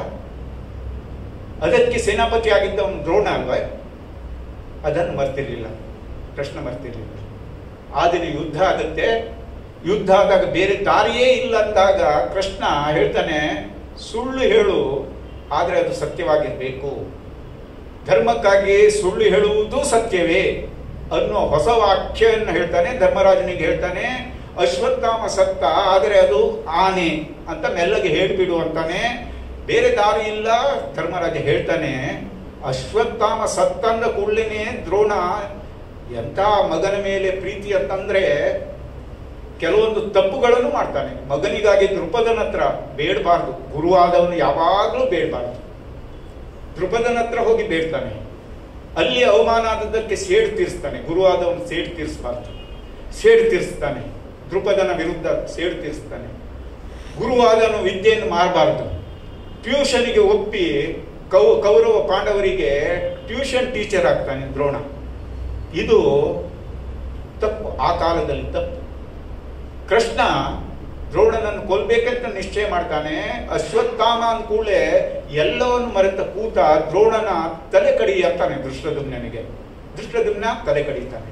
ಅದಕ್ಕೆ ಸೇನಾಪತಿ ಆಗಿದ್ದವನು ದ್ರೋಣ ಅಲ್ವಾ ಅದನ್ನು ಮರ್ತಿರ್ಲಿಲ್ಲ ಕೃಷ್ಣ ಮರ್ತಿರ್ಲಿಲ್ಲ ಆ ದಿನ ಯುದ್ಧ ಆಗುತ್ತೆ ಯುದ್ಧ ಆದಾಗ ಬೇರೆ ದಾರಿಯೇ ಇಲ್ಲ ಅಂದಾಗ ಕೃಷ್ಣ ಹೇಳ್ತಾನೆ ಸುಳ್ಳು ಹೇಳು ಆದರೆ ಅದು ಸತ್ಯವಾಗಿರ್ಬೇಕು ಧರ್ಮಕ್ಕಾಗಿ ಸುಳ್ಳು ಹೇಳುವುದು ಸತ್ಯವೇ ಅನ್ನೋ ಹೊಸ ವಾಕ್ಯವನ್ನು ಹೇಳ್ತಾನೆ ಧರ್ಮರಾಜನಿಗೆ ಹೇಳ್ತಾನೆ ಅಶ್ವತ್ಥಾಮ ಸತ್ತ ಆದರೆ ಅದು ಆನೆ ಅಂತ ಮೆಲ್ಲಗೆ ಹೇಳ್ಬಿಡು ಅಂತಾನೆ ಬೇರೆ ದಾರಿ ಇಲ್ಲ ಧರ್ಮರಾಜ ಹೇಳ್ತಾನೆ ಅಶ್ವತ್ಥಾಮ ಸತ್ತಂದ ಕೂಡಲೇನೆ ದ್ರೋಣ ಎಂಥ ಮಗನ ಮೇಲೆ ಪ್ರೀತಿ ಅಂತಂದ್ರೆ ಕೆಲವೊಂದು ತಪ್ಪುಗಳನ್ನು ಮಾಡ್ತಾನೆ ಮಗನಿಗಾಗಿ ದೃಪದನ ಹತ್ರ ಬೇಡಬಾರ್ದು ಗುರುವಾದವನು ಯಾವಾಗಲೂ ಬೇಡಬಾರ್ದು ದೃಪದನ ಹತ್ರ ಹೋಗಿ ಬೇಡ್ತಾನೆ ಅಲ್ಲಿ ಅವಮಾನ ಆದದ್ದಕ್ಕೆ ಸೇಡು ತೀರಿಸ್ತಾನೆ ಗುರುವಾದವನು ಸೇಡು ತೀರಿಸಬಾರ್ದು ಸೇಡು ತೀರಿಸ್ತಾನೆ ದೃಪದನ ವಿರುದ್ಧ ಸೇಡು ತೀರಿಸ್ತಾನೆ ಗುರುವಾದನು ವಿದ್ಯೆಯನ್ನು ಮಾರಬಾರ್ದು ಟ್ಯೂಷನ್ಗೆ ಒಪ್ಪಿ ಕೌ ಕೌರವ ಪಾಂಡವರಿಗೆ ಟ್ಯೂಷನ್ ಟೀಚರ್ ಆಗ್ತಾನೆ ದ್ರೋಣ ಇದು ತಪ್ಪು ಆ ಕಾಲದಲ್ಲಿ ತಪ್ಪು ಕೃಷ್ಣ ದ್ರೋಣನನ್ನು ಕೊಲ್ಬೇಕಂತ ನಿಶ್ಚಯ ಮಾಡ್ತಾನೆ ಅಶ್ವತ್ಥಾಮ ಅಂದ ಕೂಡಲೇ ಎಲ್ಲವನ್ನು ಮರೆತ ಕೂತ ದ್ರೋಣನ ತಲೆ ಕಡಿ ಅಂತಾನೆ ದೃಷ್ಟದುಮ್ನಿಗೆ ದೃಷ್ಟದುಮ್ನ ತಲೆ ಕಡಿತಾನೆ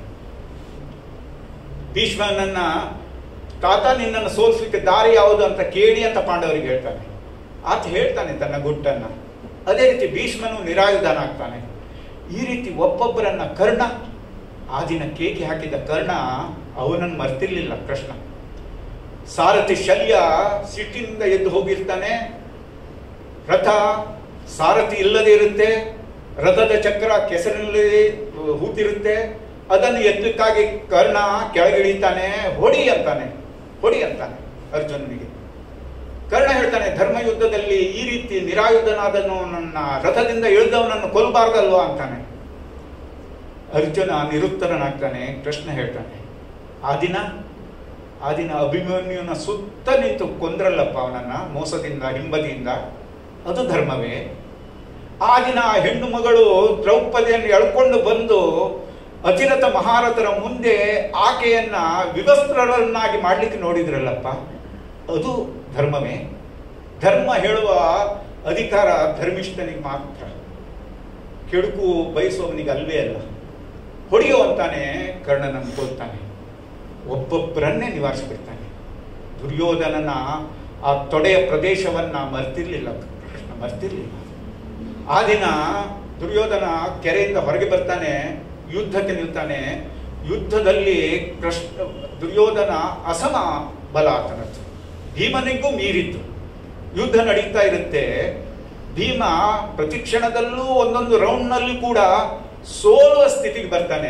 ಭೀಷ್ಮನನ್ನ ತಾತ ನಿನ್ನನ್ನು ಸೋಲಿಸ್ಲಿಕ್ಕೆ ದಾರಿ ಯಾವುದು ಅಂತ ಕೇಳಿ ಅಂತ ಪಾಂಡವರಿಗೆ ಹೇಳ್ತಾನೆ ಆತ ಹೇಳ್ತಾನೆ ತನ್ನ ಗುಟ್ಟನ್ನ ಅದೇ ರೀತಿ ಭೀಷ್ಮನು ನಿರಾಯುಧನಾಗ್ತಾನೆ ಈ ರೀತಿ ಒಬ್ಬೊಬ್ಬರನ್ನ ಕರ್ಣ ಆ ದಿನ ಕೇಕೆ ಹಾಕಿದ ಕರ್ಣ ಅವನನ್ನು ಮರ್ತಿರ್ಲಿಲ್ಲ ಕೃಷ್ಣ ಸಾರಥಿ ಶಲ್ಯ ಸಿಟ್ಟಿನಿಂದ ಎದ್ದು ಹೋಗಿರ್ತಾನೆ ರಥ ಸಾರಥಿ ಇಲ್ಲದೆ ಇರುತ್ತೆ ರಥದ ಚಕ್ರ ಕೆಸರಿನಲ್ಲಿ ಹೂತಿರುತ್ತೆ ಅದನ್ನು ಎತ್ತಕ್ಕಾಗಿ ಕರ್ಣ ಕೆಳಗಿಳಿತಾನೆ ಹೊಡಿ ಅಂತಾನೆ ಹೊಡಿ ಅಂತಾನೆ ಅರ್ಜುನನಿಗೆ ಕರ್ಣ ಹೇಳ್ತಾನೆ ಧರ್ಮ ಯುದ್ಧದಲ್ಲಿ ಈ ರೀತಿ ನಿರಾಯುಧನಾದನು ನನ್ನ ರಥದಿಂದ ಇಳಿದವನನ್ನು ಕೊಲ್ಲಬಾರ್ದಲ್ವಾ ಅಂತಾನೆ ಅರ್ಜುನ ನಿರುತ್ತರನಾಗ್ತಾನೆ ಕೃಷ್ಣ ಹೇಳ್ತಾನೆ ಆ ದಿನ ಆ ದಿನ ಅಭಿಮನ್ಯುನ ಸುತ್ತ ನಿಂತು ಕೊಂದ್ರಲ್ಲಪ್ಪ ಅವನನ್ನ ಮೋಸದಿಂದ ಹಿಂಬದಿಯಿಂದ ಅದು ಧರ್ಮವೇ ಆ ದಿನ ಆ ಹೆಣ್ಣು ಮಗಳು ದ್ರೌಪದಿಯನ್ನು ಎಳ್ಕೊಂಡು ಬಂದು ಅತಿರಥ ಮಹಾರಥರ ಮುಂದೆ ಆಕೆಯನ್ನ ವಿವಸ್ತ್ರರನ್ನಾಗಿ ಮಾಡ್ಲಿಕ್ಕೆ ನೋಡಿದ್ರಲ್ಲಪ್ಪ ಅದು ಧರ್ಮವೇ ಧರ್ಮ ಹೇಳುವ ಅಧಿಕಾರ ಧರ್ಮಿಷ್ಠನಿಗೆ ಮಾತ್ರ ಕೆಡುಕು ಬಯಸುವವನಿಗೆ ಅಲ್ವೇ ಅಲ್ಲ ಹೊಡೆಯುವಂತಾನೆ ಕರ್ಣನನ್ನು ಕೊಲ್ತಾನೆ ಒಬ್ಬೊಬ್ಬರನ್ನೇ ನಿವಾರಿಸಿಬಿಡ್ತಾನೆ ದುರ್ಯೋಧನನ ಆ ತೊಡೆಯ ಪ್ರದೇಶವನ್ನ ಮರ್ತಿರ್ಲಿಲ್ಲ ಕೃಷ್ಣ ಮರ್ತಿರ್ಲಿಲ್ಲ ಆ ದಿನ ದುರ್ಯೋಧನ ಕೆರೆಯಿಂದ ಹೊರಗೆ ಬರ್ತಾನೆ ಯುದ್ಧಕ್ಕೆ ನಿಲ್ತಾನೆ ಯುದ್ಧದಲ್ಲಿ ಕೃಷ್ಣ ದುರ್ಯೋಧನ ಅಸಮ ಬಲ ಆತನದ್ದು ಭೀಮನಿಗೂ ಮೀರಿದ್ದು ಯುದ್ಧ ನಡೀತಾ ಇರುತ್ತೆ ಭೀಮ ಪ್ರತಿ ಕ್ಷಣದಲ್ಲೂ ಒಂದೊಂದು ರೌಂಡ್ನಲ್ಲಿ ಕೂಡ ಸೋಲುವ ಸ್ಥಿತಿಗೆ ಬರ್ತಾನೆ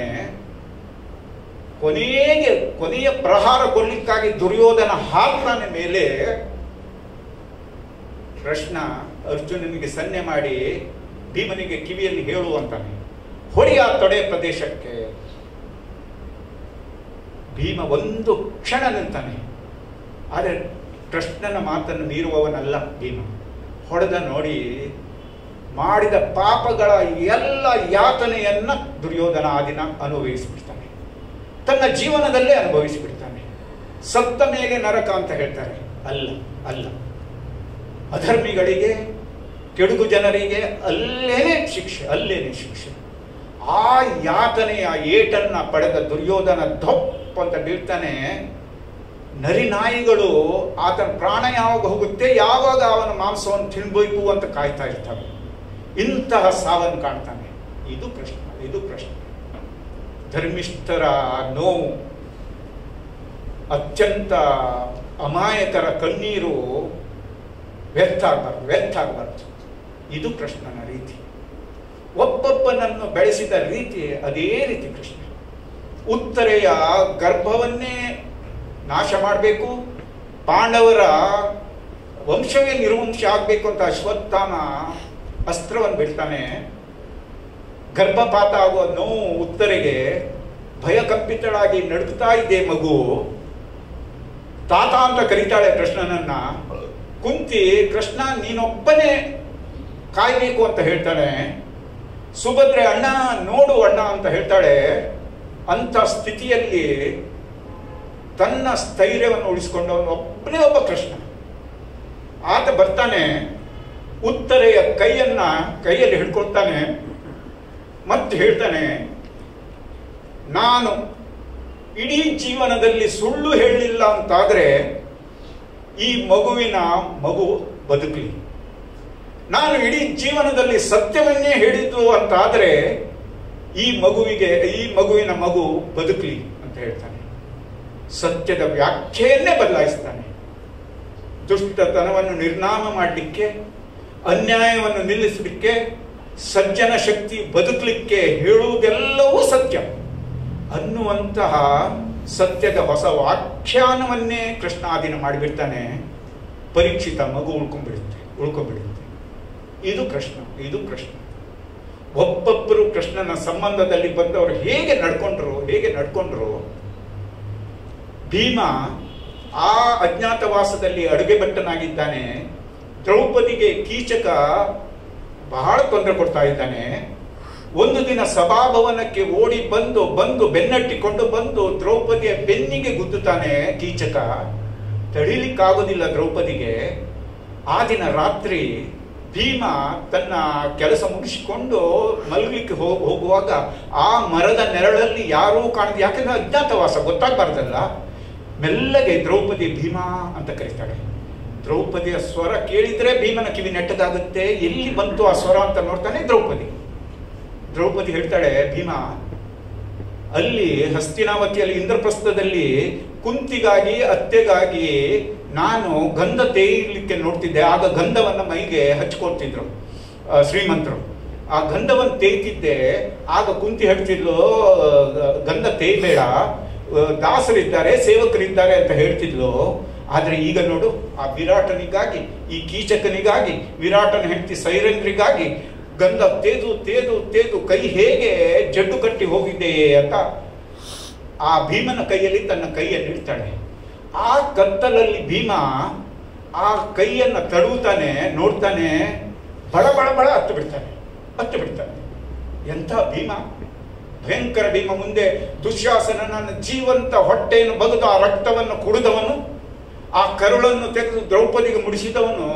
ಕೊನೆಗೆ ಕೊನೆಯ ಪ್ರಹಾರ ಕೊಡ್ಲಿಕ್ಕಾಗಿ ದುರ್ಯೋಧನ ಹಾಕ್ತಾನೆ ಮೇಲೆ ಕೃಷ್ಣ ಅರ್ಜುನನಿಗೆ ಸನ್ನೆ ಮಾಡಿ ಭೀಮನಿಗೆ ಕಿವಿಯಲ್ಲಿ ಹೇಳುವಂತಾನೆ ಹೊಡೆಯ ತೊಡೆ ಪ್ರದೇಶಕ್ಕೆ ಭೀಮ ಒಂದು ಕ್ಷಣ ನಿಲ್ತಾನೆ ಆದರೆ ಕೃಷ್ಣನ ಮಾತನ್ನು ಮೀರುವವನಲ್ಲ ಭೀಮ ಹೊಡೆದ ನೋಡಿ ಮಾಡಿದ ಪಾಪಗಳ ಎಲ್ಲ ಯಾತನೆಯನ್ನ ದುರ್ಯೋಧನ ಆ ದಿನ ಅನುಭವಿಸಿಬಿಡ್ತಾನೆ ತನ್ನ ಜೀವನದಲ್ಲೇ ಅನುಭವಿಸಿಬಿಡ್ತಾನೆ ಸತ್ತ ಮೇಲೆ ನರಕ ಅಂತ ಹೇಳ್ತಾರೆ ಅಲ್ಲ ಅಲ್ಲ ಅಧರ್ಮಿಗಳಿಗೆ ಕೆಡುಕು ಜನರಿಗೆ ಅಲ್ಲೇನೆ ಶಿಕ್ಷೆ ಅಲ್ಲೇನೆ ಶಿಕ್ಷೆ ಆ ಯಾತನೆಯ ಏಟನ್ನ ಪಡೆದ ದುರ್ಯೋಧನ ಧಪ್ ಅಂತ ಬೀಳ್ತಾನೆ ನರಿನಾಯಿಗಳು ಆತನ ಪ್ರಾಣ ಯಾವಾಗ ಹೋಗುತ್ತೆ ಯಾವಾಗ ಅವನ ಮಾಂಸವನ್ನು ತಿನ್ಬೇಕು ಅಂತ ಕಾಯ್ತಾ ಇರ್ತವೆ ಇಂತಹ ಸಾವನ್ನು ಕಾಣ್ತಾನೆ ಇದು ಪ್ರಶ್ನೆ ಇದು ಪ್ರಶ್ನೆ ಧರ್ಮಿಷ್ಠರ ನೋವು ಅತ್ಯಂತ ಅಮಾಯಕರ ಕಣ್ಣೀರು ವ್ಯರ್ಥ ಆಗಬಾರ್ದು ವ್ಯರ್ಥ ಆಗಬಾರ್ದು ಇದು ಕೃಷ್ಣನ ರೀತಿ ಒಬ್ಬೊಬ್ಬನನ್ನು ಬೆಳೆಸಿದ ರೀತಿ ಅದೇ ರೀತಿ ಕೃಷ್ಣ ಉತ್ತರೆಯ ಗರ್ಭವನ್ನೇ ನಾಶ ಮಾಡಬೇಕು ಪಾಂಡವರ ವಂಶವೇ ನಿರ್ವಂಶ ಆಗಬೇಕು ಅಂತ ಅಶ್ವತ್ಥಾಮ ಅಸ್ತ್ರವನ್ನು ಬಿಡ್ತಾನೆ ಗರ್ಭಪಾತ ಆಗುವ ನೋವು ಉತ್ತರೆಗೆ ಭಯಕಂಪಿತಳಾಗಿ ನಡುಕ್ತಾ ಇದೆ ಮಗು ತಾತ ಅಂತ ಕರೀತಾಳೆ ಕೃಷ್ಣನನ್ನ ಕುಂತಿ ಕೃಷ್ಣ ನೀನೊಬ್ಬನೇ ಕಾಯ್ಬೇಕು ಅಂತ ಹೇಳ್ತಾನೆ ಸುಭದ್ರೆ ಅಣ್ಣ ನೋಡು ಅಣ್ಣ ಅಂತ ಹೇಳ್ತಾಳೆ ಅಂತ ಸ್ಥಿತಿಯಲ್ಲಿ ತನ್ನ ಸ್ಥೈರ್ಯವನ್ನು ಉಳಿಸಿಕೊಂಡವನು ಒಬ್ಬನೇ ಒಬ್ಬ ಕೃಷ್ಣ ಆತ ಬರ್ತಾನೆ ಉತ್ತರೆಯ ಕೈಯನ್ನ ಕೈಯಲ್ಲಿ ಹಿಡ್ಕೊಳ್ತಾನೆ ಮತ್ತೆ ಹೇಳ್ತಾನೆ ನಾನು ಇಡೀ ಜೀವನದಲ್ಲಿ ಸುಳ್ಳು ಹೇಳಲಿಲ್ಲ ಅಂತಾದ್ರೆ ಈ ಮಗುವಿನ ಮಗು ಬದುಕಲಿ ನಾನು ಇಡೀ ಜೀವನದಲ್ಲಿ ಸತ್ಯವನ್ನೇ ಹೇಳಿದ್ದು ಅಂತಾದ್ರೆ ಈ ಮಗುವಿಗೆ ಈ ಮಗುವಿನ ಮಗು ಬದುಕಲಿ ಅಂತ ಹೇಳ್ತಾನೆ ಸತ್ಯದ ವ್ಯಾಖ್ಯೆಯನ್ನೇ ಬದಲಾಯಿಸ್ತಾನೆ ದುಷ್ಟತನವನ್ನು ನಿರ್ನಾಮ ಮಾಡಲಿಕ್ಕೆ ಅನ್ಯಾಯವನ್ನು ನಿಲ್ಲಿಸಲಿಕ್ಕೆ ಸಜ್ಜನ ಶಕ್ತಿ ಬದುಕಲಿಕ್ಕೆ ಹೇಳುವುದೆಲ್ಲವೂ ಸತ್ಯ ಅನ್ನುವಂತಹ ಸತ್ಯದ ಹೊಸ ವ್ಯಾಖ್ಯಾನವನ್ನೇ ಕೃಷ್ಣ ಆ ದಿನ ಮಾಡಿಬಿಡ್ತಾನೆ ಪರೀಕ್ಷಿತ ಮಗು ಉಳ್ಕೊಂಡ್ಬಿಡುತ್ತೆ ಉಳ್ಕೊಂಡ್ಬಿಡುತ್ತೆ ಇದು ಕೃಷ್ಣ ಇದು ಕೃಷ್ಣ ಒಬ್ಬೊಬ್ಬರು ಕೃಷ್ಣನ ಸಂಬಂಧದಲ್ಲಿ ಬಂದವರು ಹೇಗೆ ನಡ್ಕೊಂಡ್ರು ಹೇಗೆ ನಡ್ಕೊಂಡ್ರು ಭೀಮ ಆ ಅಜ್ಞಾತವಾಸದಲ್ಲಿ ಅಡುಗೆ ಭಟ್ಟನಾಗಿದ್ದಾನೆ ದ್ರೌಪದಿಗೆ ಕೀಚಕ ಬಹಳ ತೊಂದರೆ ಕೊಡ್ತಾ ಇದ್ದಾನೆ ಒಂದು ದಿನ ಸಭಾಭವನಕ್ಕೆ ಓಡಿ ಬಂದು ಬಂದು ಬೆನ್ನಟ್ಟಿಕೊಂಡು ಬಂದು ದ್ರೌಪದಿಯ ಬೆನ್ನಿಗೆ ಗುದ್ದುತ್ತಾನೆ ಕೀಚಕ ತಡಿಲಿಕ್ಕಾಗೋದಿಲ್ಲ ದ್ರೌಪದಿಗೆ ಆ ದಿನ ರಾತ್ರಿ ಭೀಮ ತನ್ನ ಕೆಲಸ ಮುಗಿಸಿಕೊಂಡು ಮಲಗಲಿಕ್ಕೆ ಹೋಗ್ ಹೋಗುವಾಗ ಆ ಮರದ ನೆರಳಲ್ಲಿ ಯಾರೂ ಕಾಣದ ಯಾಕಂದ್ರೆ ಅಜ್ಞಾತವಾಸ ಗೊತ್ತಾಗಬಾರ್ದಲ್ಲ ಮೆಲ್ಲಗೆ ದ್ರೌಪದಿ ಭೀಮಾ ಅಂತ ಕರೀತಾಳೆ ದ್ರೌಪದಿಯ ಸ್ವರ ಕೇಳಿದ್ರೆ ಭೀಮನ ಕಿವಿ ನೆಟ್ಟದಾಗುತ್ತೆ ಎಲ್ಲಿ ಬಂತು ಆ ಸ್ವರ ಅಂತ ನೋಡ್ತಾನೆ ದ್ರೌಪದಿ ದ್ರೌಪದಿ ಹೇಳ್ತಾಳೆ ಭೀಮ ಅಲ್ಲಿ ಹಸ್ತಿನಾವತಿಯಲ್ಲಿ ಇಂದ್ರಪ್ರಸ್ಥದಲ್ಲಿ ಕುಂತಿಗಾಗಿ ಅತ್ತೆಗಾಗಿ ನಾನು ಗಂಧ ತೇಯಲಿಕ್ಕೆ ನೋಡ್ತಿದ್ದೆ ಆಗ ಗಂಧವನ್ನ ಮೈಗೆ ಹಚ್ಕೊಳ್ತಿದ್ರು ಆ, ಶ್ರೀಮಂತರು ಆ ಗಂಧವನ್ನು ತೇಯ್ತಿದ್ದೆ ಆಗ ಕುಂತಿ ಹೇಳ್ತಿದ್ಲು ಆ, ಗಂಧ ತೇಯ್ಬೇಡ ಆ, ದಾಸರಿದ್ದಾರೆ ಸೇವಕರಿದ್ದಾರೆ ಅಂತ ಹೇಳ್ತಿದ್ಲು ಆದ್ರೆ ಈಗ ನೋಡು ಆ ವಿರಾಟನಿಗಾಗಿ ಈ ಕೀಚಕನಿಗಾಗಿ ವಿರಾಟನ ಹೆಂಡತಿ ಸೈರಂದ್ರಿಗಾಗಿ ಗಂಧ ತೇದು ತೇದು ತೇದು ಕೈ ಹೇಗೆ ಜಡ್ಡು ಕಟ್ಟಿ ಹೋಗಿದೆ ಅಂತ ಆ ಭೀಮನ ಕೈಯಲ್ಲಿ ತನ್ನ ಕೈಯನ್ನು ಇಡ್ತಾಳೆ ಆ ಕತ್ತಲಲ್ಲಿ ಭೀಮ ಆ ಕೈಯನ್ನು ತಡುವುತ್ತಾನೆ ನೋಡ್ತಾನೆ ಬಳ ಬಳ ಬಳ ಹತ್ತು ಬಿಡ್ತಾನೆ ಹತ್ತು ಬಿಡ್ತಾನೆ ಎಂಥ ಭೀಮ ಭಯಂಕರ ಭೀಮ ಮುಂದೆ ದುಶ್ಯಾಸನನ ಜೀವಂತ ಹೊಟ್ಟೆಯನ್ನು ಬಗೆದು ಆ ರಕ್ತವನ್ನು ಕುಡಿದವನು ಆ ಕರುಳನ್ನು ತೆಗೆದು ದ್ರೌಪದಿಗೆ ಮುಡಿಸಿದವನು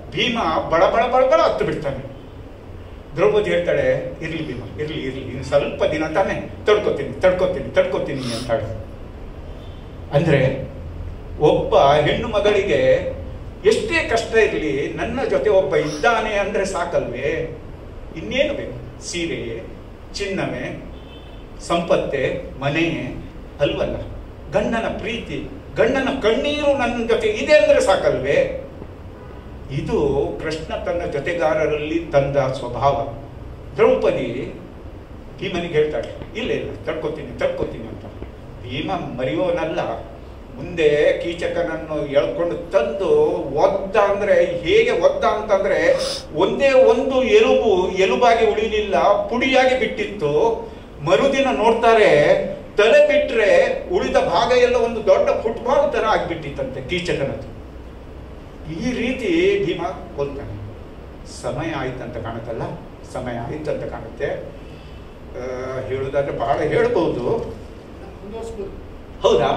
ಭೀಮ ಬಳ ಬಳ ಬಳ ಬಳ ಹತ್ತು ಬಿಡ್ತಾನೆ ದ್ರೌಪದಿ ಹೇಳ್ತಾಳೆ ಇರ್ಲಿ ಭೀಮ ಇರ್ಲಿ ಇರ್ಲಿ ಇನ್ನು ಸ್ವಲ್ಪ ದಿನ ತಾನೆ ತಡ್ಕೋತೀನಿ ತಡ್ಕೋತೀನಿ ತಡ್ಕೋತೀನಿ ಅಂತಾಳೆ ಅಂದ್ರೆ ಒಬ್ಬ ಹೆಣ್ಣು ಮಗಳಿಗೆ ಎಷ್ಟೇ ಕಷ್ಟ ಇರಲಿ ನನ್ನ ಜೊತೆ ಒಬ್ಬ ಇದ್ದಾನೆ ಅಂದ್ರೆ ಸಾಕಲ್ವೇ ಇನ್ನೇನು ಬೇಕು ಸೀರೆ ಚಿನ್ನವೇ ಸಂಪತ್ತೆ ಮನೆಯೇ ಅಲ್ವಲ್ಲ ಗಂಡನ ಪ್ರೀತಿ ಗಂಡನ ಕಣ್ಣೀರು ನನ್ನ ಜೊತೆ ಇದೆ ಅಂದ್ರೆ ಸಾಕಲ್ವೇ ಇದು ಕೃಷ್ಣ ತನ್ನ ಜೊತೆಗಾರರಲ್ಲಿ ತಂದ ಸ್ವಭಾವ ದ್ರೌಪದಿ ಭೀಮನಿಗೆ ಹೇಳ್ತಾಳೆ ಇಲ್ಲ ಇಲ್ಲ ತಡ್ಕೋತೀನಿ ತಡ್ಕೋತೀನಿ ಅಂತ ಭೀಮ ಮರೆಯೋನಲ್ಲ ಮುಂದೆ ಕೀಚಕನನ್ನು ಎಳ್ಕೊಂಡು ತಂದು ಒದ್ದ ಅಂದ್ರೆ ಹೇಗೆ ಒದ್ದ ಅಂತಂದ್ರೆ ಒಂದೇ ಒಂದು ಎಲುಬು ಎಲುಬಾಗಿ ಉಳಿಲಿಲ್ಲ ಪುಡಿಯಾಗಿ ಬಿಟ್ಟಿತ್ತು ಮರುದಿನ ನೋಡ್ತಾರೆ ತಲೆ ಬಿಟ್ರೆ ಉಳಿದ ಭಾಗ ಎಲ್ಲ ಒಂದು ದೊಡ್ಡ ಫುಟ್ಬಾಲ್ ತರ ಆಗ್ಬಿಟ್ಟಿತ್ತಂತೆ ಕೀಚಕನದ್ದು ಈ ರೀತಿ ಭೀಮ ಕೊಲ್ತಾನೆ ಸಮಯ ಆಯ್ತಂತ ಕಾಣುತ್ತಲ್ಲ ಸಮಯ ಆಯ್ತಂತ ಕಾಣುತ್ತೆ ಆ, ಹೇಳುದಾದ್ರೆ ಬಹಳ ಹೇಳ್ಬೋದು ಮುಂದುವರಿಸ್ಬೋದು ಹೌದಾ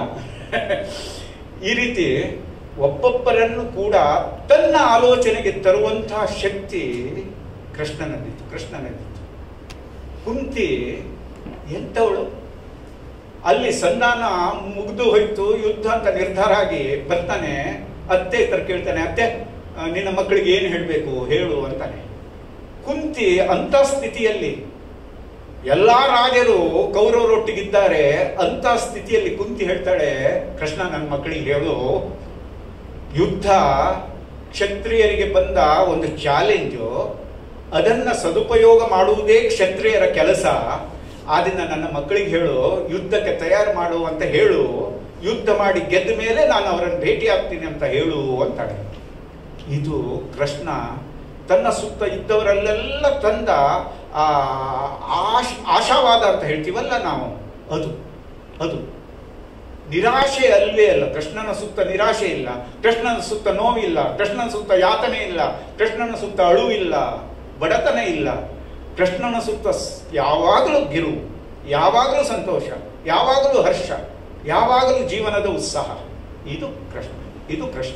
ಈ ರೀತಿ ಒಬ್ಬೊಬ್ಬರನ್ನು ಕೂಡ ತನ್ನ ಆಲೋಚನೆಗೆ ತರುವಂತಹ ಶಕ್ತಿ ಕೃಷ್ಣನಲ್ಲಿತ್ತು ಕೃಷ್ಣನಲ್ಲಿತ್ತು ಕುಂತಿ ಎಂಥವಳು ಅಲ್ಲಿ ಸಂಧಾನ ಮುಗಿದು ಹೋಯ್ತು ಯುದ್ಧ ಅಂತ ನಿರ್ಧಾರ ಆಗಿ ಬರ್ತಾನೆ ಅತ್ತೆ ತರ ಕೇಳ್ತಾನೆ ಅತ್ತೆ ಆ, ನಿನ್ನ ಮಕ್ಕಳಿಗೆ ಏನು ಹೇಳಬೇಕು ಹೇಳು ಅಂತಾನೆ ಕುಂತಿ ಅಂತ ಸ್ಥಿತಿಯಲ್ಲಿ ಎಲ್ಲಾ ರಾಜರು ಕೌರವರೊಟ್ಟಿಗಿದ್ದಾರೆ ಅಂತ ಸ್ಥಿತಿಯಲ್ಲಿ ಕುಂತಿ ಹೇಳ್ತಾಳೆ ಕೃಷ್ಣ ನನ್ನ ಮಕ್ಕಳಿಗೆ ಹೇಳು ಯುದ್ಧ ಕ್ಷತ್ರಿಯರಿಗೆ ಬಂದ ಒಂದು ಚಾಲೆಂಜು ಅದನ್ನ ಸದುಪಯೋಗ ಮಾಡುವುದೇ ಕ್ಷತ್ರಿಯರ ಕೆಲಸ ಆದ್ರಿಂದ ನನ್ನ ಮಕ್ಕಳಿಗೆ ಹೇಳು ಯುದ್ಧಕ್ಕೆ ತಯಾರು ಮಾಡು ಅಂತ ಹೇಳು ಯುದ್ಧ ಮಾಡಿ ಗೆದ್ದ ಮೇಲೆ ನಾನು ಅವರನ್ನು ಭೇಟಿ ಆಗ್ತೀನಿ ಅಂತ ಹೇಳು ಅಂತಾಳೆ ಇದು ಕೃಷ್ಣ ತನ್ನ ಸುತ್ತ ಇದ್ದವರಲ್ಲೆಲ್ಲ ತಂದ ಆ ಆಶ್ ಆಶಾವಾದ ಅಂತ ಹೇಳ್ತೀವಲ್ಲ ನಾವು ಅದು ಅದು ನಿರಾಶೆ ಅಲ್ವೇ ಅಲ್ಲ ಕೃಷ್ಣನ ಸುತ್ತ ನಿರಾಶೆ ಇಲ್ಲ ಕೃಷ್ಣನ ಸುತ್ತ ನೋವಿಲ್ಲ ಕೃಷ್ಣನ ಸುತ್ತ ಯಾತನೆ ಇಲ್ಲ ಕೃಷ್ಣನ ಸುತ್ತ ಅಳುವಿಲ್ಲ ಬಡತನ ಇಲ್ಲ ಕೃಷ್ಣನ ಸುತ್ತ ಸ್- ಯಾವಾಗಲೂ ಗೆಲುವು ಯಾವಾಗಲೂ ಸಂತೋಷ ಯಾವಾಗಲೂ ಹರ್ಷ ಯಾವಾಗಲೂ ಜೀವನದ ಉತ್ಸಾಹ ಇದು ಕೃಷ್ಣ ಇದು ಕೃಷ್ಣ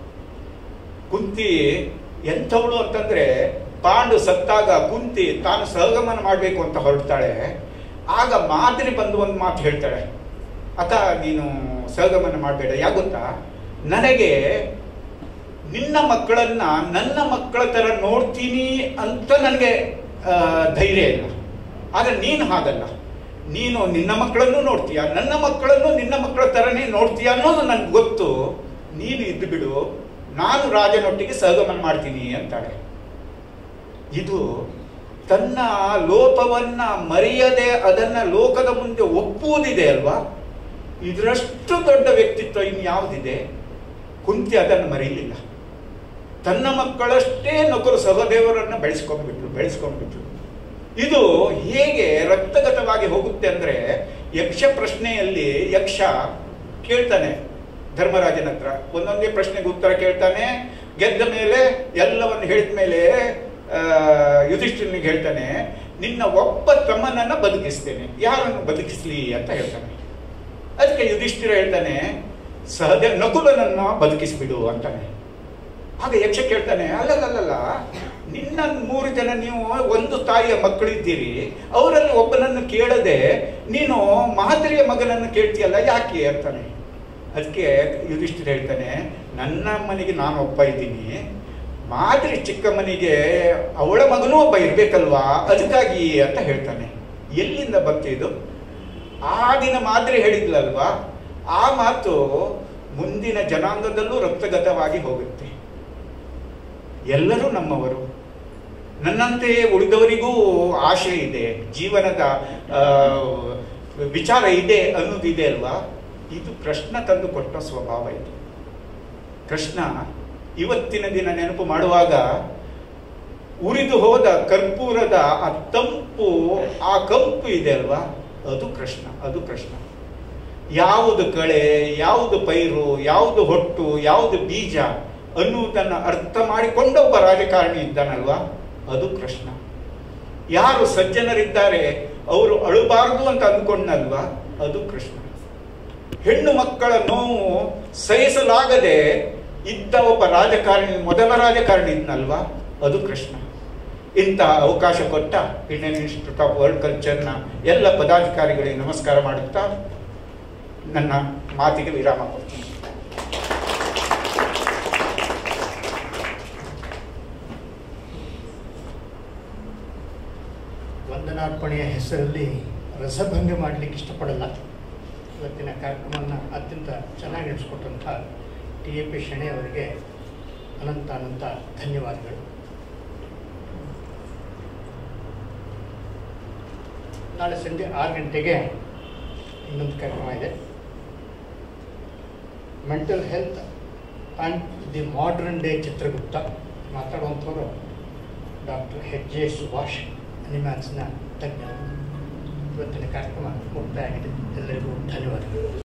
ಕುಂತಿ ಎಂಥವಳು ಅಂತಂದ್ರೆ ಪಾಂಡು ಸತ್ತಾಗ ಕುಂತಿ ತಾನು ಸಹಗಮನ ಮಾಡಬೇಕು ಅಂತ ಹೊರಡ್ತಾಳೆ ಆಗ ಮಾದರಿ ಬಂದು ಒಂದು ಮಾತು ಹೇಳ್ತಾಳೆ ಅಕ್ಕ ನೀನು ಸಹಗಮನ ಮಾಡಬೇಡ ಯಾಕೆ ಗೊತ್ತಾ ನನಗೆ ನಿನ್ನ ಮಕ್ಕಳನ್ನ ನನ್ನ ಮಕ್ಕಳ ತರ ನೋಡ್ತೀನಿ ಅಂತ ನನಗೆ ಆ, ಧೈರ್ಯ ಇಲ್ಲ ಆದ್ರೆ ನೀನು ಹಾಗಲ್ಲ ನೀನು ನಿನ್ನ ಮಕ್ಕಳನ್ನು ನೋಡ್ತೀಯ ನನ್ನ ಮಕ್ಕಳನ್ನು ನಿನ್ನ ಮಕ್ಕಳ ತರನೇ ನೋಡ್ತೀಯ ಅನ್ನೋದು ನನ್ಗೆ ಗೊತ್ತು ನೀನು ಇದ್ದು ಬಿಡು ನಾನು ರಾಜನೊಟ್ಟಿಗೆ ಸಹಗಮನ ಮಾಡ್ತೀನಿ ಅಂತಾಳೆ ಇದು ತನ್ನ ಲೋಪವನ್ನ ಮರೆಯದೆ ಅದನ್ನ ಲೋಕದ ಮುಂದೆ ಒಪ್ಪುವುದಿದೆ ಅಲ್ವಾ ಇದರಷ್ಟು ದೊಡ್ಡ ವ್ಯಕ್ತಿತ್ವ ಇನ್ಯಾವುದಿದೆ ಕುಂತಿ ಅದನ್ನು ಮರೆಯಲಿಲ್ಲ ತನ್ನ ಮಕ್ಕಳಷ್ಟೇ ನಕಲು ಸಹದೇವರನ್ನ ಬೆಳೆಸ್ಕೊಂಡ್ಬಿಟ್ರು ಬೆಳೆಸ್ಕೊಂಡ್ಬಿಟ್ರು ಇದು ಹೇಗೆ ರಕ್ತಗತವಾಗಿ ಹೋಗುತ್ತೆ ಅಂದ್ರೆ ಯಕ್ಷ ಪ್ರಶ್ನೆಯಲ್ಲಿ ಯಕ್ಷ ಕೇಳ್ತಾನೆ ಧರ್ಮರಾಜನ ಹತ್ರ ಒಂದೊಂದೇ ಪ್ರಶ್ನೆಗೆ ಉತ್ತರ ಕೇಳ್ತಾನೆ ಗೆದ್ದ ಮೇಲೆ ಎಲ್ಲವನ್ನು ಹೇಳಿದ ಮೇಲೆ ಯುಧಿಷ್ಠಿರನಿಗೆ ಹೇಳ್ತಾನೆ ನಿನ್ನ ಒಬ್ಬ ತಮ್ಮನನ್ನ ಬದುಕಿಸ್ತೇನೆ ಯಾರನ್ನು ಬದುಕಿಸ್ಲಿ ಅಂತ ಹೇಳ್ತಾನೆ ಅದಕ್ಕೆ ಯುಧಿಷ್ಠಿರ ಹೇಳ್ತಾನೆ ಸಹದೇವ ನಕುಲನನ್ನ ಬದುಕಿಸ್ಬಿಡು ಅಂತಾನೆ ಆಗ ಯಕ್ಷ ಕೇಳ್ತಾನೆ ಅಲ್ಲಲ್ಲಲ್ಲ ನಿನ್ನ ಮೂರು ಜನ ನೀವು ಒಂದು ತಾಯಿಯ ಮಕ್ಕಳಿದ್ದೀರಿ ಅವರಲ್ಲಿ ಒಬ್ಬನನ್ನು ಕೇಳದೆ ನೀನು ಮಾದರಿಯ ಮಗನನ್ನು ಕೇಳ್ತೀಯಲ್ಲ ಯಾಕೆ ಅಂತಾನೆ ಅದಕ್ಕೆ ಯುಧಿಷ್ಠಿರ ಹೇಳ್ತಾನೆ ನನ್ನ ಮನೆಗೆ ನಾನು ಒಬ್ಬ ಇದ್ದೀನಿ ಮಾದರಿ ಚಿಕ್ಕಮ್ಮನಿಗೆ ಅವಳ ಮಗನೂ ಒಬ್ಬ ಇರ್ಬೇಕಲ್ವಾ ಅದಕ್ಕಾಗಿ ಅಂತ ಹೇಳ್ತಾನೆ ಎಲ್ಲಿಂದ ಬಂತು ಇದು ಆ ದಿನ ಮಾದರಿ ಹೇಳಿದ್ಲಲ್ವಾ ಆ ಮಾತು ಮುಂದಿನ ಜನಾಂಗದಲ್ಲೂ ರಕ್ತಗತವಾಗಿ ಹೋಗುತ್ತೆ ಎಲ್ಲರೂ ನಮ್ಮವರು ನನ್ನಂತೆಯೇ ಉಳಿದವರಿಗೂ ಆಶೆ ಇದೆ ಜೀವನದ ಆ, ವಿಚಾರ ಇದೆ ಅನ್ನೋದಿದೆ ಅಲ್ವಾ ಇದು ಕೃಷ್ಣ ತಂದು ಕೊಟ್ಟ ಸ್ವಭಾವ ಇದು ಕೃಷ್ಣ ಇವತ್ತಿನ ದಿನ ನೆನಪು ಮಾಡುವಾಗ ಉರಿದು ಹೋದ ಕರ್ಪೂರದ ಆ ತಂಪು ಆ ಕಂಪು ಇದೆ ಅಲ್ವಾ ಅದು ಕೃಷ್ಣ ಅದು ಕೃಷ್ಣ ಯಾವುದು ಕಳೆ ಯಾವುದು ಪೈರು ಯಾವುದು ಹೊಟ್ಟು ಯಾವುದು ಬೀಜ ಅನ್ನುವುದನ್ನ ಅರ್ಥ ಮಾಡಿಕೊಂಡ ಒಬ್ಬ ರಾಜಕಾರಣಿ ಇದ್ದಾನಲ್ವಾ ಅದು ಕೃಷ್ಣ ಯಾರು ಸಜ್ಜನರಿದ್ದಾರೆ ಅವರು ಅಳಬಾರದು ಅಂತ ಅಂದ್ಕೊಂಡಲ್ವಾ ಅದು ಕೃಷ್ಣ ಹೆಣ್ಣು ಮಕ್ಕಳ ನೋವು ಸಹಿಸಲಾಗದೆ ಇದ್ದ ಒಬ್ಬ ರಾಜಕಾರಣಿ ಮೊದಲ ರಾಜಕಾರಣಿ ಇದ್ನಲ್ವಾ ಅದು ಕೃಷ್ಣ ಇಂತಹ ಅವಕಾಶ ಕೊಟ್ಟ ಇಂಡಿಯನ್ ಇನ್ಸ್ಟಿಟ್ಯೂಟ್ ಆಫ್ ವರ್ಲ್ಡ್ ಕಲ್ಚರ್ನ ಎಲ್ಲ ಪದಾಧಿಕಾರಿಗಳಿಗೆ ನಮಸ್ಕಾರ ಮಾಡುತ್ತಾ ನನ್ನ ಮಾತಿಗೆ ವಿರಾಮ ಕೊಡ್ತೀನಿ ವಂದನಾರ್ಪಣೆಯ ಹೆಸರಲ್ಲಿ ರಸಭಂಗ ಮಾಡಲಿಕ್ಕೆ ಇಷ್ಟಪಡಲ್ಲ ಇವತ್ತಿನ ಕಾರ್ಯಕ್ರಮವನ್ನು ಅತ್ಯಂತ ಚೆನ್ನಾಗಿ ನಡೆಸ್ಕೊಟ್ಟಂಥ ಟಿ ಎ ಪಿ ಶೆಣೆ ಅವರಿಗೆ ಅನಂತ ಅನಂತ ಧನ್ಯವಾದಗಳು ನಾಳೆ ಸಂಜೆ ಆರು ಗಂಟೆಗೆ ಇನ್ನೊಂದು ಕಾರ್ಯಕ್ರಮ ಇದೆ mental health and the modern day Chitragupta ಮಾತಾಡುವಂಥವರು ಡಾಕ್ಟರ್ ಎಚ್ ಜೆ ಸುಭಾಷ್ ಅನಿಮ್ಯಾನ್ಸ್ನ ತಜ್ಞರು ಇವತ್ತಿನ ಕಾರ್ಯಕ್ರಮ ಮುಕ್ತಾಯ ಆಗಿದೆ ಎಲ್ಲರಿಗೂ ಧನ್ಯವಾದಗಳು